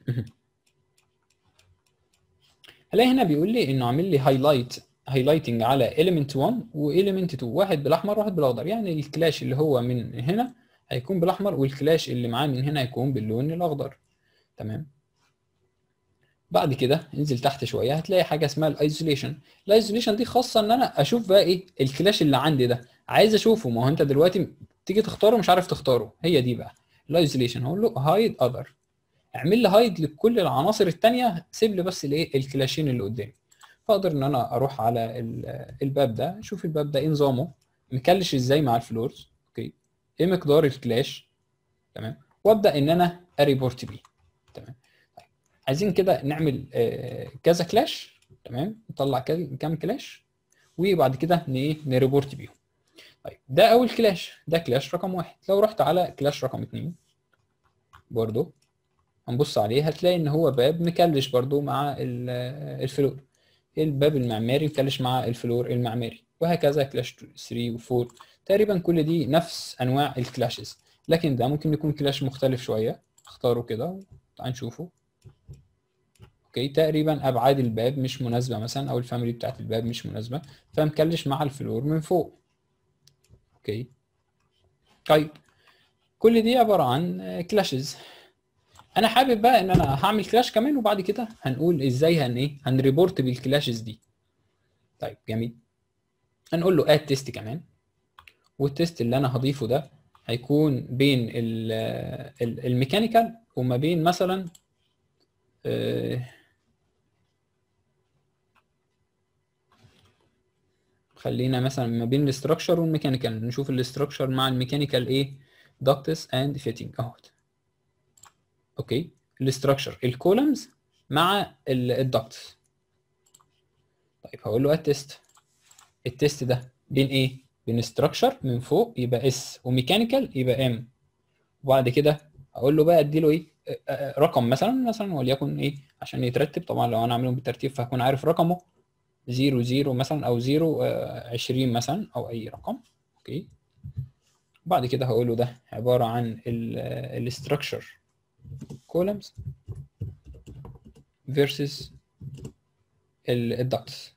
هلاقي هنا بيقول لي انه عامل لي هايلايت هايلايتنج على element 1 وايليمنت 2 واحد بالاحمر واحد بالاخضر يعني الكلاش اللي هو من هنا هيكون بالاحمر والكلاش اللي معاه من هنا هيكون باللون الاخضر تمام بعد كده انزل تحت شويه هتلاقي حاجه اسمها الايزوليشن الايزوليشن دي خاصه ان انا اشوف بقى ايه الكلاش اللي عندي ده عايز اشوفه ما هو انت دلوقتي تيجي تختاره مش عارف تختاره هي دي بقى الايزوليشن هقول له هايد اذر اعمل لي هايد لكل العناصر الثانيه سيب لي بس الايه الكلاشين اللي قدامي فاقدر ان انا اروح على ال- الباب ده اشوف الباب ده ايه نظامه مكلش ازاي مع الفلورز اوكي ايه مقدار الكلاش تمام وابدا ان انا اريبورت بيه تمام طيب عايزين كده نعمل آه، كذا كلاش تمام نطلع كذا- كام كلاش وبعد كده ن- ايه نريبورت بيهم طيب ده اول كلاش ده كلاش رقم واحد لو رحت على كلاش رقم اتنين برضو هنبص عليه هتلاقي ان هو باب مكلش برضو مع ال- الفلور الباب المعماري مكلش مع الفلور المعماري وهكذا كلاش 3 و4 تقريبا كل دي نفس انواع الكلاشز لكن ده ممكن يكون كلاش مختلف شويه اختاره كده تعال نشوفه اوكي تقريبا ابعاد الباب مش مناسبه مثلا او الفاميلي بتاعت الباب مش مناسبه فمكلش مع الفلور من فوق اوكي طيب كل دي عباره عن كلاشز انا حابب بقى ان انا هعمل كلاش كمان وبعد كده هنقول ازاي هن ايه هنريبورت بالكلاشز دي طيب جميل هنقول له اد تيست كمان والتيست اللي انا هضيفه ده هيكون بين ال- ال- الميكانيكال وما بين مثلا آه، خلينا مثلا ما بين الاستراكشر والميكانيكال نشوف الاستراكشر مع الميكانيكال ايه ducts اند فيتنج اهوت اوكي الاستراكشر الكولمز مع الدكتس طيب هقول له التست التست ده بين ايه بين استراكشر من فوق يبقى اس وميكانيكال يبقى ام وبعد كده هقول له بقى اديله ايه آه، آه، رقم مثلا مثلا وليكن ايه عشان يترتب طبعا لو انا عاملهم بالترتيب فهكون عارف رقمه 0 0 مثلا او 0 20 مثلا او اي رقم اوكي بعد كده هقول له ده عباره عن الاستراكشر columns versus الدكتس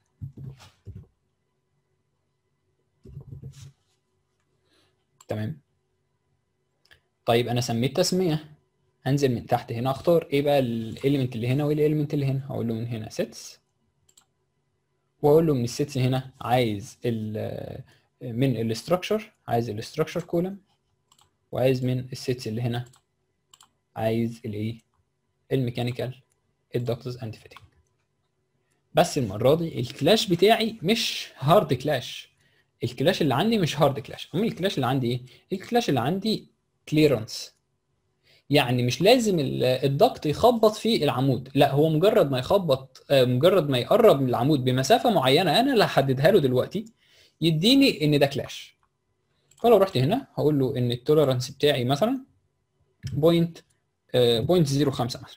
تمام طيب انا سميت تسميه هنزل من تحت هنا اختار ايه بقى الاليمنت اللي هنا وايه الاليمنت اللي هنا هقول له من هنا sets واقول له من السيتس هنا عايز ال من الاستراكشر عايز الاستراكشر كولم وعايز من السيتس اللي هنا عايز الايه الميكانيكال الدكتس اند فيتنج بس المره دي الكلاش بتاعي مش هارد كلاش الكلاش اللي عندي مش هارد كلاش امال الكلاش اللي عندي ايه الكلاش اللي عندي كليرنس يعني مش لازم الضغط يخبط في العمود لا هو مجرد ما يخبط مجرد ما يقرب من العمود بمسافه معينه انا اللي هحددها له دلوقتي يديني ان ده كلاش فلو رحت هنا هقول له ان التوليرانس بتاعي مثلا بوينت بوينت 0.05 مثلا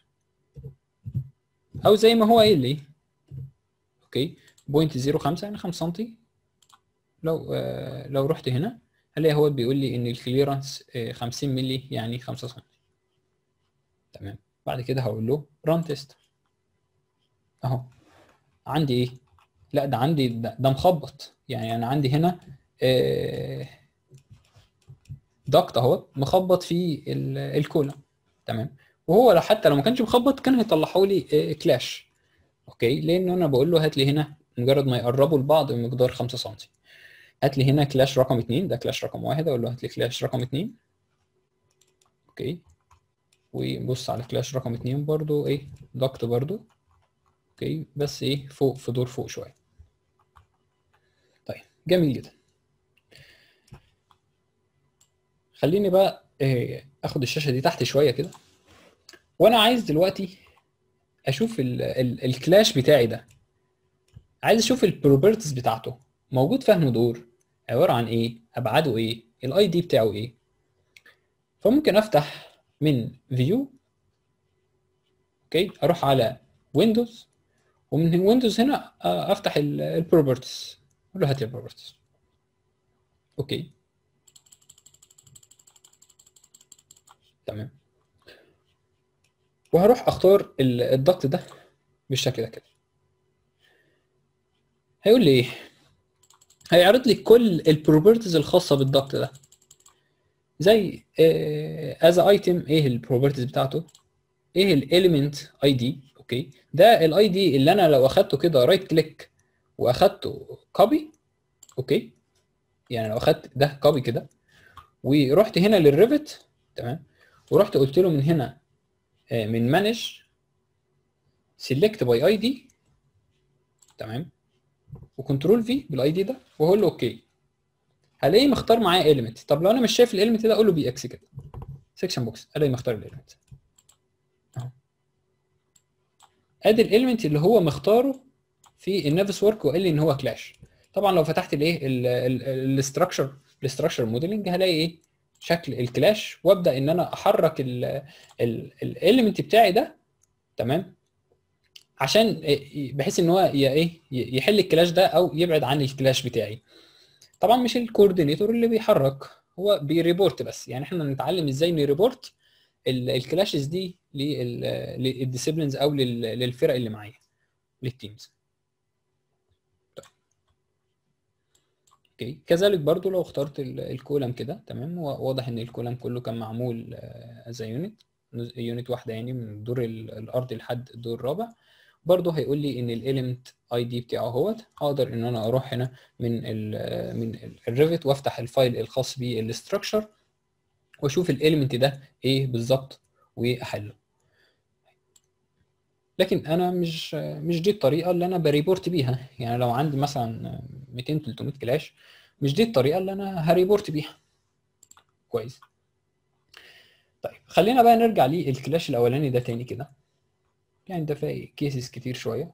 او زي ما هو قايل لي اوكي بوينت 0.5 يعني 5 سم لو لو رحت هنا هلاقي هو بيقول لي ان الكليرنس 50 مللي يعني 5 سم تمام بعد كده هقول له ران تيست اهو عندي ايه لا ده عندي ده, ده مخبط يعني انا عندي هنا آه ضغط اهو مخبط في الكولا تمام وهو لو حتى لو ما كانش مخبط كان هيطلعوا لي آه كلاش اوكي لان انا بقول له هات لي هنا مجرد ما يقربوا لبعض بمقدار 5 سم هات لي هنا كلاش رقم 2 ده كلاش رقم 1 اقول له هات لي كلاش رقم 2 اوكي وبص على كلاش رقم 2 برضو ايه ضغط برضو اوكي بس ايه فوق في دور فوق شويه طيب جميل جدا خليني بقى إيه اخد الشاشه دي تحت شويه كده وانا عايز دلوقتي اشوف ال ال الكلاش بتاعي ده عايز اشوف البروبرتيز بتاعته موجود فهم دور عباره عن ايه ابعاده ايه الاي دي بتاعه ايه فممكن افتح من فيو اوكي اروح على ويندوز ومن ويندوز هنا افتح البروبرتيز اقول له هات لي البروبرتيز اوكي تمام وهروح اختار الضغط ده بالشكل ده كده هيقول لي ايه هيعرض لي كل البروبرتيز الخاصه بالضغط ده زي از ايتم ايه البروبرتيز بتاعته ايه الاليمنت اي دي اوكي ده الاي دي اللي انا لو اخدته كده رايت كليك واخدته كوبي اوكي يعني لو اخدت ده كوبي كده ورحت هنا للريفت تمام ورحت قلت له من هنا من مانج سيلكت باي اي دي تمام وكنترول في بالاي دي ده واقول له اوكي هلاقيه مختار معايا ايليمنت طب لو انا مش شايف الايليمنت ده اقول له بي اكس كده سيكشن بوكس الاقي مختار الايليمنت اهو ادي الايليمنت اللي هو مختاره في النافس ورك وقال لي ان هو كلاش طبعا لو فتحت الايه الاستراكشر الاستراكشر موديلنج هلاقي ايه شكل الكلاش وابدا ان انا احرك الايليمنت بتاعي ده تمام عشان بحيث ان هو ايه يحل الكلاش ده او يبعد عن الكلاش بتاعي طبعا مش الكوردينيتور اللي بيحرك هو بيريبورت بس يعني احنا نتعلم ازاي نريبورت الكلاشز دي للديسيبلينز او للفرق اللي معايا للتيمز طيب اوكي كذلك برضو لو اخترت الكولم كده تمام واضح ان الكولم كله كان معمول از يونت يونت واحده يعني من الدور الارضي لحد الدور الرابع برضه هيقول لي ان الاليمنت اي دي بتاعه اهوت اقدر ان انا اروح هنا من ال من الريفت وافتح الفايل الخاص بالاستراكشر واشوف الاليمنت ده ايه بالظبط واحله لكن انا مش مش دي الطريقه اللي انا بريبورت بيها يعني لو عندي مثلا 200 300 كلاش مش دي الطريقه اللي انا هريبورت بيها كويس طيب خلينا بقى نرجع للكلاش الاولاني ده تاني كده يعني ده فيه كيسز كتير شويه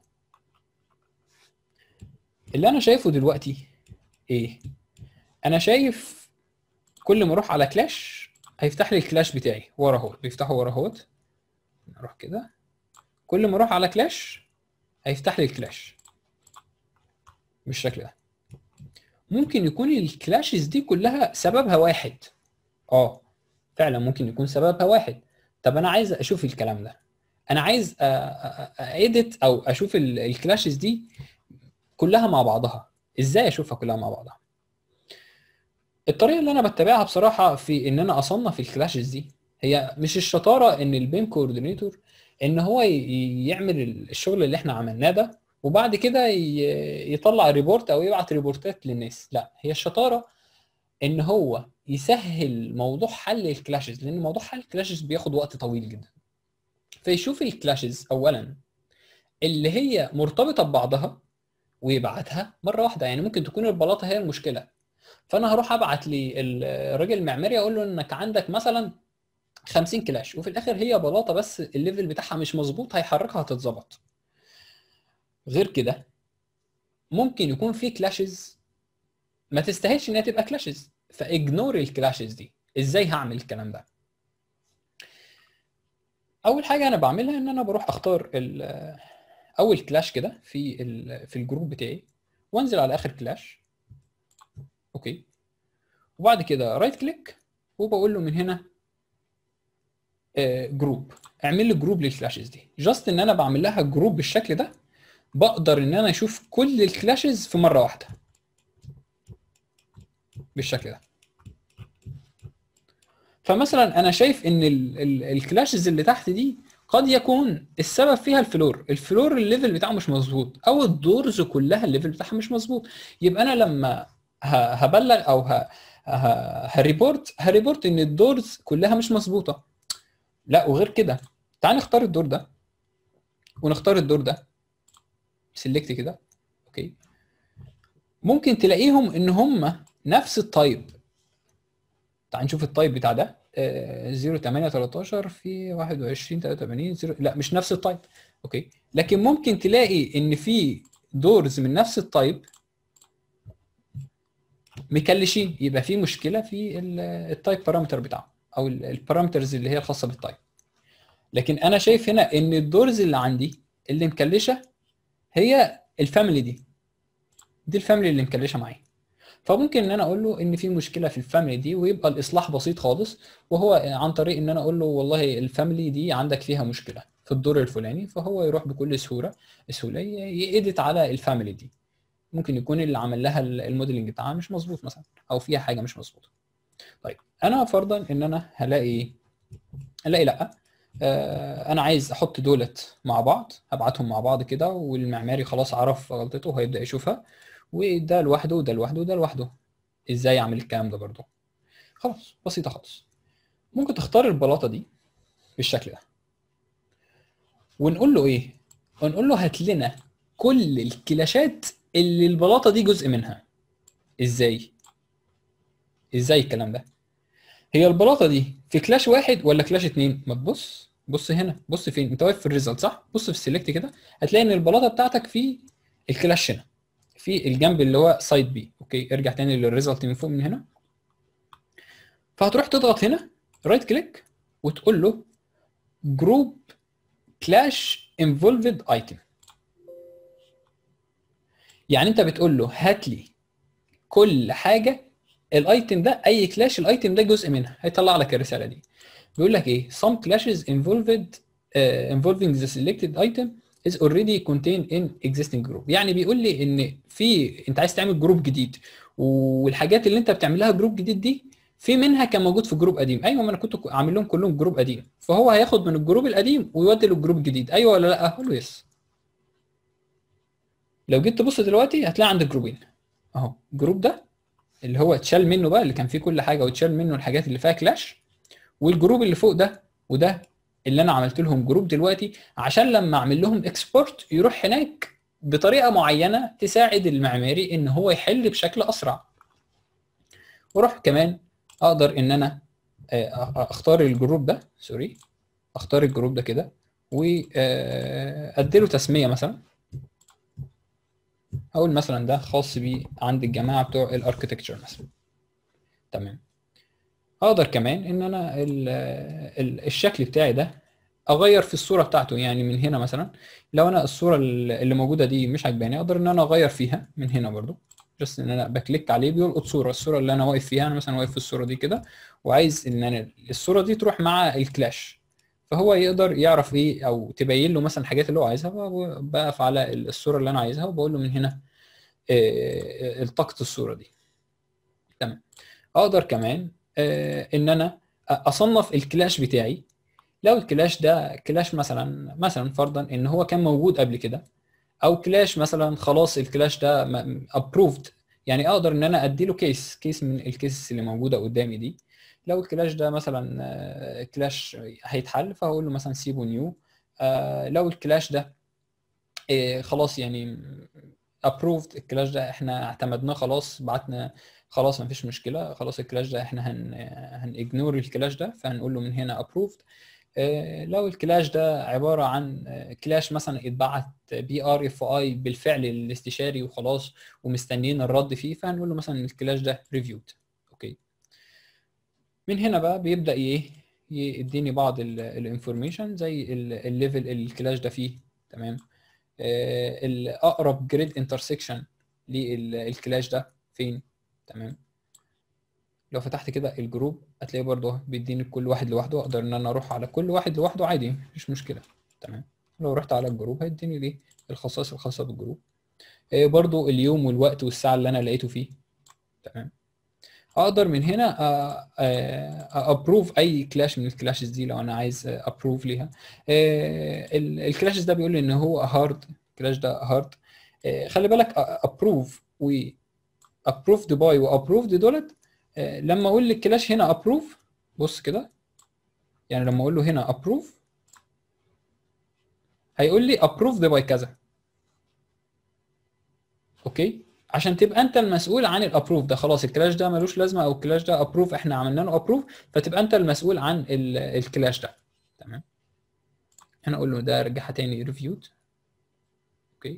اللي انا شايفه دلوقتي ايه انا شايف كل ما اروح على كلاش هيفتح لي الكلاش بتاعي ورا اهو بيفتحه ورا اهوت اروح كده كل ما اروح على كلاش هيفتح لي الكلاش بالشكل ده ممكن يكون الكلاشز دي كلها سببها واحد اه فعلا ممكن يكون سببها واحد طب انا عايز اشوف الكلام ده انا عايز اديت او اشوف الكلاشز دي كلها مع بعضها ازاي اشوفها كلها مع بعضها الطريقه اللي انا بتبعها بصراحه في ان انا اصنف الكلاشز دي هي مش الشطاره ان البيم كوردينيتور ان هو ي- يعمل الشغل اللي احنا عملناه ده وبعد كده ي- يطلع ريبورت او يبعت ريبورتات للناس لا هي الشطاره ان هو يسهل موضوع حل الكلاشز لان موضوع حل الكلاشز بياخد وقت طويل جدا فيشوف الكلاشز اولا اللي هي مرتبطه ببعضها ويبعتها مره واحده يعني ممكن تكون البلاطه هي المشكله فانا هروح ابعت للراجل المعماري اقول له انك عندك مثلا 50 كلاش وفي الاخر هي بلاطه بس الليفل بتاعها مش مظبوط هيحركها هتتظبط غير كده ممكن يكون في كلاشز ما تستاهلش انها تبقى كلاشز فاجنور الكلاشز دي ازاي هعمل الكلام ده اول حاجه انا بعملها ان انا بروح اختار ال- اول كلاش كده في ال- في الجروب بتاعي وانزل على اخر كلاش اوكي وبعد كده رايت كليك وبقول له من هنا جروب اعمل لي جروب للكلاشز دي جاست ان انا بعمل لها جروب بالشكل ده بقدر ان انا اشوف كل الكلاشز في مره واحده بالشكل ده فمثلا انا شايف ان ال- ال- الكلاشز اللي تحت دي قد يكون السبب فيها الفلور الفلور الليفل بتاعه مش مظبوط او الدورز كلها الليفل بتاعها مش مظبوط يبقى انا لما ه- هبلغ او ه- ه- هريبورت هريبورت ان الدورز كلها مش مظبوطه لا وغير كده تعال نختار الدور ده ونختار الدور ده سيلكت كده اوكي ممكن تلاقيهم ان هم نفس التايب تعال نشوف التايب بتاع ده آه، 08 13 في 21 83 0 لا مش نفس التايب اوكي لكن ممكن تلاقي ان في دورز من نفس التايب مكلشين يبقى في مشكله في ال- التايب بارامتر بتاعه او ال- البارامترز اللي هي الخاصه بالتايب لكن انا شايف هنا ان الدورز اللي عندي اللي مكلشه هي الفاميلي دي دي الفاميلي اللي مكلشه معايا فممكن ان انا اقول له ان في مشكله في الفاميلي دي ويبقى الاصلاح بسيط خالص وهو عن طريق ان انا اقول له والله الفاميلي دي عندك فيها مشكله في الدور الفلاني فهو يروح بكل سهوله سهوله يأدت على الفاميلي دي ممكن يكون اللي عمل لها الموديلنج بتاعها مش مظبوط مثلا او فيها حاجه مش مظبوطه طيب انا فرضا ان انا هلاقي الاقي لا آه، انا عايز احط دولت مع بعض هبعتهم مع بعض كده والمعماري خلاص عرف غلطته وهيبدا يشوفها وده لوحده وده لوحده وده لوحده ازاي اعمل الكلام ده برضه خلاص بسيطه خالص ممكن تختار البلاطه دي بالشكل ده ونقول له ايه ونقول له هات لنا كل الكلاشات اللي البلاطه دي جزء منها ازاي ازاي الكلام ده هي البلاطه دي في كلاش واحد ولا كلاش اتنين ما تبص بص هنا بص فين انت واقف في الريزلت صح بص في السيلكت كده هتلاقي ان البلاطه بتاعتك في الكلاش هنا في الجنب اللي هو سايد بي اوكي ارجع تاني للريزلت من فوق من هنا فهتروح تضغط هنا رايت كليك وتقول له جروب كلاش انفولفد ايتم يعني انت بتقول له هات لي كل حاجه الايتم ده اي كلاش الايتم ده جزء منها هيطلع لك الرساله دي بيقول لك ايه some clashes involved uh, involving the selected item is already contained in existing group يعني بيقول لي ان في انت عايز تعمل جروب جديد والحاجات اللي انت بتعملها جروب جديد دي في منها كان موجود في جروب قديم ايوه ما انا كنت عامل لهم كلهم جروب قديم فهو هياخد من الجروب القديم ويودي للجروب الجديد ايوه ولا لا اقول له يس لو جيت تبص دلوقتي هتلاقي عندك جروبين اهو الجروب ده اللي هو اتشال منه بقى اللي كان فيه كل حاجه واتشال منه الحاجات اللي فيها كلاش والجروب اللي فوق ده وده اللي انا عملت لهم جروب دلوقتي عشان لما اعمل لهم اكسبورت يروح هناك بطريقه معينه تساعد المعماري ان هو يحل بشكل اسرع واروح كمان اقدر ان انا اختار الجروب ده سوري اختار الجروب ده كده واديله تسميه مثلا اقول مثلا ده خاص بيه عند الجماعه بتوع الاركتكتشر مثلا تمام اقدر كمان ان انا ال ال الشكل بتاعي ده اغير في الصوره بتاعته يعني من هنا مثلا لو انا الصوره اللي موجوده دي مش عجباني اقدر ان انا اغير فيها من هنا برضو بس ان انا بكليك عليه بيلقط صوره الصوره اللي انا واقف فيها انا مثلا واقف في الصوره دي كده وعايز ان انا الصوره دي تروح مع الكلاش فهو يقدر يعرف ايه او تبين له مثلا الحاجات اللي هو عايزها بقف على الصوره اللي انا عايزها وبقول له من هنا آه، التقط الصوره دي تمام اقدر كمان آه، ان انا اصنف الكلاش بتاعي لو الكلاش ده كلاش مثلا مثلا فرضا ان هو كان موجود قبل كده او كلاش مثلا خلاص الكلاش ده ابروفد يعني اقدر ان انا ادي له كيس كيس من الكيسز اللي موجوده قدامي دي لو الكلاش ده مثلا آه، كلاش هيتحل فهقول له مثلا سيبه نيو آه، لو الكلاش ده آه، خلاص يعني ابروفد الكلاش ده احنا اعتمدناه خلاص بعتنا خلاص ما فيش مشكله خلاص الكلاش ده احنا هن هنجنور الكلاش ده فهنقول له من هنا ابروفد لو الكلاش ده عباره عن آه، كلاش مثلا اتبعت بي ار اف اي بالفعل للاستشاري وخلاص ومستنيين الرد فيه فهنقول له مثلا الكلاش ده ريفيود اوكي من هنا بقى بيبدا ايه يديني بعض الانفورميشن زي الليفل الكلاش ده فيه تمام آه، الاقرب جريد انترسكشن للكلاش ده فين تمام لو فتحت كده الجروب هتلاقي برضه بيديني كل واحد لوحده اقدر ان انا اروح على كل واحد لوحده عادي مفيش مشكله تمام لو رحت على الجروب هيديني ليه الخصائص الخاصه بالجروب آه، برضه اليوم والوقت والساعه اللي انا لقيته فيه تمام اقدر من هنا ابروف اي كلاش من الكلاشز دي لو انا عايز ابروف ليها الكلاشز ده بيقول لي ان هو هارد الكلاش ده هارد خلي بالك ابروف و ابروفد باي وابروفد دولت آه، لما اقول للكلاش هنا ابروف بص كده يعني لما اقول له هنا ابروف هيقول لي ابروفد باي كذا اوكي عشان تبقى انت المسؤول عن الابروف ده خلاص الكلاش ده ملوش لازمه او الكلاش ده ابروف احنا عملنا له ابروف فتبقى انت المسؤول عن ال- الكلاش ده تمام هنا اقول له ده رجعها تاني ريفيود اوكي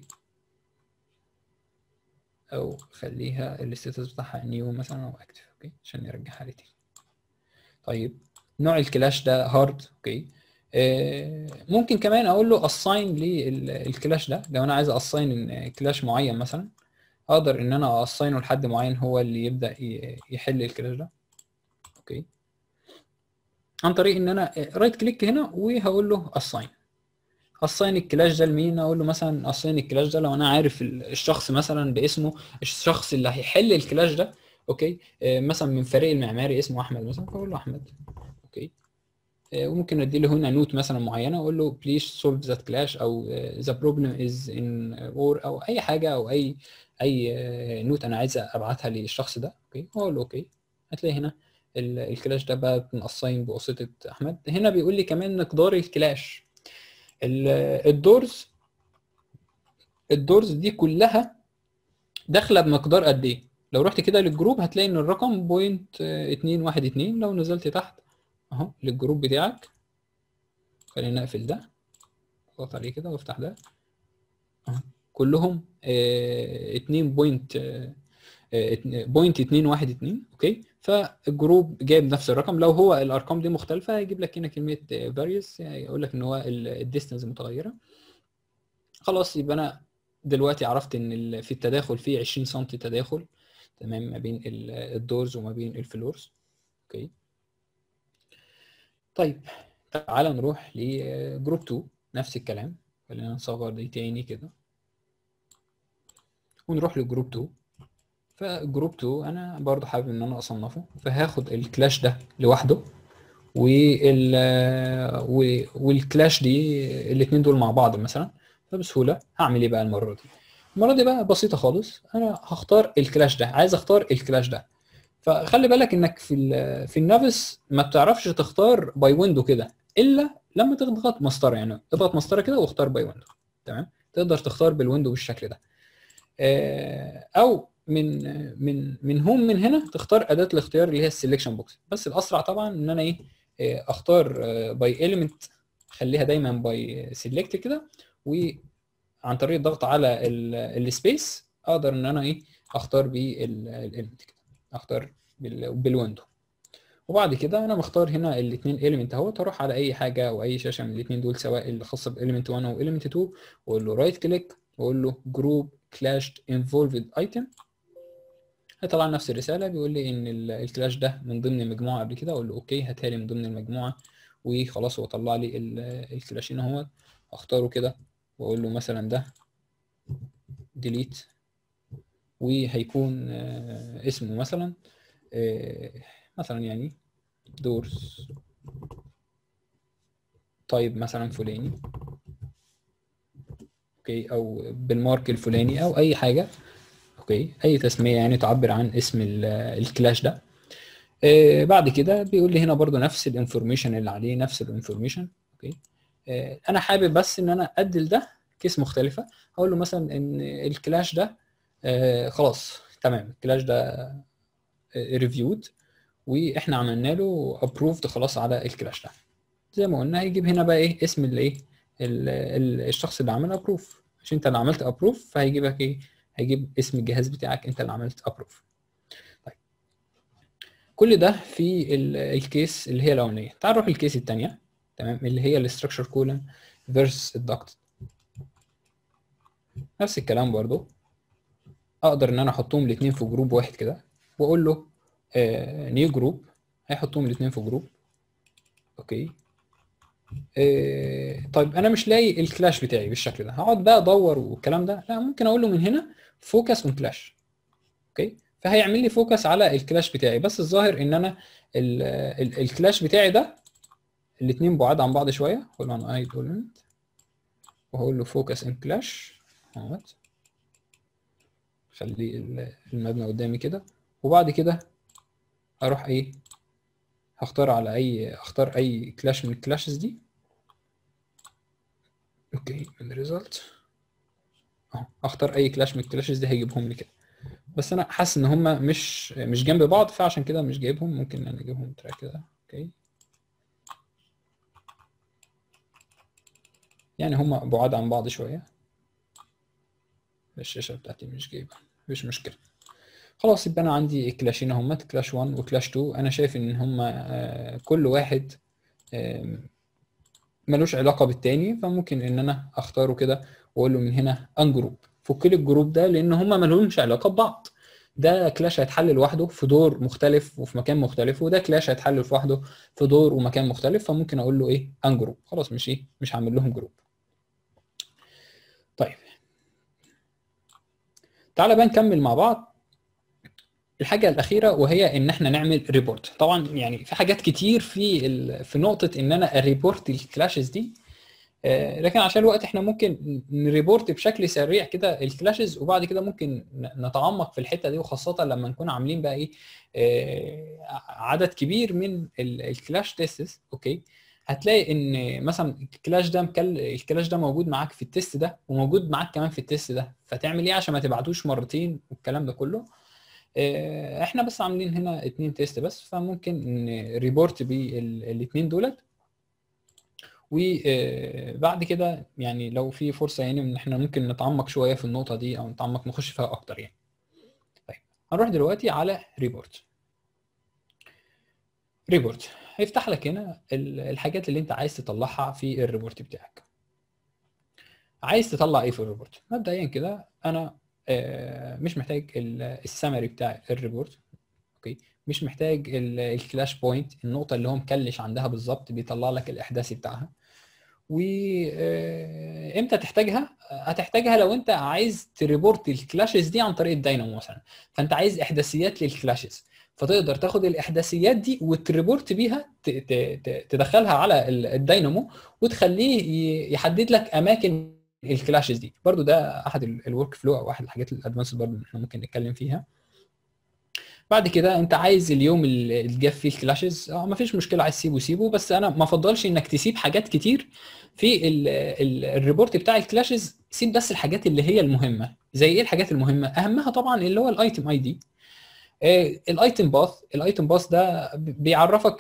او خليها الستاتس بتاعها نيو مثلا او اكتف اوكي عشان يرجعها لي تاني طيب نوع الكلاش ده هارد اوكي آه، ممكن كمان اقول له اساين للكلاش ده لو انا عايز اساين كلاش معين مثلا اقدر ان انا اساينه لحد معين هو اللي يبدا ي- يحل الكلاش ده اوكي عن طريق ان انا رايت كليك هنا وهقول له اساين اساين الكلاش ده لمين اقول له مثلا اساين الكلاش ده لو انا عارف ال- الشخص مثلا باسمه الشخص اللي هيحل الكلاش ده اوكي آه، مثلا من فريق المعماري اسمه احمد مثلا فاقول له احمد اوكي آه، وممكن ادي له هنا نوت مثلا معينه اقول له بليز سولف ذات كلاش او ذا بروبلم از ان اور او اي حاجه او اي اي آه، نوت انا عايز ابعتها للشخص ده اوكي اقول له اوكي هتلاقي هنا ال- الكلاش ده بقى بنقصين بواسطه احمد هنا بيقول لي كمان مقدار الكلاش ال- الدورز الدورز دي كلها داخله بمقدار قد ايه لو رحت كده للجروب هتلاقي ان الرقم بوينت اتنين واحد اتنين لو نزلت تحت اهو للجروب بتاعك خلينا نقفل ده اضغط عليه كده وافتح ده اهو كلهم اه اتنين بوينت اه بوينت اتنين واحد اتنين اوكي فالجروب جايب نفس الرقم لو هو الارقام دي مختلفه هيجيب لك هنا كلمه فاريوس يعني يقول لك ان هو الديستنس متغيره خلاص يبقى انا دلوقتي عرفت ان ال- في التداخل في 20 سم تداخل تمام ما بين ال- الدورز وما بين الفلورز اوكي طيب تعالى نروح لجروب 2 نفس الكلام خلينا نصغر دي تاني كده ونروح لجروب 2 فجروب 2 انا برضو حابب ان انا اصنفه فهاخد الكلاش ده لوحده وال و- والكلاش دي الاثنين دول مع بعض مثلا فبسهوله هعمل ايه بقى المره دي المره دي بقى بسيطه خالص انا هختار الكلاش ده عايز اختار الكلاش ده فخلي بالك انك في ال في النافس ما بتعرفش تختار باي ويندو كده الا لما تضغط مسطره يعني اضغط مسطره كده واختار باي ويندو تمام تقدر تختار بالويندو بالشكل ده آه، او من من من هوم من هنا تختار اداه الاختيار اللي هي السلكشن بوكس بس الاسرع طبعا ان انا ايه آه، اختار باي اليمنت خليها دايما باي سيلكت كده وعن طريق الضغط على السبيس اقدر ان انا ايه اختار بيه الاليمنت كده اختار بال- بالويندو وبعد كده انا مختار هنا الاثنين اليمنت اهوت اروح على اي حاجه او اي شاشه من الاثنين دول سواء اللي خاصه باليمنت 1 او اليمنت 2 واقول له رايت كليك واقول له جروب كلاشد انفولفد ايتم هيطلع نفس الرساله بيقول لي ان ال- الكلاش ده من ضمن المجموعه قبل كده اقول له اوكي هاتها لي من ضمن المجموعه وخلاص هو طلع لي الكلاشين اهوت اختاره كده واقول له مثلا ده ديليت وهيكون اسمه مثلا مثلا يعني دورز طيب مثلا فلاني اوكي او بالمارك الفلاني او اي حاجه اوكي اي تسميه يعني تعبر عن اسم الكلاش ده آه بعد كده بيقول لي هنا برضو نفس الانفورميشن اللي عليه نفس الانفورميشن اوكي آه انا حابب بس ان انا ادي لده كيس مختلفه هقول له مثلا ان الكلاش ده آه خلاص تمام الكلاش ده ريفيود واحنا عملنا له ابروفد خلاص على الكلاش ده زي ما قلنا هيجيب هنا بقى ايه اسم الايه الشخص اللي عمل ابروف عشان انت اللي عملت ابروف فهيجيب لك ايه هيجيب اسم الجهاز بتاعك انت اللي عملت ابروف طيب كل ده في الكيس اللي هي الاولانيه تعال نروح الكيس الثانيه تمام اللي هي الاستراكشر كولن فيرس الدكت نفس الكلام برضو اقدر ان انا احطهم الاثنين في جروب واحد كده واقول له نيو جروب هيحطهم الاثنين في جروب اوكي إيه طيب انا مش لاقي الكلاش بتاعي بالشكل ده هقعد بقى ادور والكلام ده لا ممكن اقول له من هنا فوكس اون كلاش اوكي فهيعمل لي فوكس على الكلاش بتاعي بس الظاهر ان انا ال ال الكلاش بتاعي ده الاثنين بعاد عن بعض شويه اقول له انا ايد اولمنت وهقول له فوكس ان كلاش اهوت خلي المبنى قدامي كده وبعد كده اروح ايه هختار على اي اختار اي كلاش من الكلاشز دي اوكي من ريزلت اهو اختار اي كلاش من الكلاشز دي هيجيبهم لي كده بس انا حاسس ان هم مش مش جنب بعض فعشان كده مش جايبهم ممكن انا اجيبهم تراك كده اوكي يعني هم بعاد عن بعض شويه الشاشه بتاعتي مش جايبه مش مشكله خلاص يبقى انا عندي كلاشين اهمت كلاش 1 وكلاش 2 انا شايف ان هما كل واحد ملوش علاقه بالتاني فممكن ان انا اختاره كده واقول له من هنا ان جروب فك لي الجروب ده لان هما ملهمش علاقه ببعض ده كلاش هيتحل لوحده في دور مختلف وفي مكان مختلف وده كلاش هيتحل لوحده في دور ومكان مختلف فممكن اقول له ايه ان جروب خلاص مش ايه مش هعمل لهم جروب طيب تعالى بقى نكمل مع بعض الحاجة الأخيرة وهي إن إحنا نعمل ريبورت، طبعًا يعني في حاجات كتير في ال... في نقطة إن أنا أريبورت الكلاشز دي آه لكن عشان الوقت إحنا ممكن نريبورت بشكل سريع كده الكلاشز وبعد كده ممكن نتعمق في الحتة دي وخاصة لما نكون عاملين بقى إيه آه عدد كبير من الكلاش تيستس أوكي هتلاقي ان مثلا الكلاش ده مكل... الكلاش ده موجود معاك في التيست ده وموجود معاك كمان في التيست ده فتعمل ايه عشان ما تبعتوش مرتين والكلام ده كله احنا بس عاملين هنا اتنين تيست بس فممكن ريبورت بالاثنين دولت وبعد كده يعني لو في فرصه يعني ان احنا ممكن نتعمق شويه في النقطه دي او نتعمق نخش فيها اكتر يعني طيب هنروح دلوقتي على ريبورت ريبورت هيفتح لك هنا الحاجات اللي انت عايز تطلعها في الريبورت بتاعك عايز تطلع ايه في الريبورت مبدئيا كده انا مش محتاج السمري بتاع الريبورت اوكي مش محتاج الكلاش بوينت النقطه اللي هو مكلش عندها بالظبط بيطلع لك الاحداثي بتاعها وامتى تحتاجها هتحتاجها لو انت عايز تريبورت الكلاشز دي عن طريق الداينامو مثلا فانت عايز احداثيات للكلاشز فتقدر تاخد الاحداثيات دي وتريبورت بيها تدخلها على الداينامو وتخليه يحدد لك اماكن الكلاشز دي برضو ده احد الورك فلو او احد الحاجات الادفانس برضو احنا ممكن نتكلم فيها بعد كده انت عايز اليوم اللي جاب فيه الكلاشز اه مفيش مشكله عايز تسيبه سيبه بس انا ما افضلش انك تسيب حاجات كتير في ال ال الريبورت بتاع الكلاشز سيب بس الحاجات اللي هي المهمه زي ايه الحاجات المهمه اهمها طبعا اللي هو الايتم اي دي الايتم باث الايتم باث ده بيعرفك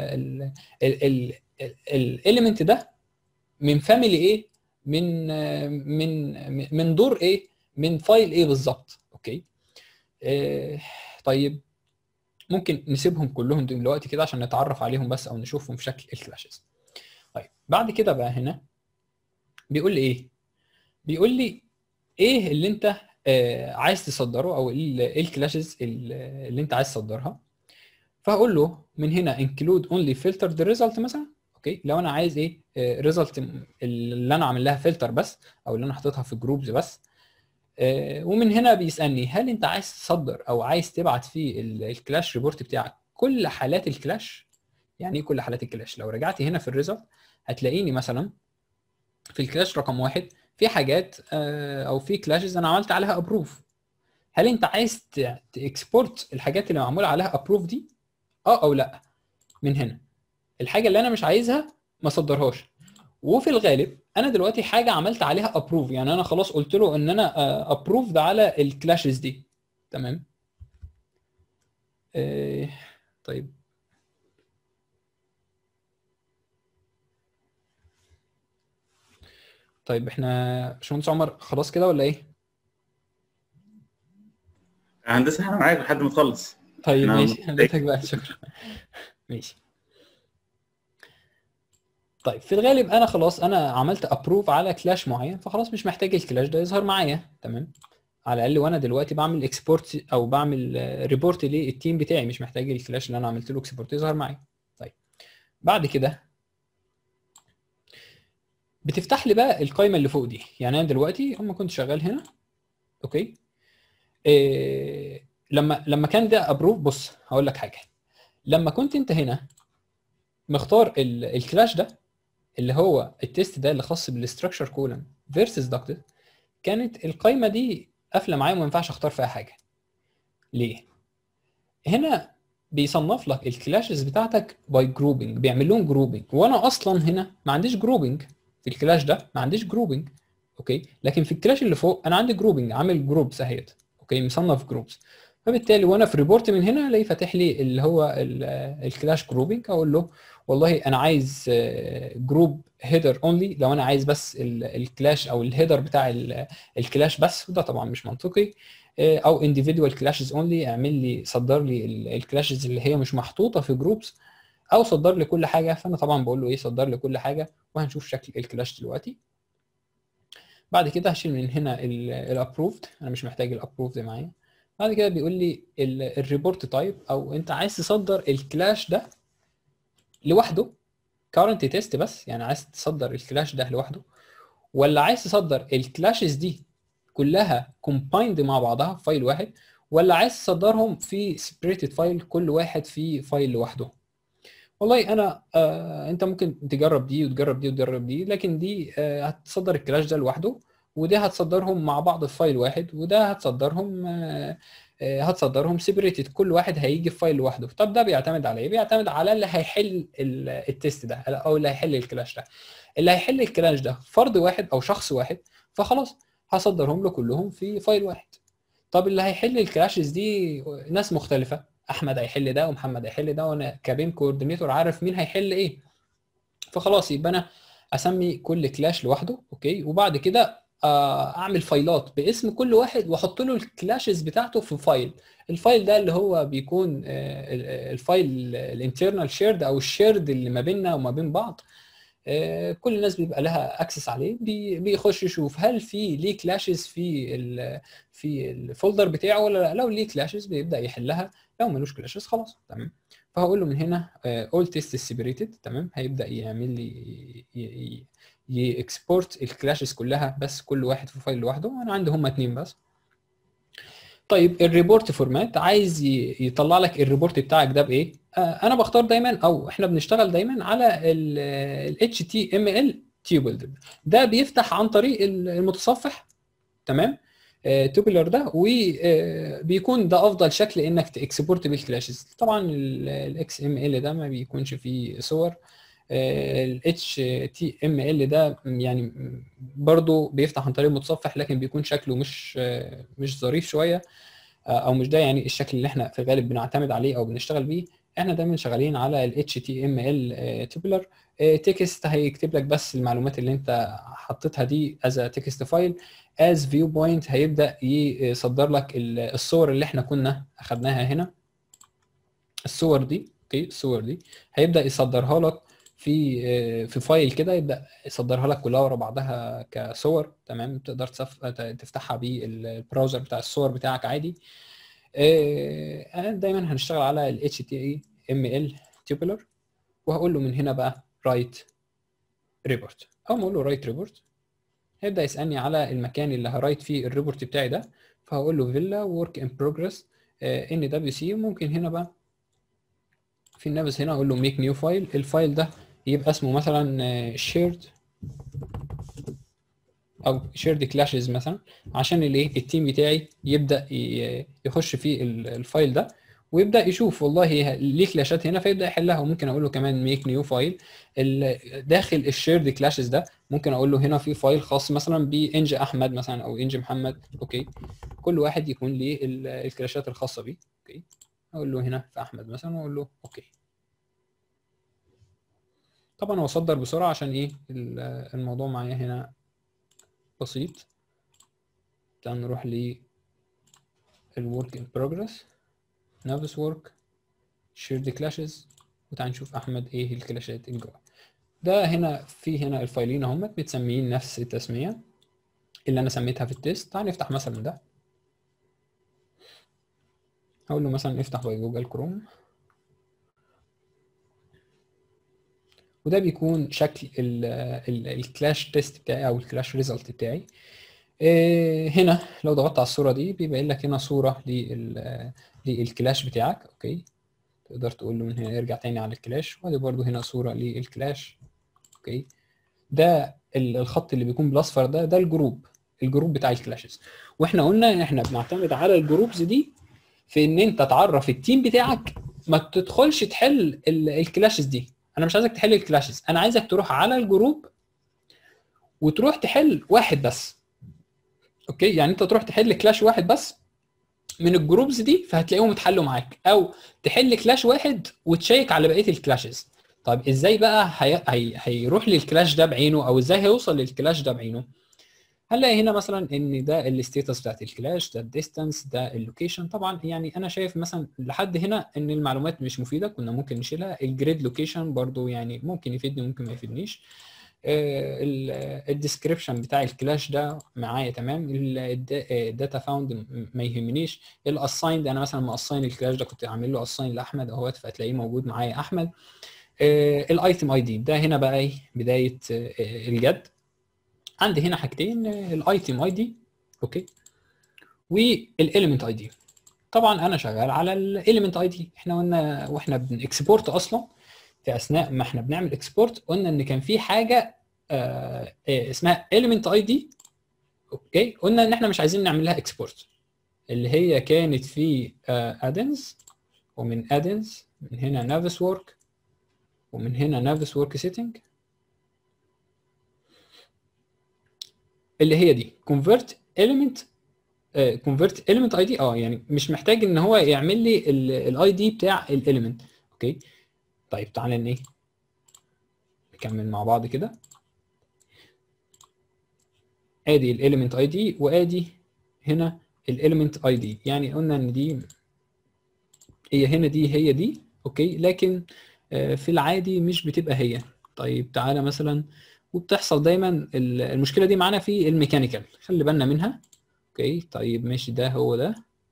الاليمنت ده من فاميلي ايه من من من دور ايه من فايل ايه بالظبط اوكي آه طيب ممكن نسيبهم كلهم دلوقتي كده عشان نتعرف عليهم بس او نشوفهم في شكل الكلاشز طيب بعد كده بقى هنا بيقول لي ايه بيقول لي ايه اللي انت آه عايز تصدره او ايه الكلاشز اللي انت عايز تصدرها فهقول له من هنا include only filtered result مثلا اوكي اوكي لو انا عايز ايه ريزلت اللي انا عامل لها فلتر بس او اللي انا حاططها في جروبز بس آه، ومن هنا بيسالني هل انت عايز تصدر او عايز تبعت في ال- الكلاش ريبورت بتاعك كل حالات الكلاش يعني ايه كل حالات الكلاش لو رجعت هنا في الريزلت هتلاقيني مثلا في الكلاش رقم واحد في حاجات آه، او في كلاشز انا عملت عليها ابروف هل انت عايز تاكسبورت الحاجات اللي معمول عليها ابروف دي اه او لا من هنا الحاجه اللي انا مش عايزها ما صدرهاش وفي الغالب انا دلوقتي حاجه عملت عليها ابروف يعني انا خلاص قلت له ان انا ابروفد على الكلاشز دي تمام آه، طيب طيب احنا باشمهندس عمر خلاص كده ولا ايه؟ هندسه احنا معاك لحد ما تخلص طيب نعم. ماشي هديتك بقى شكرا ماشي طيب في الغالب انا خلاص انا عملت ابروف على كلاش معين فخلاص مش محتاج الكلاش ده يظهر معايا تمام على الاقل وانا دلوقتي بعمل اكسبورت او بعمل ريبورت للتيم بتاعي مش محتاج الكلاش اللي انا عملت له اكسبورت يظهر معايا طيب بعد كده بتفتح لي بقى القائمه اللي فوق دي يعني انا دلوقتي اما كنت شغال هنا اوكي إيه لما لما كان ده ابروف بص هقول لك حاجه لما كنت انت هنا مختار ال- الكلاش ده اللي هو التيست ده اللي خاص بالاستراكشر كولن فيرسز دكتد كانت القايمه دي قافله معايا وما ينفعش اختار فيها حاجه ليه هنا بيصنف لك الكلاشز بتاعتك باي جروبنج بيعمل لهم جروبنج وانا اصلا هنا ما عنديش جروبنج في الكلاش ده ما عنديش جروبنج اوكي لكن في الكلاش اللي فوق انا عندي جروبنج عامل جروبس اهيت اوكي مصنف جروبس فبالتالي وانا في ريبورت من هنا الاقي فاتح لي اللي هو ال- الكلاش جروبنج اقول له والله انا عايز جروب هيدر اونلي لو انا عايز بس ال- الكلاش او الهيدر بتاع ال- الكلاش بس وده طبعا مش منطقي آه، او individual كلاشز اونلي اعمل لي صدر لي ال- الكلاشز اللي هي مش محطوطه في جروبس او صدر لي كل حاجه فانا طبعا بقول له ايه صدر لي كل حاجه وهنشوف شكل الكلاش دلوقتي بعد كده هشيل من هنا الابروفد انا مش محتاج الابروفد معايا بعد كده بيقول لي الريبورت تايب او انت عايز تصدر الكلاش ده لوحده كارنت تيست بس يعني عايز تصدر الكلاش ده لوحده ولا عايز تصدر الكلاشز دي كلها كومبايند مع بعضها في فايل واحد ولا عايز تصدرهم في سبريتد فايل كل واحد في فايل لوحده والله انا آه انت ممكن تجرب دي وتجرب دي وتجرب دي لكن دي آه هتصدر الكلاش ده لوحده وده هتصدرهم مع بعض في فايل واحد وده هتصدرهم آه آه، هتصدرهم سيبريتد كل واحد هيجي في فايل لوحده طب ده بيعتمد على ايه بيعتمد على اللي هيحل ال- التيست ده او اللي هيحل الكلاش ده اللي هيحل الكلاش ده فرد واحد او شخص واحد فخلاص هصدرهم له كلهم في فايل واحد طب اللي هيحل الكلاشز دي ناس مختلفه احمد هيحل ده ومحمد هيحل ده وانا كبيم كوردينيتور عارف مين هيحل ايه فخلاص يبقى انا اسمي كل كلاش لوحده اوكي وبعد كده آه، اعمل فايلات باسم كل واحد واحط له الكلاشز بتاعته في فايل الفايل ده اللي هو بيكون آه، ال- ال- الفايل الانترنال شيرد او الشيرد اللي ما بيننا وما بين بعض آه، كل الناس بيبقى لها اكسس عليه بي- بيخش يشوف هل في ليه كلاشز في ال في الفولدر بتاعه ولا لا لو ليه كلاشز بيبدا يحلها لو ملوش كلاشز خلاص تمام فهقول له من هنا اول تيست سيبريتد تمام هيبدا يعمل لي يكسبورت الكلاشز كلها بس كل واحد في فايل لوحده وانا عندي هم اتنين بس طيب الريبورت فورمات عايز ي- يطلع لك الريبورت بتاعك ده بايه آه، انا بختار دايما او احنا بنشتغل دايما على ال HTML تيوبل ده بيفتح عن طريق ال- المتصفح تمام توبلر ده وبيكون ده افضل شكل انك تكسبورت بالكلاشز طبعا الاكس ام ال ده ما بيكونش فيه صور ال HTML ده يعني برضو بيفتح عن طريق المتصفح لكن بيكون شكله مش آه، مش ظريف شويه آه، او مش ده يعني الشكل اللي احنا في الغالب بنعتمد عليه او بنشتغل بيه احنا دايما شغالين على ال HTML تيبلر تكست هيكتب لك بس المعلومات اللي انت حطيتها دي از تكست فايل از فيو بوينت هيبدا يصدر لك ال- الصور اللي احنا كنا اخدناها هنا الصور دي اوكي الصور دي هيبدا يصدرها لك في آه، في فايل كده يبدا يصدرها لك كلها ورا بعضها كصور تمام تقدر تصف... تفتحها بالبراوزر بتاع الصور بتاعك عادي آه، أنا دايما هنشتغل على ال HTML tubular وهقول له من هنا بقى رايت ريبورت اول ما اقول له رايت ريبورت هيبدا يسالني على المكان اللي هرايت فيه الريبورت بتاعي ده فهقول له فيلا ورك ان بروجرس ان دبليو سي ممكن هنا بقى في النفس هنا اقول له ميك نيو فايل الفايل ده يبقى اسمه مثلا شيرد او شيرد كلاشز مثلا عشان الايه التيم بتاعي يبدا يخش في الفايل ده ويبدا يشوف والله ليه كلاشات هنا فيبدا يحلها وممكن اقول له كمان ميك نيو فايل داخل الشيرد كلاشز ده ممكن اقول له هنا في فايل خاص مثلا بانج احمد مثلا او انج محمد اوكي كل واحد يكون ليه الكلاشات الخاصه بيه اوكي اقول له هنا في احمد مثلا واقول له اوكي طبعا هو صدر بسرعه عشان ايه الموضوع معايا هنا بسيط تعال نروح ل الورك ان بروجرس نافس ورك شيرد كلاشز وتعال نشوف احمد ايه الكلاشات اللي جوه ده هنا في هنا الفايلين اهم متسميين نفس التسميه اللي انا سميتها في التيست تعال نفتح مثلا ده هقول له مثلا افتح باي جوجل كروم وده بيكون شكل الكلاش تيست بتاعي او الكلاش ريزلت بتاعي هنا لو ضغطت على الصوره دي بيبين لك هنا صوره للكلاش بتاعك اوكي تقدر تقول له من هنا ارجع تاني على الكلاش وادي برده هنا صوره للكلاش اوكي ده الخط اللي بيكون بالاصفر ده ده الجروب الجروب بتاع الكلاشز واحنا قلنا ان احنا بنعتمد على الجروبز دي في ان انت تعرف التيم بتاعك ما تدخلش تحل الكلاشز دي انا مش عايزك تحل الكلاشز انا عايزك تروح على الجروب وتروح تحل واحد بس اوكي يعني انت تروح تحل كلاش واحد بس من الجروبز دي فهتلاقيهم اتحلوا معاك او تحل كلاش واحد وتشيك على بقيه الكلاشز طيب ازاي بقى هي... هي... هيروح للكلاش ده بعينه او ازاي هيوصل للكلاش ده بعينه هنلاقي هنا مثلا ان ده الستيتس بتاعت الكلاش ده الديستانس ده اللوكيشن طبعا يعني انا شايف مثلا لحد هنا ان المعلومات مش مفيده كنا ممكن نشيلها الجريد لوكيشن برضو يعني ممكن يفيدني ممكن ما يفيدنيش الديسكريبشن بتاع الكلاش ده معايا تمام الداتا فاوند ما يهمنيش الاسايند انا مثلا ما اساين الكلاش ده كنت عامل له اساين لاحمد اهوت فهتلاقيه موجود معايا احمد الايتم اي دي ده هنا بقى ايه بدايه الجد عندي هنا حاجتين الايتم اي دي اوكي والاليمنت اي دي طبعا انا شغال على الاليمنت اي دي احنا قلنا واحنا بنكسبورت اصلا في اثناء ما احنا بنعمل اكسبورت قلنا ان كان في حاجه آه اسمها element اي دي اوكي قلنا ان احنا مش عايزين نعمل لها اكسبورت اللي هي كانت في ادنز ومن ادنز من هنا نافس ورك ومن هنا نافس ورك سيتنج اللي هي دي convert element كونفرت element اي دي اه يعني مش محتاج ان هو يعمل لي الاي دي بتاع الاليمنت اوكي طيب تعالى ايه نكمل مع بعض كده ادي الاليمنت اي دي وادي هنا الاليمنت اي دي يعني قلنا ان دي هي هنا دي هي دي اوكي لكن في العادي مش بتبقى هي طيب تعالى مثلا وبتحصل دايما المشكله دي معانا في الميكانيكال خلي بالنا منها اوكي طيب ماشي ده هو ده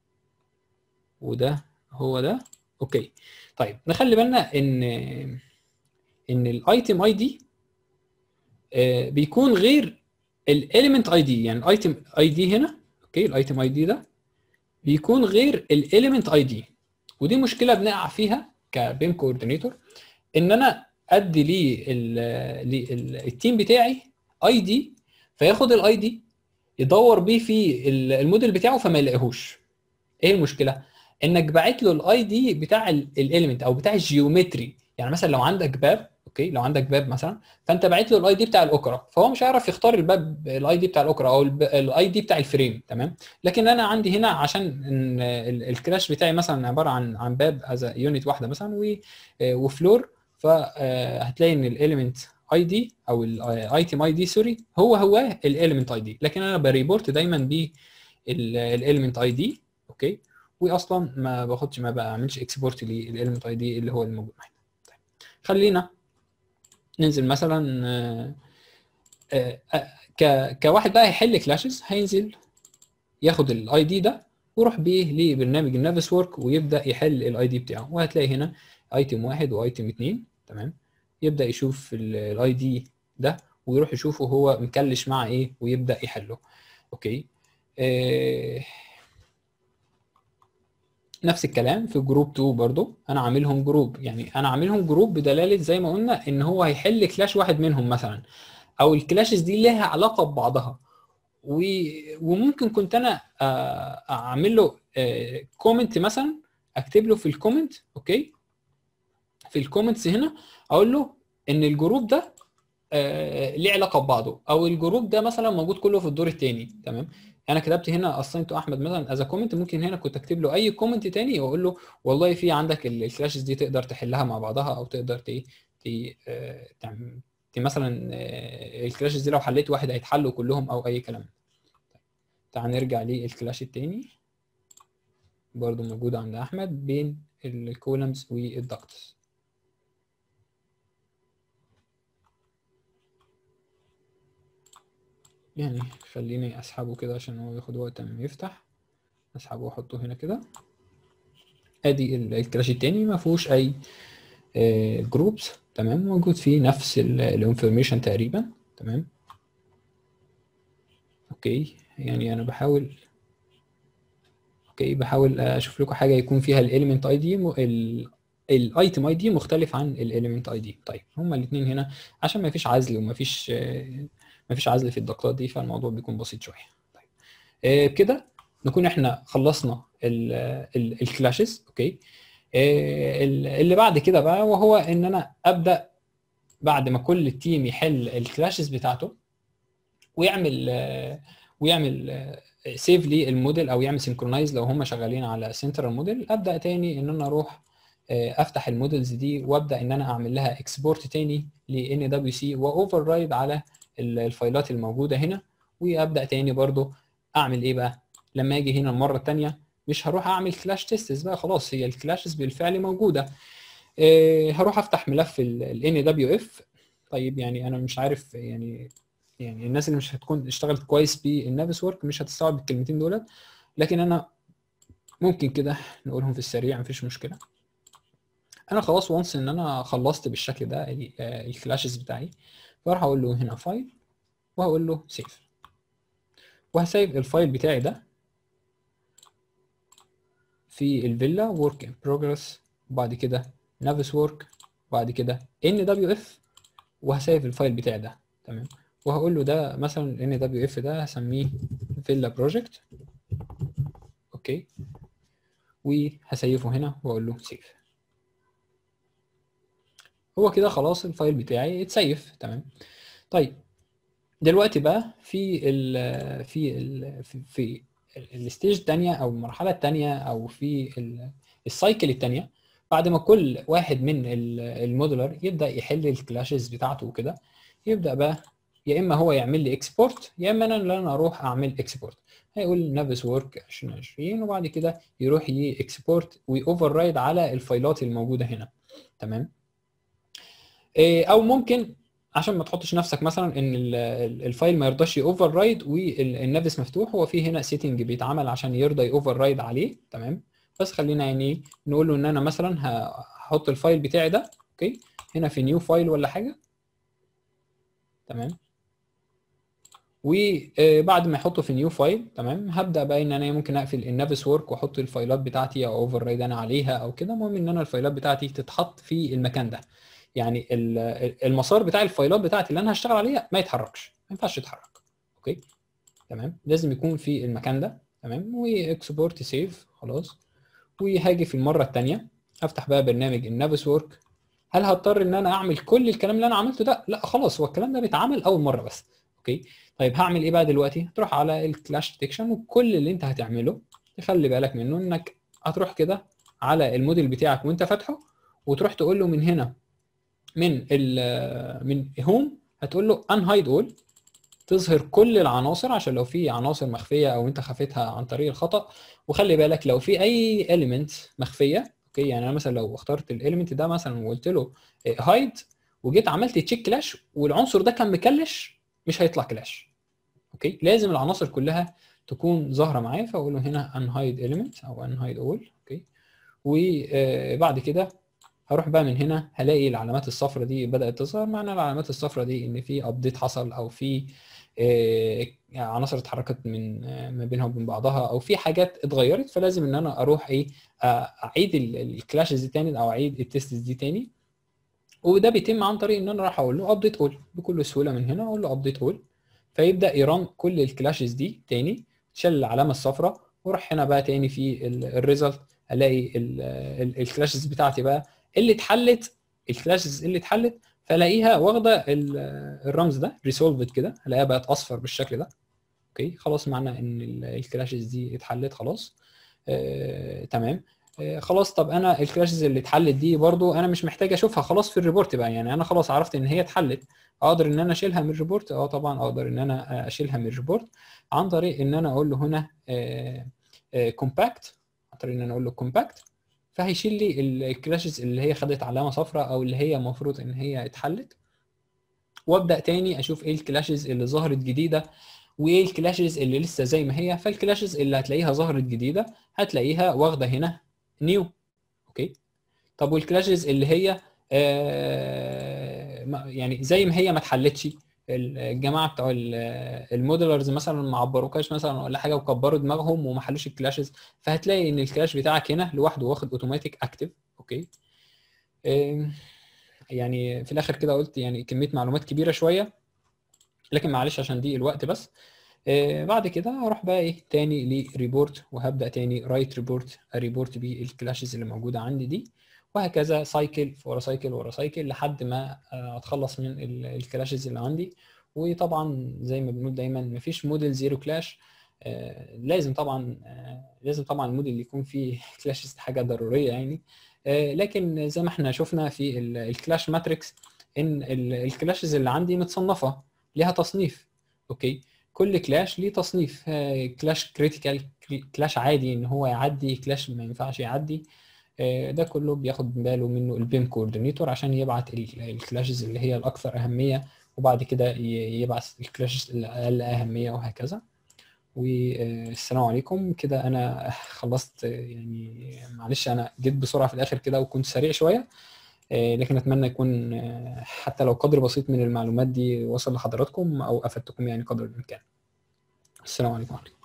وده هو ده اوكي طيب نخلي بالنا ان ان الايتم اي دي بيكون غير الاليمنت اي دي يعني الايتم اي دي هنا اوكي الايتم اي دي ده بيكون غير الاليمنت اي دي ودي مشكله بنقع فيها كبيم كوردينيتور ان انا ادي ليه التيم بتاعي اي دي فياخد الاي دي يدور بيه في الموديل بتاعه فما يلاقيهوش ايه المشكله انك باعت له الاي دي بتاع الاليمنت او بتاع الجيومتري يعني مثلا لو عندك باب اوكي لو عندك باب مثلا فانت باعت له الاي دي بتاع الاوكرا فهو مش هيعرف يختار الباب الاي دي بتاع الاوكرا او الاي دي بتاع الفريم تمام لكن انا عندي هنا عشان الكراش بتاعي مثلا عباره عن عن باب از يونت واحده مثلا وفلور فهتلاقي ان الاليمنت اي دي او الايتم اي دي سوري هو هو الاليمنت اي دي لكن انا بريبورت دايما بالاليمنت اي دي اوكي واصلا ما باخدش ما بعملش اكسبورت للاليمنت اي دي اللي هو الموجود معانا طيب خلينا ننزل مثلا آآ آآ ك كواحد بقى هيحل كلاشز هينزل ياخد الاي دي ده ويروح بيه لبرنامج النافس ورك ويبدا يحل الاي دي بتاعه وهتلاقي هنا ايتم واحد وايتم اثنين تمام يبدا يشوف الاي دي ده ويروح يشوفه هو مكلش مع ايه ويبدا يحله اوكي آه نفس الكلام في جروب 2 برضو انا عاملهم جروب يعني انا عاملهم جروب بدلاله زي ما قلنا ان هو هيحل كلاش واحد منهم مثلا او الكلاشز دي لها علاقه ببعضها و... وممكن كنت انا آه، اعمل له كومنت مثلا اكتب له في الكومنت اوكي في الكومنتس هنا اقول له ان الجروب ده آه، ليه علاقه ببعضه او الجروب ده مثلا موجود كله في الدور الثاني تمام انا كتبت هنا اصلا احمد مثلا از كومنت ممكن هنا كنت اكتب له اي كومنت تاني واقول له والله في عندك ال- الكلاشز دي تقدر تحلها مع بعضها او تقدر ت ت آه، تعم- ت- مثلا آه، الكلاشز دي لو حليت واحد هيتحلوا كلهم او اي كلام تعال نرجع للكلاش التاني برضو موجود عند احمد بين الكولمز والدكتس يعني خليني اسحبه كده عشان هو ياخد وقت ما يفتح اسحبه واحطه هنا كده ادي ال- الكلاش التاني ما فيهوش اي جروبس تمام موجود فيه نفس الانفورميشن تقريبا تمام اوكي يعني انا بحاول اوكي بحاول اشوف لكم حاجه يكون فيها الاليمنت اي دي الايتم اي دي مختلف عن الاليمنت اي دي طيب هما الاثنين هنا عشان ما فيش عزل وما فيش ما فيش عزل في الضغطات دي فالموضوع بيكون بسيط شويه طيب آه، بكده نكون احنا خلصنا الكلاشز اوكي آه، ال- اللي بعد كده بقى وهو ان انا ابدا بعد ما كل التيم يحل الكلاشز بتاعته ويعمل آه، ويعمل سيف للموديل او يعمل سينكرونايز لو هم شغالين على سنترال موديل ابدا تاني ان انا اروح آه، افتح المودلز دي وابدا ان انا اعمل لها اكسبورت تاني ل ان دبليو سي واوفر رايد على ال- الفايلات الموجوده هنا وابدا تاني برضو اعمل ايه بقى لما اجي هنا المره الثانيه مش هروح اعمل كلاش تيستس بقى خلاص هي الكلاشز بالفعل موجوده آه، هروح افتح ملف ال دبليو اف طيب يعني انا مش عارف يعني يعني الناس اللي مش هتكون اشتغلت كويس بالنافس ورك مش هتستوعب الكلمتين دولت لكن انا ممكن كده نقولهم في السريع مفيش مشكله انا خلاص وانس ان انا خلصت بالشكل ده ال- آه، الكلاشز بتاعي فراح اقول له هنا فايل وهقول له سيف وهسيب الفايل بتاعي ده في الفيلا ورك ان بروجرس وبعد كده نافس ورك وبعد كده ان دبليو اف وهسيب الفايل بتاعي ده تمام وهقول له ده مثلا ان دبليو اف ده هسميه فيلا بروجكت اوكي وهسيفه هنا واقول له سيف هو كده خلاص الفايل بتاعي اتسيف تمام طيب دلوقتي بقى في ال في ال في, في الستيج الثانيه او المرحله الثانيه او في ال- السايكل الثانيه بعد ما كل واحد من ال- المودولر يبدا يحل الكلاشز بتاعته وكده يبدا بقى يا اما هو يعمل لي اكسبورت يا اما انا اللي انا اروح اعمل اكسبورت هيقول نافس ورك 2020 وبعد كده يروح يكسبورت ويوفر رايد على الفايلات الموجوده هنا تمام إيه، او ممكن عشان ما تحطش نفسك مثلا ان ال- ال- الفايل ما يرضاش يوفر رايد والنافس مفتوح هو في هنا سيتنج بيتعمل عشان يرضى يوفر رايد عليه تمام بس خلينا يعني نقول له ان انا مثلا ه- هحط الفايل بتاعي ده اوكي هنا في نيو فايل ولا حاجه تمام وبعد ما يحطه في نيو فايل تمام هبدا بقى ان انا ممكن اقفل النافس ورك واحط الفايلات بتاعتي او اوفر رايد انا عليها او كده المهم ان انا الفايلات بتاعتي تتحط في المكان ده يعني ال- المسار بتاع الفايلات بتاعتي اللي انا هشتغل عليها ما يتحركش ما ينفعش يتحرك اوكي تمام لازم يكون في المكان ده تمام واكسبورت سيف خلاص وهاجي في المره الثانيه افتح بقى برنامج النافس ورك هل هضطر ان انا اعمل كل الكلام اللي انا عملته ده لا خلاص هو الكلام ده بيتعمل اول مره بس اوكي طيب هعمل ايه بقى دلوقتي تروح على الكلاش ديتكشن وكل اللي انت هتعمله تخلي بالك منه انك هتروح كده على الموديل بتاعك وانت فاتحه وتروح تقول له من هنا من ال من هوم هتقول له ان هايد اول تظهر كل العناصر عشان لو في عناصر مخفيه او انت خفيتها عن طريق الخطا وخلي بالك لو في اي اليمنت مخفيه اوكي يعني انا مثلا لو اخترت الاليمنت ده مثلا وقلت له هايد وجيت عملت تشيك كلاش والعنصر ده كان مكلش مش هيطلع كلاش اوكي لازم العناصر كلها تكون ظاهره معايا فاقول له هنا ان هايد اليمنت او ان هايد اول اوكي وبعد كده هروح بقى من هنا هلاقي العلامات الصفراء دي بدات تظهر معنى العلامات الصفراء دي ان في ابديت حصل او في آه، عناصر اتحركت من آه، ما بينها وبين بعضها او في حاجات اتغيرت فلازم ان انا اروح ايه آه، اعيد الكلاشز دي تاني او اعيد التيست دي تاني وده بيتم عن طريق ان انا راح اقول له ابديت اول بكل سهوله من هنا اقول له ابديت اول فيبدا يران كل الكلاشز دي تاني شال العلامه الصفراء واروح هنا بقى تاني في الريزلت الاقي الكلاشز بتاعتي بقى اللي اتحلت الكلاشز اللي اتحلت فالاقيها واخده ال- الرمز ده ريسولفد كده الاقيها بقت اصفر بالشكل ده اوكي خلاص معنى ان ال- الكلاشز دي اتحلت خلاص آه، تمام آه، خلاص طب انا الكلاشز اللي اتحلت دي برضو انا مش محتاج اشوفها خلاص في الريبورت بقى يعني انا خلاص عرفت ان هي اتحلت اقدر ان انا اشيلها من الريبورت اه طبعا اقدر ان انا اشيلها من الريبورت عن طريق ان انا اقول له هنا كومباكت عن طريق ان انا اقول له كومباكت فهيشيل لي الكلاشز اللي هي خدت علامه صفراء او اللي هي المفروض ان هي اتحلت وابدا تاني اشوف ايه الكلاشز اللي ظهرت جديده وايه الكلاشز اللي لسه زي ما هي فالكلاشز اللي هتلاقيها ظهرت جديده هتلاقيها واخده هنا نيو اوكي طب والكلاشز اللي هي آه ما- يعني زي ما هي ما اتحلتش الجماعه بتوع ال- الموديلرز مثلا ما عبروكاش مثلا ولا حاجه وكبروا دماغهم وما حلوش الكلاشز فهتلاقي ان الكلاش بتاعك هنا لوحده واخد اوتوماتيك اكتف اوكي آم، يعني في الاخر كده قلت يعني كميه معلومات كبيره شويه لكن معلش عشان دي الوقت بس آه، بعد كده هروح بقى ايه تاني لريبورت وهبدا تاني رايت ريبورت ريبورت بالكلاشز اللي موجوده عندي دي وهكذا سايكل ورا سايكل ورا سايكل لحد ما آه، اتخلص من ال- الكلاشز اللي عندي وطبعا زي ما بنقول دايما مفيش موديل زيرو كلاش آه، لازم طبعا آه، لازم طبعا الموديل اللي يكون فيه كلاشز حاجه ضروريه يعني آه، لكن زي ما احنا شفنا في ال- الكلاش ماتريكس ان ال- الكلاشز اللي عندي متصنفه ليها تصنيف اوكي كل كلاش ليه تصنيف آه، كلاش كريتيكال كلاش عادي ان هو يعدي كلاش ما ينفعش يعدي آه، ده كله بياخد باله منه البيم كوردينيتور عشان يبعت ال- الكلاشز اللي هي الاكثر اهميه وبعد كده ي- يبعت الكلاشز الاقل اهميه وهكذا والسلام عليكم كده انا خلصت آه، يعني معلش انا جيت بسرعه في الاخر كده وكنت سريع شويه آه، لكن اتمنى يكون آه، حتى لو قدر بسيط من المعلومات دي وصل لحضراتكم او افدتكم يعني قدر الامكان السلام عليكم ورحمه الله